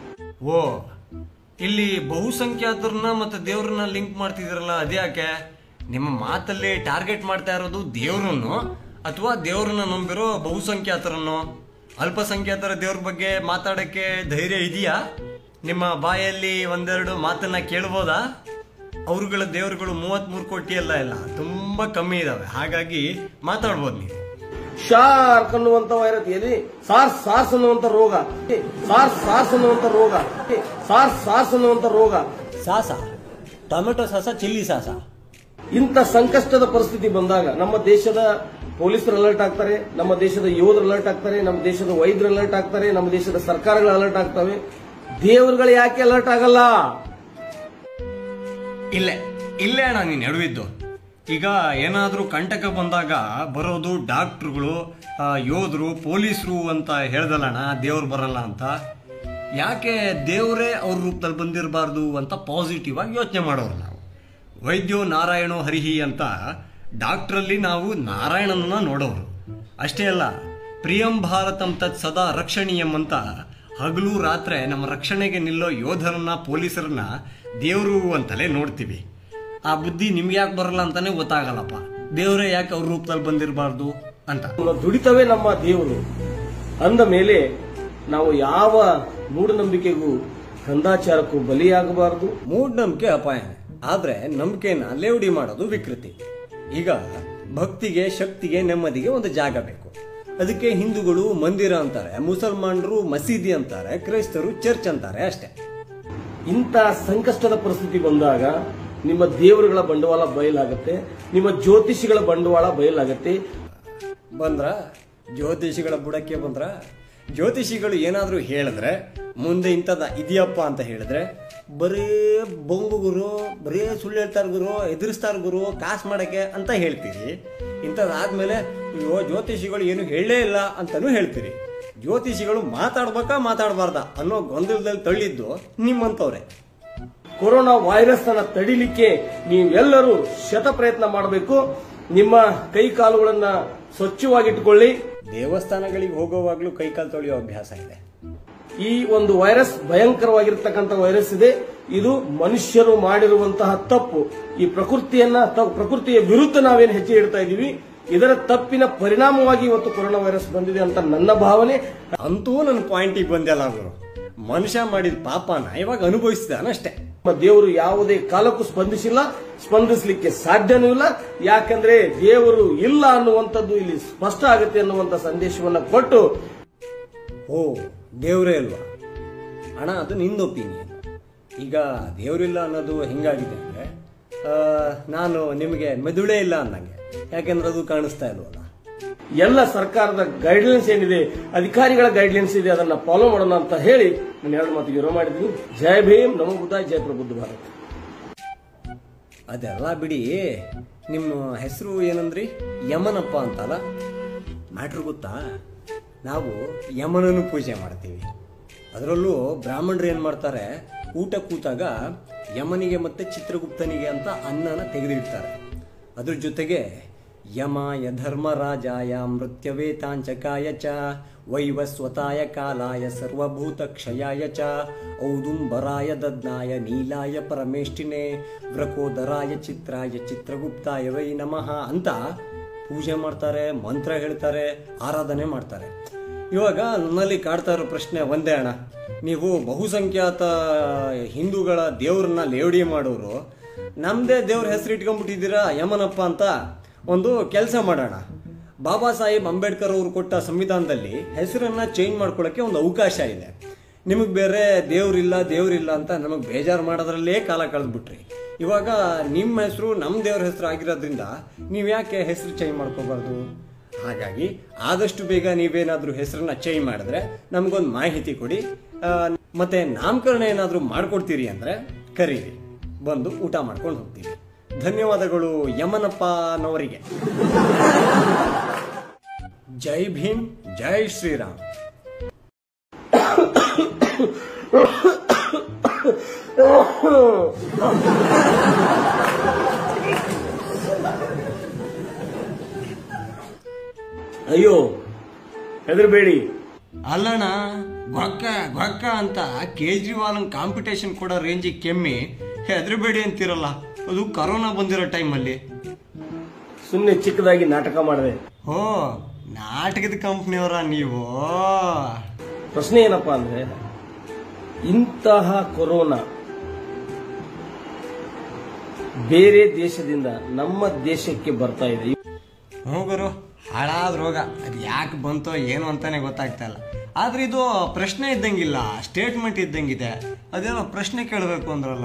ಓ ಇಲ್ಲಿ ಬಹುಸಂಖ್ಯಾತರನ್ನ ಮತ್ತೆ ದೇವ್ರನ್ನ ಲಿಂಕ್ ಮಾಡ್ತಿದಿರಲ್ಲ ಅದ್ಯಾಕೆ ನಿಮ್ಮ ಮಾತಲ್ಲಿ ಟಾರ್ಗೆಟ್ ಮಾಡ್ತಾ ಇರೋದು ದೇವ್ರನ್ನು ಅಥವಾ ದೇವ್ರನ್ನ ನಂಬಿರೋ ಬಹುಸಂಖ್ಯಾತರನ್ನು ಅಲ್ಪಸಂಖ್ಯಾತರ ದೇವ್ರ ಬಗ್ಗೆ ಮಾತಾಡಕ್ಕೆ ಧೈರ್ಯ ಇದೆಯಾ ನಿಮ್ಮ ಬಾಯಲ್ಲಿ ಒಂದೆರಡು ಮಾತನ್ನ ಕೇಳ್ಬೋದಾ ಅವ್ರುಗಳ ದೇವರುಗಳು ಮೂವತ್ಮೂರು ಕೋಟಿ ಎಲ್ಲ ಇಲ್ಲ ತುಂಬಾ ಕಮ್ಮಿ ಇದಾವೆ ಹಾಗಾಗಿ ಮಾತಾಡ್ಬೋದು ನೀವು ಶಾರ್ಕ್ ಅನ್ನುವಂತ ವೈರಸ್ ಎಲ್ಲಿ ಸಾರ್ಸ್ ಸಾರ್ಸ್ ಅನ್ನುವಂತ ರೋಗ ಸಾರ್ಸ್ ಸಾರ್ಸ್ ಅನ್ನುವಂತ ರೋಗ ಸಾರ್ಸ್ ಸಾರ್ಸ್ ಅನ್ನುವಂತ ರೋಗ ಸಾಸ ಟೊಮೆಟೊ ಸಾಸ ಚಿಲ್ಲಿ ಸಾಸ ಇಂಥ ಸಂಕಷ್ಟದ ಪರಿಸ್ಥಿತಿ ಬಂದಾಗ ನಮ್ಮ ದೇಶದ ಪೊಲೀಸರು ಅಲರ್ಟ್ ಆಗ್ತಾರೆ ನಮ್ಮ ದೇಶದ ಯೋಧರು ಅಲರ್ಟ್ ಆಗ್ತಾರೆ ನಮ್ಮ ದೇಶದ ವೈದ್ಯರು ಅಲರ್ಟ್ ಆಗ್ತಾರೆ ನಮ್ಮ ದೇಶದ ಸರ್ಕಾರಗಳು ಅಲರ್ಟ್ ಆಗ್ತವೆ ದೇವರುಗಳು ಯಾಕೆ ಅಲರ್ಟ್ ಆಗಲ್ಲ ಇಲ್ಲೇ ಇಲ್ಲೇ ಅಣ್ಣ ನೀನು ಎಡವಿದ್ದು ಈಗ ಏನಾದರೂ ಕಂಟಕ ಬಂದಾಗ ಬರೋದು ಡಾಕ್ಟ್ರುಗಳು ಆ, ಯೋಧರು ಪೊಲೀಸರು ಅಂತ ಹೇಳ್ದಲ್ಲಣ್ಣ ದೇವ್ರು ಬರಲ್ಲ ಅಂತ ಯಾಕೆ ದೇವರೇ ಅವ್ರ ರೂಪದಲ್ಲಿ ಬಂದಿರಬಾರ್ದು ಅಂತ ಪಾಸಿಟಿವ್ ಆಗಿ ಯೋಚನೆ ಮಾಡೋರು ನಾವು ವೈದ್ಯೋ ನಾರಾಯಣೋ ಹರಿಹಿ ಅಂತ ಡಾಕ್ಟ್ರಲ್ಲಿ ನಾವು ನಾರಾಯಣನನ್ನ ನೋಡೋರು ಅಷ್ಟೇ ಅಲ್ಲ ಪ್ರಿಯಂ ಭಾರತಂ ತತ್ ಸದಾ ರಕ್ಷಣೀಯಂ ಅಂತ ಹಗಲು ರಾತ್ರಿ ನಮ್ಮ ರಕ್ಷಣೆಗೆ ನಿಲ್ಲೋ ಯೋಧರನ್ನ ಪೊಲೀಸರನ್ನ ದೇವರು ಅಂತಲೇ ನೋಡ್ತೀವಿ ಆ ಬುದ್ಧಿ ನಿಮ್ಗೆ ಯಾಕೆ ಬರಲ್ಲ ಅಂತಾನೆ ಗೊತ್ತಾಗಲ್ಲಪ್ಪ ದೇವರೇ ಯಾಕೆ ಅವ್ರ ರೂಪದಲ್ಲಿ ಬಂದಿರಬಾರ್ದು ಅಂತ ನಮ್ಮ ದುಡಿತವೇ ನಮ್ಮ ದೇವರು ಅಂದ ಮೇಲೆ ನಾವು ಯಾವ ಮೂಢನಂಬಿಕೆಗೂ ಕಂದಾಚಾರಕ್ಕೂ ಬಲಿಯಾಗಬಾರದು ಮೂಢನಂಬಿಕೆ ಅಪಾಯನೇ ಆದ್ರೆ ನಂಬಿಕೆನ ಲೇವಡಿ ಮಾಡೋದು ವಿಕೃತಿ ಈಗ ಭಕ್ತಿಗೆ ಶಕ್ತಿಗೆ ನೆಮ್ಮದಿಗೆ ಒಂದು ಜಾಗ ಬೇಕು ಅದಕ್ಕೆ ಹಿಂದೂಗಳು ಮಂದಿರ ಅಂತಾರೆ ಮುಸಲ್ಮಾನರು ಮಸೀದಿ ಅಂತಾರೆ ಕ್ರೈಸ್ತರು ಚರ್ಚ್ ಅಂತಾರೆ ಅಷ್ಟೇ ಇಂಥ ಸಂಕಷ್ಟದ ಪರಿಸ್ಥಿತಿ ಬಂದಾಗ ನಿಮ್ಮ ದೇವರುಗಳ ಬಂಡವಾಳ ಬಯಲಾಗತ್ತೆ ನಿಮ್ಮ ಜ್ಯೋತಿಷಿಗಳ ಬಂಡವಾಳ ಬಯಲಾಗತ್ತೆ ಬಂದ್ರ ಜ್ಯೋತಿಷಿಗಳ ಬುಡಕ್ಕೆ ಬಂದ್ರ ಜ್ಯೋತಿಷಿಗಳು ಏನಾದರೂ ಹೇಳಿದ್ರೆ ಮುಂದೆ ಇಂಥದ ಇದೆಯಪ್ಪ ಅಂತ ಹೇಳಿದ್ರೆ ಬರೀ ಬೊಂಗು ಗುರು ಬರೀ ಸುಳ್ಳು ಹೇಳ್ತಾರ ಗುರು ಎದುರಿಸ್ತಾರ ಗುರು ಕಾಸು ಮಾಡಕ್ಕೆ ಅಂತ ಹೇಳ್ತೀರಿ ಇಂಥದ್ದಾದ್ಮೇಲೆ ಅಯ್ಯೋ ಜ್ಯೋತಿಷಿಗಳು ಏನು ಹೇಳೇ ಇಲ್ಲ ಅಂತಾನೂ ಹೇಳ್ತೀರಿ ಜ್ಯೋತಿಷಿಗಳು ಮಾತಾಡ್ಬೇಕಾ ಮಾತಾಡಬಾರ್ದ ಅನ್ನೋ ಗೊಂದಲದಲ್ಲಿ ತಳ್ಳಿದ್ದು ನಿಮ್ಮಂಥವ್ರೆ ಕೊರೋನಾ ವೈರಸ್ ಅನ್ನ ತಡಿಲಿಕ್ಕೆ ನೀವೆಲ್ಲರೂ ಶತ ಪ್ರಯತ್ನ ಮಾಡಬೇಕು ನಿಮ್ಮ ಕೈ ಕಾಲುಗಳನ್ನ ಸ್ವಚ್ಛವಾಗಿಟ್ಟುಕೊಳ್ಳಿ ದೇವಸ್ಥಾನಗಳಿಗೆ ಹೋಗೋವಾಗ್ಲೂ ಕೈಕಾಲು ತೊಳೆಯೋ ಅಭ್ಯಾಸ ಇದೆ ಈ ಒಂದು ವೈರಸ್ ಭಯಂಕರವಾಗಿರ್ತಕ್ಕಂಥ ವೈರಸ್ ಇದೆ ಇದು ಮನುಷ್ಯರು ಮಾಡಿರುವಂತಹ ತಪ್ಪು ಈ ಪ್ರಕೃತಿಯನ್ನ ತ- ಪ್ರಕೃತಿಯ ವಿರುದ್ಧ ನಾವೇನು ಹೆಜ್ಜೆ ಇಡ್ತಾ ಇದೀವಿ ಇದರ ತಪ್ಪಿನ ಪರಿಣಾಮವಾಗಿ ಇವತ್ತು ಕೊರೋನಾ ವೈರಸ್ ಬಂದಿದೆ ಅಂತ ನನ್ನ ಭಾವನೆ ಅಂತೂ ನನ್ನ ಪಾಯಿಂಟಿಗೆ ಬಂದೆಲ್ಲ ಅವರು ಮನುಷ್ಯ ಮಾಡಿದ ಪಾಪನ ಇವಾಗ ಅನುಭವಿಸಿದಾನಷ್ಟೇ ನಮ್ಮ ದೇವರು ಯಾವುದೇ ಕಾಲಕ್ಕೂ ಸ್ಪಂದಿಸಿಲ್ಲ ಸ್ಪಂದಿಸಲಿಕ್ಕೆ ಸಾಧ್ಯನೂ ಇಲ್ಲ ಯಾಕಂದ್ರೆ ದೇವರು ಇಲ್ಲ ಅನ್ನುವಂಥದ್ದು ಇಲ್ಲಿ ಸ್ಪಷ್ಟ ಆಗುತ್ತೆ ಅನ್ನುವಂಥ ಸಂದೇಶವನ್ನ ಕೊಟ್ಟು ಓ ದೇವರೇ ಅಲ್ವಾ ಅಣ್ಣ ಅದು ನಿಂದು ಒಪಿನಿಯನ್ ಈಗ ದೇವರಿಲ್ಲ ಅನ್ನೋದು ಹೆಂಗಾಗಿದೆ ಅಂದರೆ ನಾನು ನಿಮಗೆ ಮೆದುಳೇ ಇಲ್ಲ ಅನ್ನಂಗೆ ಯಾಕೆಂದ್ರೆ ಅದು ಕಾಣಿಸ್ತಾ ಇಲ್ವಲ್ಲ ಎಲ್ಲ ಸರ್ಕಾರದ ಗೈಡ್ಲೈನ್ಸ್ ಏನಿದೆ ಅಧಿಕಾರಿಗಳ ಗೈಡ್ಲೈನ್ಸ್ ಇದೆ ಅದನ್ನ ಫಾಲೋ ಮಾಡೋಣ ಅಂತ ಹೇಳಿ ನಾನು ಎರಡು ಮಾತು ವಿರೋ ಮಾಡಿದ್ದೀನಿ ಜಯ ಭೀಮ್ ನಮೋ ಬುದ್ಧ ಜಯ ಪ್ರಬುದ್ಧ ಭಾರತ್ ಅದೆಲ್ಲ ಬಿಡಿ ನಿಮ್ಮ ಹೆಸರು ಏನಂದ್ರಿ ಯಮನಪ್ಪ ಅಂತಲ್ಲ ಮ್ಯಾಟ್ರ್ ಗೊತ್ತಾ ನಾವು ಯಮನನ್ನು ಪೂಜೆ ಮಾಡ್ತೀವಿ ಅದರಲ್ಲೂ ಬ್ರಾಹ್ಮಣರು ಏನು ಮಾಡ್ತಾರೆ ಊಟ ಕೂತಾಗ ಯಮನಿಗೆ ಮತ್ತೆ ಚಿತ್ರಗುಪ್ತನಿಗೆ ಅಂತ ಅನ್ನನ ತೆಗೆದಿಡ್ತಾರೆ ಅದ್ರ ಜೊತೆಗೆ ಯಮಾಯ ಧರ್ಮರಾಜಾಯ ಮೃತ್ಯವೇತಾಂಚಕಾಯ ಚ ವೈವಸ್ವತಾಯ ಕಾಲಾಯ ಸರ್ವಭೂತ ಕ್ಷಯಾಯ ಚ ಔದುಂಬರಾಯ ದದ್ನಾಯ ನೀಲಾಯ ಪರಮೇಷ್ಠಿನೇ ವ್ರಕೋದರಾಯ ಚಿತ್ರಾಯ ಚಿತ್ರಗುಪ್ತಾಯ ವೈ ನಮಃ ಅಂತ ಪೂಜೆ ಮಾಡ್ತಾರೆ ಮಂತ್ರ ಹೇಳ್ತಾರೆ ಆರಾಧನೆ ಮಾಡ್ತಾರೆ ಇವಾಗ ನನ್ನಲ್ಲಿ ಕಾಡ್ತಾ ಇರೋ ಪ್ರಶ್ನೆ ಒಂದೇ ಅಣ್ಣ ನೀವು ಬಹುಸಂಖ್ಯಾತ ಹಿಂದೂಗಳ ದೇವ್ರನ್ನ ಲೇವಡಿ ಮಾಡೋರು ನಮ್ಮದೇ ದೇವ್ರ ಹೆಸರು ಇಟ್ಕೊಂಡ್ಬಿಟ್ಟಿದ್ದೀರಾ ಯಮನಪ್ಪ ಅಂತ ಒಂದು ಕೆಲಸ ಮಾಡೋಣ ಬಾಬಾ ಸಾಹೇಬ್ ಅಂಬೇಡ್ಕರ್ ಅವರು ಕೊಟ್ಟ ಸಂವಿಧಾನದಲ್ಲಿ ಹೆಸರನ್ನ ಚೇಂಜ್ ಮಾಡ್ಕೊಳ್ಳೋಕ್ಕೆ ಒಂದು ಅವಕಾಶ ಇದೆ ನಿಮಗೆ ಬೇರೆ ದೇವ್ರಿಲ್ಲ ದೇವ್ರಿಲ್ಲ ಅಂತ ನಮಗೆ ಬೇಜಾರು ಮಾಡೋದ್ರಲ್ಲೇ ಕಾಲ ಕಳೆದ್ಬಿಟ್ರಿ ಇವಾಗ ನಿಮ್ಮ ಹೆಸರು ನಮ್ಮ ದೇವ್ರ ಹೆಸರು ಆಗಿರೋದ್ರಿಂದ ನೀವು ಯಾಕೆ ಹೆಸರು ಚೇಂಜ್ ಮಾಡ್ಕೋಬಾರ್ದು ಹಾಗಾಗಿ ಆದಷ್ಟು ಬೇಗ ನೀವೇನಾದ್ರೂ ಹೆಸರನ್ನ ಚೇಂಜ್ ಮಾಡಿದ್ರೆ ನಮಗೊಂದು ಮಾಹಿತಿ ಕೊಡಿ ಆ, ಮತ್ತೆ ನಾಮಕರಣ ಏನಾದರೂ ಮಾಡ್ಕೊಡ್ತೀರಿ ಅಂದ್ರೆ ಕರೀರಿ ಬಂದು ಊಟ ಮಾಡ್ಕೊಂಡು ಹೋಗ್ತೀವಿ ಧನ್ಯವಾದಗಳು ಯಮನಪ್ಪನವರಿಗೆ ಜೈ ಭೀಮ್ ಜೈ ಶ್ರೀರಾಮ್ ಅಯ್ಯೋ ಹೆದರ್ಬೇಡಿ ಅಲ್ಲಣ್ಣ ಗೊಕ್ಕ ಗೊಕ್ಕ ಅಂತ ಕೇಜ್ರಿವಾಲ್ ಕಾಂಪಿಟೇಷನ್ ಕೊಡೋ ರೇಂಜಿಗೆ ಕೆಮ್ಮಿ ಹೆದರಬೇಡಿ ಅಂತಿರಲ್ಲ ಅದು ಕರೋನಾ ಬಂದಿರೋ ಟೈಮಲ್ಲಿ ಸುಮ್ಮನೆ ಚಿಕ್ಕದಾಗಿ ನಾಟಕ ಮಾಡಿದೆ ಓ ನಾಟಕದ ಕಂಪ್ನಿಯವರ ನೀವು ಪ್ರಶ್ನೆ ಏನಪ್ಪಾ ಅಂದ್ರೆ ಇಂತಹ ಕೊರೋನಾ ಬೇರೆ ದೇಶದಿಂದ ನಮ್ಮ ದೇಶಕ್ಕೆ ಬರ್ತಾ ಇದೆ ಹೋಗರು ಹಾಳಾದ ರೋಗ ಅದು ಯಾಕೆ ಬಂತೋ ಏನು ಅಂತಾನೆ ಗೊತ್ತಾಗ್ತಾ ಇಲ್ಲ ಆದ್ರೆ ಇದು ಪ್ರಶ್ನೆ ಇದ್ದಂಗಿಲ್ಲ ಸ್ಟೇಟ್ಮೆಂಟ್ ಇದ್ದಂಗಿದೆ ಅದೇನೋ ಪ್ರಶ್ನೆ ಕೇಳಬೇಕು ಅಂದ್ರಲ್ಲ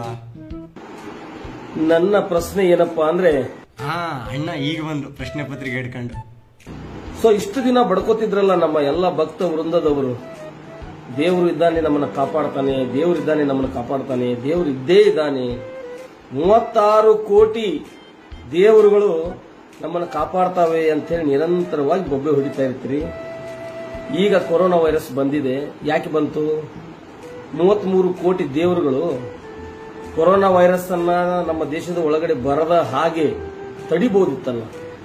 ನನ್ನ ಪ್ರಶ್ನೆ ಏನಪ್ಪಾ ಅಂದ್ರೆ ಹಾ ಅಣ್ಣ ಈಗ ಬಂದ್ರು ಪ್ರಶ್ನೆ ಪತ್ರಿಕೆ ಹಿಡ್ಕೊಂಡು ಸೊ ಇಷ್ಟು ದಿನ ಬಡ್ಕೋತಿದ್ರಲ್ಲ ನಮ್ಮ ಎಲ್ಲ ಭಕ್ತ ವೃಂದದವರು ದೇವರು ಇದ್ದಾನೆ ನಮ್ಮನ್ನ ಕಾಪಾಡ್ತಾನೆ ದೇವರು ಇದ್ದಾನೆ ನಮ್ಮನ್ನ ಕಾಪಾಡ್ತಾನೆ ದೇವರು ಇದ್ದೇ ಇದ್ದಾನೆ ಮೂವತ್ತಾರು ಕೋಟಿ ದೇವರುಗಳು ನಮ್ಮನ್ನ ಕಾಪಾಡ್ತಾವೆ ಅಂತೇಳಿ ನಿರಂತರವಾಗಿ ಬೊಬ್ಬೆ ಹೊಡಿತಾ ಇರ್ತೀರಿ ಈಗ ಕೊರೋನಾ ವೈರಸ್ ಬಂದಿದೆ ಯಾಕೆ ಬಂತು ಮೂವತ್ಮೂರು ಕೋಟಿ ದೇವರುಗಳು ಕೊರೋನಾ ವೈರಸ್ ಅನ್ನ ನಮ್ಮ ದೇಶದ ಒಳಗಡೆ ಬರದ ಹಾಗೆ ತಡಿಬಹುದಿತ್ತಲ್ಲ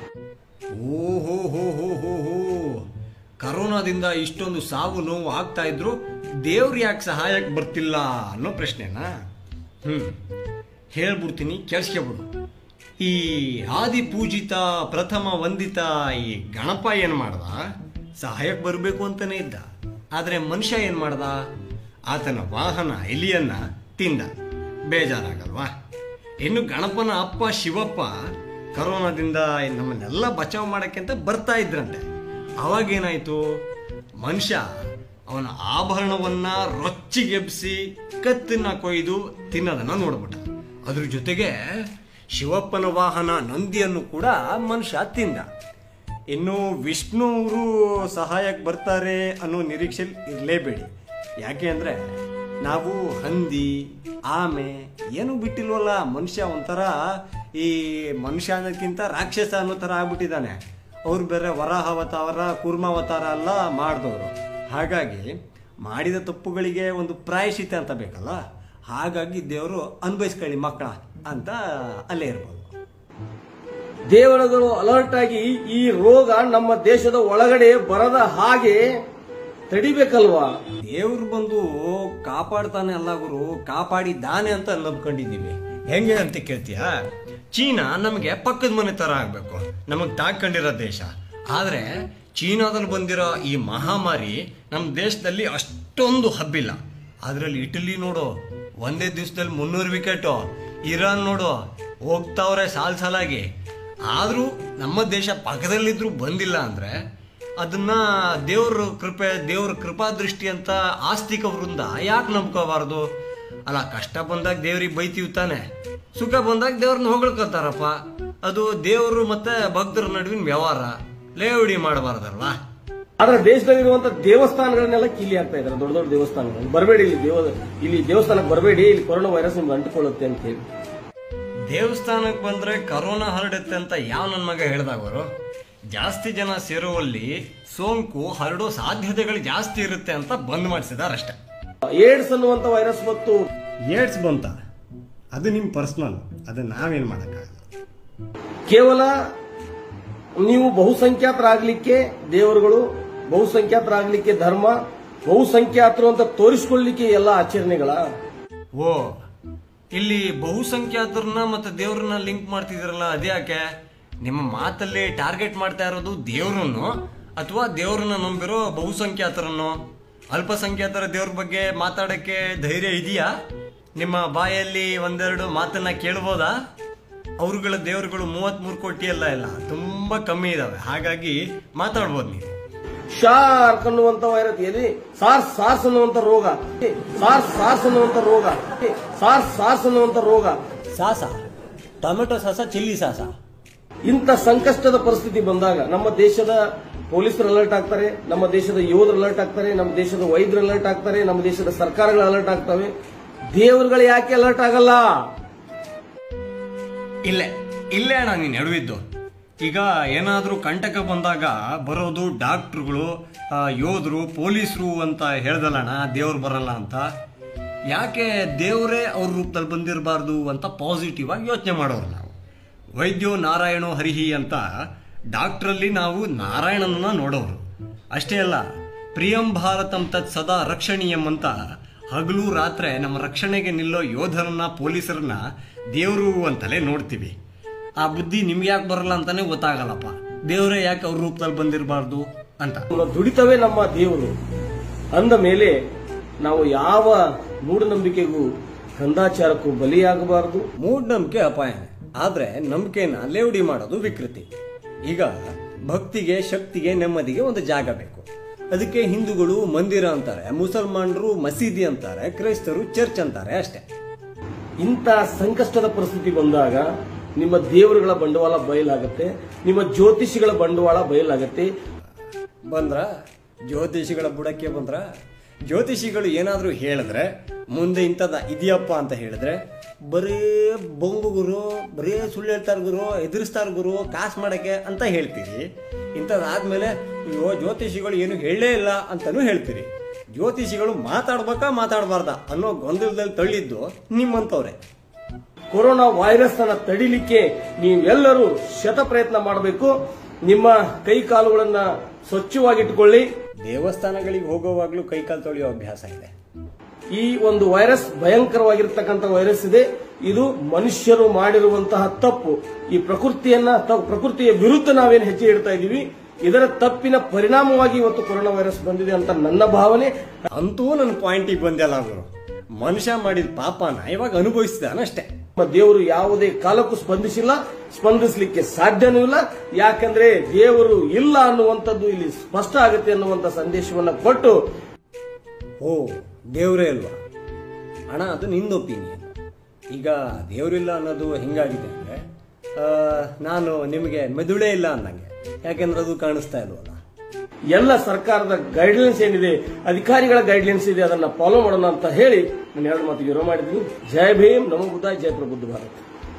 ಓಹೋ ಹೋ ಹೋ ಹೋ ಹೋ ಕರೋನಾದಿಂದ ಇಷ್ಟೊಂದು ಸಾವು ನೋವು ಆಗ್ತಾ ಇದ್ರು ದೇವ್ರು ಯಾಕೆ ಸಹಾಯಕ್ಕೆ ಬರ್ತಿಲ್ಲ ಅನ್ನೋ ಪ್ರಶ್ನೆನಾ ಹ್ಮ್ ಹೇಳ್ಬಿಡ್ತೀನಿ ಕೇಳಿಸ್ಕೊಬಿಡು ಈ ಆದಿ ಪೂಜಿತ ಪ್ರಥಮ ವಂದಿತ ಈ ಗಣಪ ಏನ್ ಮಾಡ್ದ ಸಹಾಯಕ್ಕೆ ಬರಬೇಕು ಅಂತಾನೆ ಇದ್ದ ಆದ್ರೆ ಮನುಷ್ಯ ಏನ್ ಮಾಡ್ದ ಆತನ ವಾಹನ ಎಲಿಯನ್ನ ತಿಂದ ಬೇಜಾರಾಗಲ್ವಾ ಇನ್ನು ಗಣಪನ ಅಪ್ಪ ಶಿವಪ್ಪ ಕರೋನಾದಿಂದ ನಮ್ಮನ್ನೆಲ್ಲ ಬಚಾವ್ ಮಾಡಕ್ಕೆ ಅಂತ ಬರ್ತಾ ಇದ್ರಂತೆ ಅವಾಗೇನಾಯ್ತು ಮನುಷ್ಯ ಅವನ ಆಭರಣವನ್ನ ರೊಚ್ಚಿಗೆಬ್ಸಿ ಕತ್ತನ್ನ ಕೊಯ್ದು ತಿನ್ನೋದನ್ನ ನೋಡ್ಬಿಟ್ಟ ಅದ್ರ ಜೊತೆಗೆ ಶಿವಪ್ಪನ ವಾಹನ ನಂದಿಯನ್ನು ಕೂಡ ಮನುಷ್ಯ ತಿಂದ ಇನ್ನು ವಿಷ್ಣು ಅವರು ಸಹಾಯಕ್ಕೆ ಬರ್ತಾರೆ ಅನ್ನೋ ನಿರೀಕ್ಷೆ ಇರಲೇಬೇಡಿ ಯಾಕೆ ಅಂದ್ರೆ ನಾವು ಹಂದಿ ಆಮೆ ಏನು ಬಿಟ್ಟಿಲ್ವಲ್ಲ ಮನುಷ್ಯ ಒಂಥರ ಈ ಮನುಷ್ಯ ಅನ್ನೋಕ್ಕಿಂತ ರಾಕ್ಷಸ ಅನ್ನೋ ಥರ ಆಗ್ಬಿಟ್ಟಿದ್ದಾನೆ ಅವ್ರು ಬೇರೆ ವರಾಹ ಅವತಾರ ಕೂರ್ಮಾವತಾರ ಎಲ್ಲ ಮಾಡಿದವರು ಹಾಗಾಗಿ ಮಾಡಿದ ತಪ್ಪುಗಳಿಗೆ ಒಂದು ಪ್ರಾಯಶ್ಚಿತ ಅಂತ ಬೇಕಲ್ಲ ಹಾಗಾಗಿ ದೇವರು ಅನ್ಭವಿಸ್ಕೊಳ್ಳಿ ಮಕ್ಕಳ ಅಂತ ಅಲ್ಲೇ ಇರ್ಬೋದು ದೇವರುಗಳು ಅಲರ್ಟ್ ಆಗಿ ಈ ರೋಗ ನಮ್ಮ ದೇಶದ ಒಳಗಡೆ ಬರದ ಹಾಗೆ ತಡಿಬೇಕಲ್ವಾ ದೇವ್ರು ಬಂದು ಕಾಪಾಡ್ತಾನೆ ಅಲ್ಲ ಗುರು ಕಾಪಾಡಿದ್ದಾನೆ ಅಂತ ನಂಬ್ಕೊಂಡಿದ್ದೀವಿ ಹೆಂಗೆ ಅಂತ ಕೇಳ್ತೀಯ ಚೀನಾ ನಮಗೆ ಪಕ್ಕದ ಮನೆ ತರ ಆಗ್ಬೇಕು ನಮಗ್ ತಾಕೊಂಡಿರೋ ದೇಶ ಆದ್ರೆ ಚೀನಾದಲ್ಲಿ ಬಂದಿರೋ ಈ ಮಹಾಮಾರಿ ನಮ್ಮ ದೇಶದಲ್ಲಿ ಅಷ್ಟೊಂದು ಹಬ್ಬಿಲ್ಲ ಅದ್ರಲ್ಲಿ ಇಟಲಿ ನೋಡು ಒಂದೇ ದಿವಸದಲ್ಲಿ ಮುನ್ನೂರು ವಿಕೆಟು ಇರಾನ್ ನೋಡು ಹೋಗ್ತಾವ್ರೆ ಸಾಲ್ ಸಾಲಾಗಿ ಆದ್ರೂ ನಮ್ಮ ದೇಶ ಪಕ್ಕದಲ್ಲಿದ್ರು ಬಂದಿಲ್ಲ ಅಂದ್ರೆ ಅದನ್ನ ದೇವ್ರ ಕೃಪೆ ದೇವ್ರ ಕೃಪಾ ದೃಷ್ಟಿ ಅಂತ ಆಸ್ತಿಕ ವೃಂದ ಯಾಕೆ ನಂಬ್ಕೋಬಾರ್ದು ಅಲ್ಲ ಕಷ್ಟ ಬಂದಾಗ ದೇವ್ರಿಗೆ ಬೈತೀವಿ ತಾನೆ ಸುಖ ಬಂದಾಗ ದೇವ್ರನ್ನ ಹೊಗಳ್ಕೊತಾರಪ್ಪ ಅದು ದೇವರು ಮತ್ತೆ ಭಕ್ತರ ನಡುವಿನ ವ್ಯವಹಾರ ಲೇವಡಿ ಮಾಡಬಾರ್ದಲ್ವಾ ಆದ್ರೆ ದೇಶದಲ್ಲಿರುವಂತ ದೇವಸ್ಥಾನಗಳನ್ನೆಲ್ಲ ಕಿಲಿ ಆಗ್ತಾ ಇದಾರೆ ದೊಡ್ಡ ದೊಡ್ಡ ದೇವಸ್ಥಾನಗಳು ಬರಬೇಡಿ ಇಲ್ಲಿ ದೇವ ಇಲ್ಲಿ ದೇವಸ್ಥಾನಕ್ಕೆ ಬರಬೇಡಿ ಇಲ್ಲಿ ಕೊರೋನಾ ವೈರಸ್ ನಿಮ್ಗೆ ಅಂಟಿಕೊಳ್ಳುತ್ತೆ ಅಂತ ಹೇಳಿ ದೇವಸ್ಥಾನಕ್ಕೆ ಬಂದ್ರೆ ಕರೋನಾ ಹರಡುತ್ತೆ ಅಂತ ಯಾವ ನನ್ನ ಮಗ ಹೇಳ್ದವರು ಜಾಸ್ತಿ ಜನ ಸೇರುವಲ್ಲಿ ಸೋಂಕು ಹರಡೋ ಸಾಧ್ಯತೆಗಳು ಜಾಸ್ತಿ ಇರುತ್ತೆ ಅಂತ ಬಂದ್ ಮಾಡಿಸಿದಾರಷ್ಟೇ ಏಡ್ಸ್ ಅನ್ನುವಂತ ವೈರಸ್ ಮತ್ತು ಏಡ್ಸ್ ಬಂತ ಅದು ನಿಮ್ಮ ಪರ್ಸ್ನಲ್ ಅದು ನಾವೇನು ಮಾಡೋಕ್ಕಾಗಲ್ಲ ಕೇವಲ ನೀವು ಬಹುಸಂಖ್ಯಾತರಾಗ್ಲಿಕ್ಕೆ ದೇವರುಗಳು ಬಹುಸಂಖ್ಯಾತರಾಗ್ಲಿಕ್ಕೆ ಧರ್ಮ ಬಹುಸಂಖ್ಯಾತರು ಅಂತ ತೋರಿಸ್ಕೊಳ್ಳಿಕ್ಕೆ ಎಲ್ಲ ಆಚರಣೆಗಳ ಓ ಇಲ್ಲಿ ಬಹುಸಂಖ್ಯಾತರನ್ನ ಮತ್ತೆ ದೇವ್ರನ್ನ ಲಿಂಕ್ ಮಾಡ್ತಿದ್ದೀರಲ್ಲ ಅದ್ಯಾಕೆ ನಿಮ್ಮ ಮಾತಲ್ಲಿ ಟಾರ್ಗೆಟ್ ಮಾಡ್ತಾ ಇರೋದು ದೇವ್ರನ್ನು ಅಥವಾ ದೇವ್ರನ್ನ ನಂಬಿರೋ ಬಹುಸಂಖ್ಯಾತರನ್ನು ಅಲ್ಪಸಂಖ್ಯಾತರ ದೇವ್ರ ಬಗ್ಗೆ ಮಾತಾಡಕ್ಕೆ ಧೈರ್ಯ ಇದೆಯಾ ನಿಮ್ಮ ಬಾಯಲ್ಲಿ ಒಂದೆರಡು ಮಾತನ್ನ ಕೇಳ್ಬೋದಾ ಅವ್ರುಗಳ ದೇವರುಗಳು ಮೂವತ್ಮೂರು ಕೋಟಿ ಎಲ್ಲ ಇಲ್ಲ ತುಂಬಾ ಕಮ್ಮಿ ಇದಾವೆ ಹಾಗಾಗಿ ಮಾತಾಡ್ಬೋದು ನೀವು ಶಾರ್ಕ್ ಅನ್ನುವಂತ ವೈರಸ್ ಎಲ್ಲಿ ಸಾರ್ಸ್ ಸಾರ್ಸ್ ಅನ್ನುವಂತ ರೋಗ ಸಾರ್ಸ್ ಸಾರ್ಸ್ ಅನ್ನುವಂತ ರೋಗ ಸಾರ್ಸ್ ಸಾರ್ಸ್ ಅನ್ನುವಂತ ರೋಗ ಸಾಸ ಟೊಮೆಟೊ ಸಾಸ ಚಿಲ್ಲಿ ಸಾಸ ಇಂಥ ಸಂಕಷ್ಟದ ಪರಿಸ್ಥಿತಿ ಬಂದಾಗ ನಮ್ಮ ದೇಶದ ಪೊಲೀಸರು ಅಲರ್ಟ್ ಆಗ್ತಾರೆ ನಮ್ಮ ದೇಶದ ಯೋಧರು ಅಲರ್ಟ್ ಆಗ್ತಾರೆ ನಮ್ಮ ದೇಶದ ವೈದ್ಯರು ಅಲರ್ಟ್ ಆಗ್ತಾರೆ ನಮ್ಮ ದೇಶದ ಸರ್ಕಾರಗಳು ಅಲರ್ಟ್ ಆಗ್ತವೆ ದೇವರುಗಳು ಯಾಕೆ ಅಲರ್ಟ್ ಆಗಲ್ಲ ಇಲ್ಲೇ ಇಲ್ಲೇ ಅಣ್ಣ ನೀನು ಎಡವಿದ್ದು ಈಗ ಏನಾದರೂ ಕಂಟಕ ಬಂದಾಗ ಬರೋದು ಡಾಕ್ಟ್ರುಗಳು ಆ, ಯೋಧರು ಪೊಲೀಸರು ಅಂತ ಹೇಳ್ದಲ್ಲಣ್ಣ ದೇವ್ರು ಬರಲ್ಲ ಅಂತ ಯಾಕೆ ದೇವರೇ ಅವ್ರ ರೂಪದಲ್ಲಿ ಬಂದಿರಬಾರ್ದು ಅಂತ ಪಾಸಿಟಿವ್ ಆಗಿ ಯೋಚನೆ ಮಾಡೋರು ನಾವು ವೈದ್ಯೋ ನಾರಾಯಣೋ ಹರಿಹಿ ಅಂತ ಡಾಕ್ಟ್ರಲ್ಲಿ ನಾವು ನಾರಾಯಣನನ್ನ ನೋಡೋರು ಅಷ್ಟೇ ಅಲ್ಲ ಪ್ರಿಯಂ ಭಾರತಂ ತತ್ ಸದಾ ರಕ್ಷಣೀಯಂ ಅಂತ ಹಗಲು ರಾತ್ರಿ ನಮ್ಮ ರಕ್ಷಣೆಗೆ ನಿಲ್ಲೋ ಯೋಧರನ್ನ ಪೊಲೀಸರನ್ನ ದೇವರು ಅಂತಲೇ ನೋಡ್ತೀವಿ ಆ ಬುದ್ಧಿ ನಿಮ್ಗೆ ಯಾಕೆ ಬರಲ್ಲ ಅಂತಾನೆ ಗೊತ್ತಾಗಲ್ಲಪ್ಪ ದೇವರೇ ಯಾಕೆ ಅವ್ರ ರೂಪದಲ್ಲಿ ಬಂದಿರಬಾರ್ದು ಅಂತ ನಮ್ಮ ದುಡಿತವೇ ನಮ್ಮ ದೇವರು ಅಂದ ಮೇಲೆ ನಾವು ಯಾವ ಮೂಢನಂಬಿಕೆಗೂ ಕಂದಾಚಾರಕ್ಕೂ ಬಲಿಯಾಗಬಾರದು ಮೂಢನಂಬಿಕೆ ಅಪಾಯನೇ ಆದ್ರೆ ನಂಬಿಕೆನ ಲೇವಡಿ ಮಾಡೋದು ವಿಕೃತಿ ಈಗ ಭಕ್ತಿಗೆ ಶಕ್ತಿಗೆ ನೆಮ್ಮದಿಗೆ ಒಂದು ಜಾಗ ಬೇಕು ಅದಕ್ಕೆ ಹಿಂದೂಗಳು ಮಂದಿರ ಅಂತಾರೆ ಮುಸಲ್ಮಾನರು ಮಸೀದಿ ಅಂತಾರೆ ಕ್ರೈಸ್ತರು ಚರ್ಚ್ ಅಂತಾರೆ ಅಷ್ಟೇ ಇಂಥ ಸಂಕಷ್ಟದ ಪರಿಸ್ಥಿತಿ ಬಂದಾಗ ನಿಮ್ಮ ದೇವರುಗಳ ಬಂಡವಾಳ ಬಯಲಾಗತ್ತೆ ನಿಮ್ಮ ಜ್ಯೋತಿಷಿಗಳ ಬಂಡವಾಳ ಬಯಲಾಗತ್ತೆ ಬಂದ್ರ ಜ್ಯೋತಿಷಿಗಳ ಬುಡಕ್ಕೆ ಬಂದ್ರ ಜ್ಯೋತಿಷಿಗಳು ಏನಾದರೂ ಹೇಳಿದ್ರೆ ಮುಂದೆ ಇಂಥದ ಇದೆಯಪ್ಪ ಅಂತ ಹೇಳಿದ್ರೆ ಬರೀ ಬೊಂಬು ಗುರು ಬರೀ ಸುಳ್ಳು ಹೇಳ್ತಾರ ಗುರು ಎದುರಿಸ್ತಾರ ಗುರು ಕಾಸು ಮಾಡಕ್ಕೆ ಅಂತ ಹೇಳ್ತೀರಿ ಇಂಥದ್ದಾದ್ಮೇಲೆ ಅಯ್ಯೋ ಜ್ಯೋತಿಷಿಗಳು ಏನು ಹೇಳೇ ಇಲ್ಲ ಅಂತಾನೂ ಹೇಳ್ತೀರಿ ಜ್ಯೋತಿಷಿಗಳು ಮಾತಾಡ್ಬೇಕಾ ಮಾತಾಡಬಾರ್ದ ಅನ್ನೋ ಗೊಂದಲದಲ್ಲಿ ತಳ್ಳಿದ್ದು ನಿಮ್ಮಂಥವ್ರೆ ಕೊರೋನಾ ವೈರಸ್ ಅನ್ನ ತಡಿಲಿಕ್ಕೆ ನೀವೆಲ್ಲರೂ ಶತ ಪ್ರಯತ್ನ ಮಾಡಬೇಕು ನಿಮ್ಮ ಕೈ ಕಾಲುಗಳನ್ನ ಸ್ವಚ್ಛವಾಗಿಟ್ಟುಕೊಳ್ಳಿ ದೇವಸ್ಥಾನಗಳಿಗೆ ಹೋಗೋವಾಗ್ಲೂ ಕೈಕಾಲು ತೊಳೆಯೋ ಅಭ್ಯಾಸ ಇದೆ ಈ ಒಂದು ವೈರಸ್ ಭಯಂಕರವಾಗಿರ್ತಕ್ಕಂಥ ವೈರಸ್ ಇದೆ ಇದು ಮನುಷ್ಯರು ಮಾಡಿರುವಂತಹ ತಪ್ಪು ಈ ಪ್ರಕೃತಿಯನ್ನ ತ- ಪ್ರಕೃತಿಯ ವಿರುದ್ಧ ನಾವೇನು ಹೆಜ್ಜೆ ಇಡ್ತಾ ಇದೀವಿ ಇದರ ತಪ್ಪಿನ ಪರಿಣಾಮವಾಗಿ ಇವತ್ತು ಕೊರೋನಾ ವೈರಸ್ ಬಂದಿದೆ ಅಂತ ನನ್ನ ಭಾವನೆ ಅಂತೂ ನನ್ನ ಪಾಯಿಂಟಿಗೆ ಬಂದೆಲ್ಲ ಗುರು ಮನುಷ್ಯ ಮಾಡಿದ ಪಾಪನ ಇವಾಗ ಅನುಭವಿಸಿದಾನಷ್ಟೇ ನಮ್ಮ ದೇವರು ಯಾವುದೇ ಕಾಲಕ್ಕೂ ಸ್ಪಂದಿಸಿಲ್ಲ ಸ್ಪಂದಿಸಲಿಕ್ಕೆ ಸಾಧ್ಯನೂ ಇಲ್ಲ ಯಾಕಂದ್ರೆ ದೇವರು ಇಲ್ಲ ಅನ್ನುವಂಥದ್ದು ಇಲ್ಲಿ ಸ್ಪಷ್ಟ ಆಗುತ್ತೆ ಅನ್ನುವಂಥ ಸಂದೇಶವನ್ನ ಕೊಟ್ಟು ಓ ದೇವರೇ ಅಲ್ವಾ ಅಣ್ಣ ಅದು ನಿಂದು ಒಪಿನಿಯನ್ ಈಗ ದೇವರಿಲ್ಲ ಅನ್ನೋದು ಹೆಂಗಾಗಿದೆ ಅಂದರೆ ನಾನು ನಿಮಗೆ ಮೆದುಳೇ ಇಲ್ಲ ಅನ್ನಂಗೆ ಯಾಕೆಂದ್ರೆ ಅದು ಕಾಣಿಸ್ತಾ ಇಲ್ವಲ್ಲ ಎಲ್ಲ ಸರ್ಕಾರದ ಗೈಡ್ಲೈನ್ಸ್ ಏನಿದೆ ಅಧಿಕಾರಿಗಳ ಗೈಡ್ಲೈನ್ಸ್ ಇದೆ ಅದನ್ನ ಫಾಲೋ ಮಾಡೋಣ ಅಂತ ಹೇಳಿ ನಾನು ಎರಡು ಮಾತು ವಿರೋ ಮಾಡಿದ್ದೀನಿ ಜೈ ಭೀಮ್ ನಮೋ ಬುದ್ಧ ಜೈ ಪ್ರಬುದ್ಧ ಭಾರತ್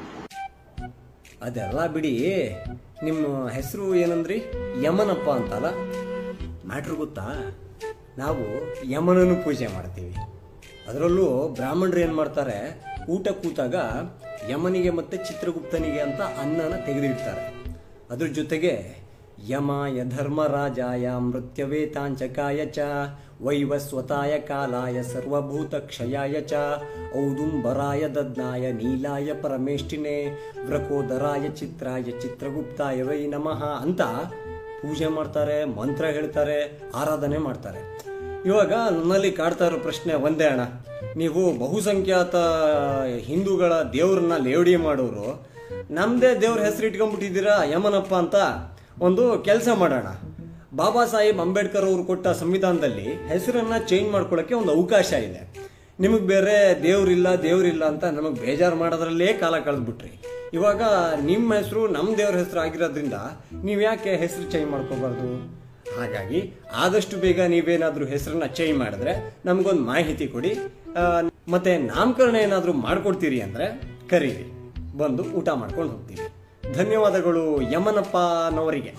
ಅದೆಲ್ಲ ಬಿಡಿ ನಿಮ್ಮ ಹೆಸರು ಏನಂದ್ರಿ ಯಮನಪ್ಪ ಅಂತಲ್ಲ ಮ್ಯಾಟ್ರ್ ಗೊತ್ತಾ ನಾವು ಯಮನನ್ನು ಪೂಜೆ ಮಾಡ್ತೀವಿ ಅದರಲ್ಲೂ ಬ್ರಾಹ್ಮಣರು ಏನು ಮಾಡ್ತಾರೆ ಊಟ ಕೂತಾಗ ಯಮನಿಗೆ ಮತ್ತೆ ಚಿತ್ರಗುಪ್ತನಿಗೆ ಅಂತ ಅನ್ನನ ತೆಗೆದಿಡ್ತಾರೆ ಅದ್ರ ಜೊತೆಗೆ ಯಮಾಯ ಧರ್ಮರಾಜಾಯ ಮೃತ್ಯವೇತಾಂಚಕಾಯ ಚ ವೈವಸ್ವತಾಯ ಕಾಲಾಯ ಸರ್ವಭೂತ ಕ್ಷಯಾಯ ಚ ಔದುಂಬರಾಯ ದದ್ನಾಯ ನೀಲಾಯ ಪರಮೇಷ್ಠಿನೇ ವ್ರಕೋದರಾಯ ಚಿತ್ರಾಯ ಚಿತ್ರಗುಪ್ತಾಯ ವೈ ನಮಃ ಅಂತ ಪೂಜೆ ಮಾಡ್ತಾರೆ ಮಂತ್ರ ಹೇಳ್ತಾರೆ ಆರಾಧನೆ ಮಾಡ್ತಾರೆ ಇವಾಗ ನನ್ನಲ್ಲಿ ಕಾಡ್ತಾ ಇರೋ ಪ್ರಶ್ನೆ ಒಂದೇ ಅಣ್ಣ ನೀವು ಬಹುಸಂಖ್ಯಾತ ಹಿಂದೂಗಳ ದೇವ್ರನ್ನ ಲೇವಡಿ ಮಾಡೋರು ನಮ್ಮದೇ ದೇವ್ರ ಹೆಸರು ಇಟ್ಕೊಂಡ್ಬಿಟ್ಟಿದ್ದೀರಾ ಯಮನಪ್ಪ ಅಂತ ಒಂದು ಕೆಲಸ ಮಾಡೋಣ ಬಾಬಾ ಸಾಹೇಬ್ ಅಂಬೇಡ್ಕರ್ ಅವರು ಕೊಟ್ಟ ಸಂವಿಧಾನದಲ್ಲಿ ಹೆಸರನ್ನ ಚೇಂಜ್ ಮಾಡ್ಕೊಳ್ಳೋಕ್ಕೆ ಒಂದು ಅವಕಾಶ ಇದೆ ನಿಮಗೆ ಬೇರೆ ದೇವ್ರಿಲ್ಲ ದೇವ್ರಿಲ್ಲ ಅಂತ ನಮಗೆ ಬೇಜಾರು ಮಾಡೋದ್ರಲ್ಲೇ ಕಾಲ ಕಳೆದ್ಬಿಟ್ರಿ ಇವಾಗ ನಿಮ್ಮ ಹೆಸರು ನಮ್ಮ ದೇವ್ರ ಹೆಸರು ಆಗಿರೋದ್ರಿಂದ ನೀವು ಯಾಕೆ ಹೆಸರು ಚೇಂಜ್ ಮಾಡ್ಕೋಬಾರ್ದು ಹಾಗಾಗಿ ಆದಷ್ಟು ಬೇಗ ನೀವೇನಾದ್ರೂ ಹೆಸರನ್ನ ಚೇಂಜ್ ಮಾಡಿದ್ರೆ ನಮಗೊಂದು ಮಾಹಿತಿ ಕೊಡಿ ಆ, ಮತ್ತೆ ನಾಮಕರಣ ಏನಾದರೂ ಮಾಡ್ಕೊಡ್ತೀರಿ ಅಂದ್ರೆ ಕರೀರಿ ಬಂದು ಊಟ ಮಾಡ್ಕೊಂಡು ಹೋಗ್ತೀವಿ ಧನ್ಯವಾದಗಳು ಯಮನಪ್ಪನವರಿಗೆ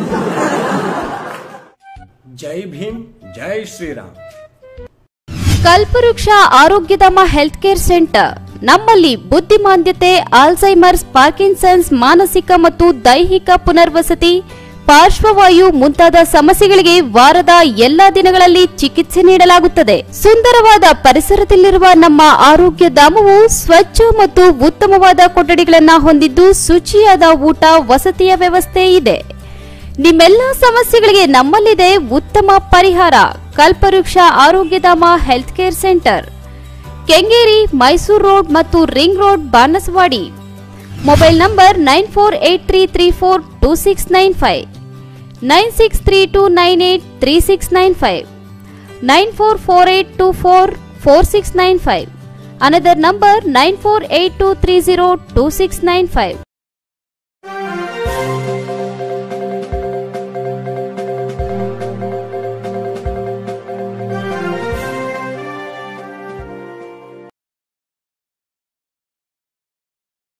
ಜೈ ಭೀಮ್ ಜೈ ಶ್ರೀರಾಮ್ ಕಲ್ಪವೃಕ್ಷ ಆರೋಗ್ಯಧಾಮ ಹೆಲ್ತ್ ಕೇರ್ ಸೆಂಟರ್ ನಮ್ಮಲ್ಲಿ ಬುದ್ಧಿಮಾಂದ್ಯತೆ ಆಲ್ಝೈಮರ್ಸ್ ಪಾರ್ಕಿನ್ಸನ್ಸ್ ಮಾನಸಿಕ ಮತ್ತು ದೈಹಿಕ ಪುನರ್ವಸತಿ ಪಾರ್ಶ್ವವಾಯು ಮುಂತಾದ ಸಮಸ್ಯೆಗಳಿಗೆ ವಾರದ ಎಲ್ಲಾ ದಿನಗಳಲ್ಲಿ ಚಿಕಿತ್ಸೆ ನೀಡಲಾಗುತ್ತದೆ ಸುಂದರವಾದ ಪರಿಸರದಲ್ಲಿರುವ ನಮ್ಮ ಆರೋಗ್ಯ ಧಾಮವು ಸ್ವಚ್ಛ ಮತ್ತು ಉತ್ತಮವಾದ ಕೊಠಡಿಗಳನ್ನು ಹೊಂದಿದ್ದು ಶುಚಿಯಾದ ಊಟ ವಸತಿಯ ವ್ಯವಸ್ಥೆ ಇದೆ ನಿಮ್ಮೆಲ್ಲ ಸಮಸ್ಯೆಗಳಿಗೆ ನಮ್ಮಲ್ಲಿದೆ ಉತ್ತಮ ಪರಿಹಾರ Kalpavriksha Arogyadhama health care centre Kengeri Mysuru road ಮತ್ತು ring road Banaswadi mobile number nine four eight three three four two six nine five nine six three two nine eight three six nine five nine four four eight two four four six nine five another number nine four eight two three zero two six nine five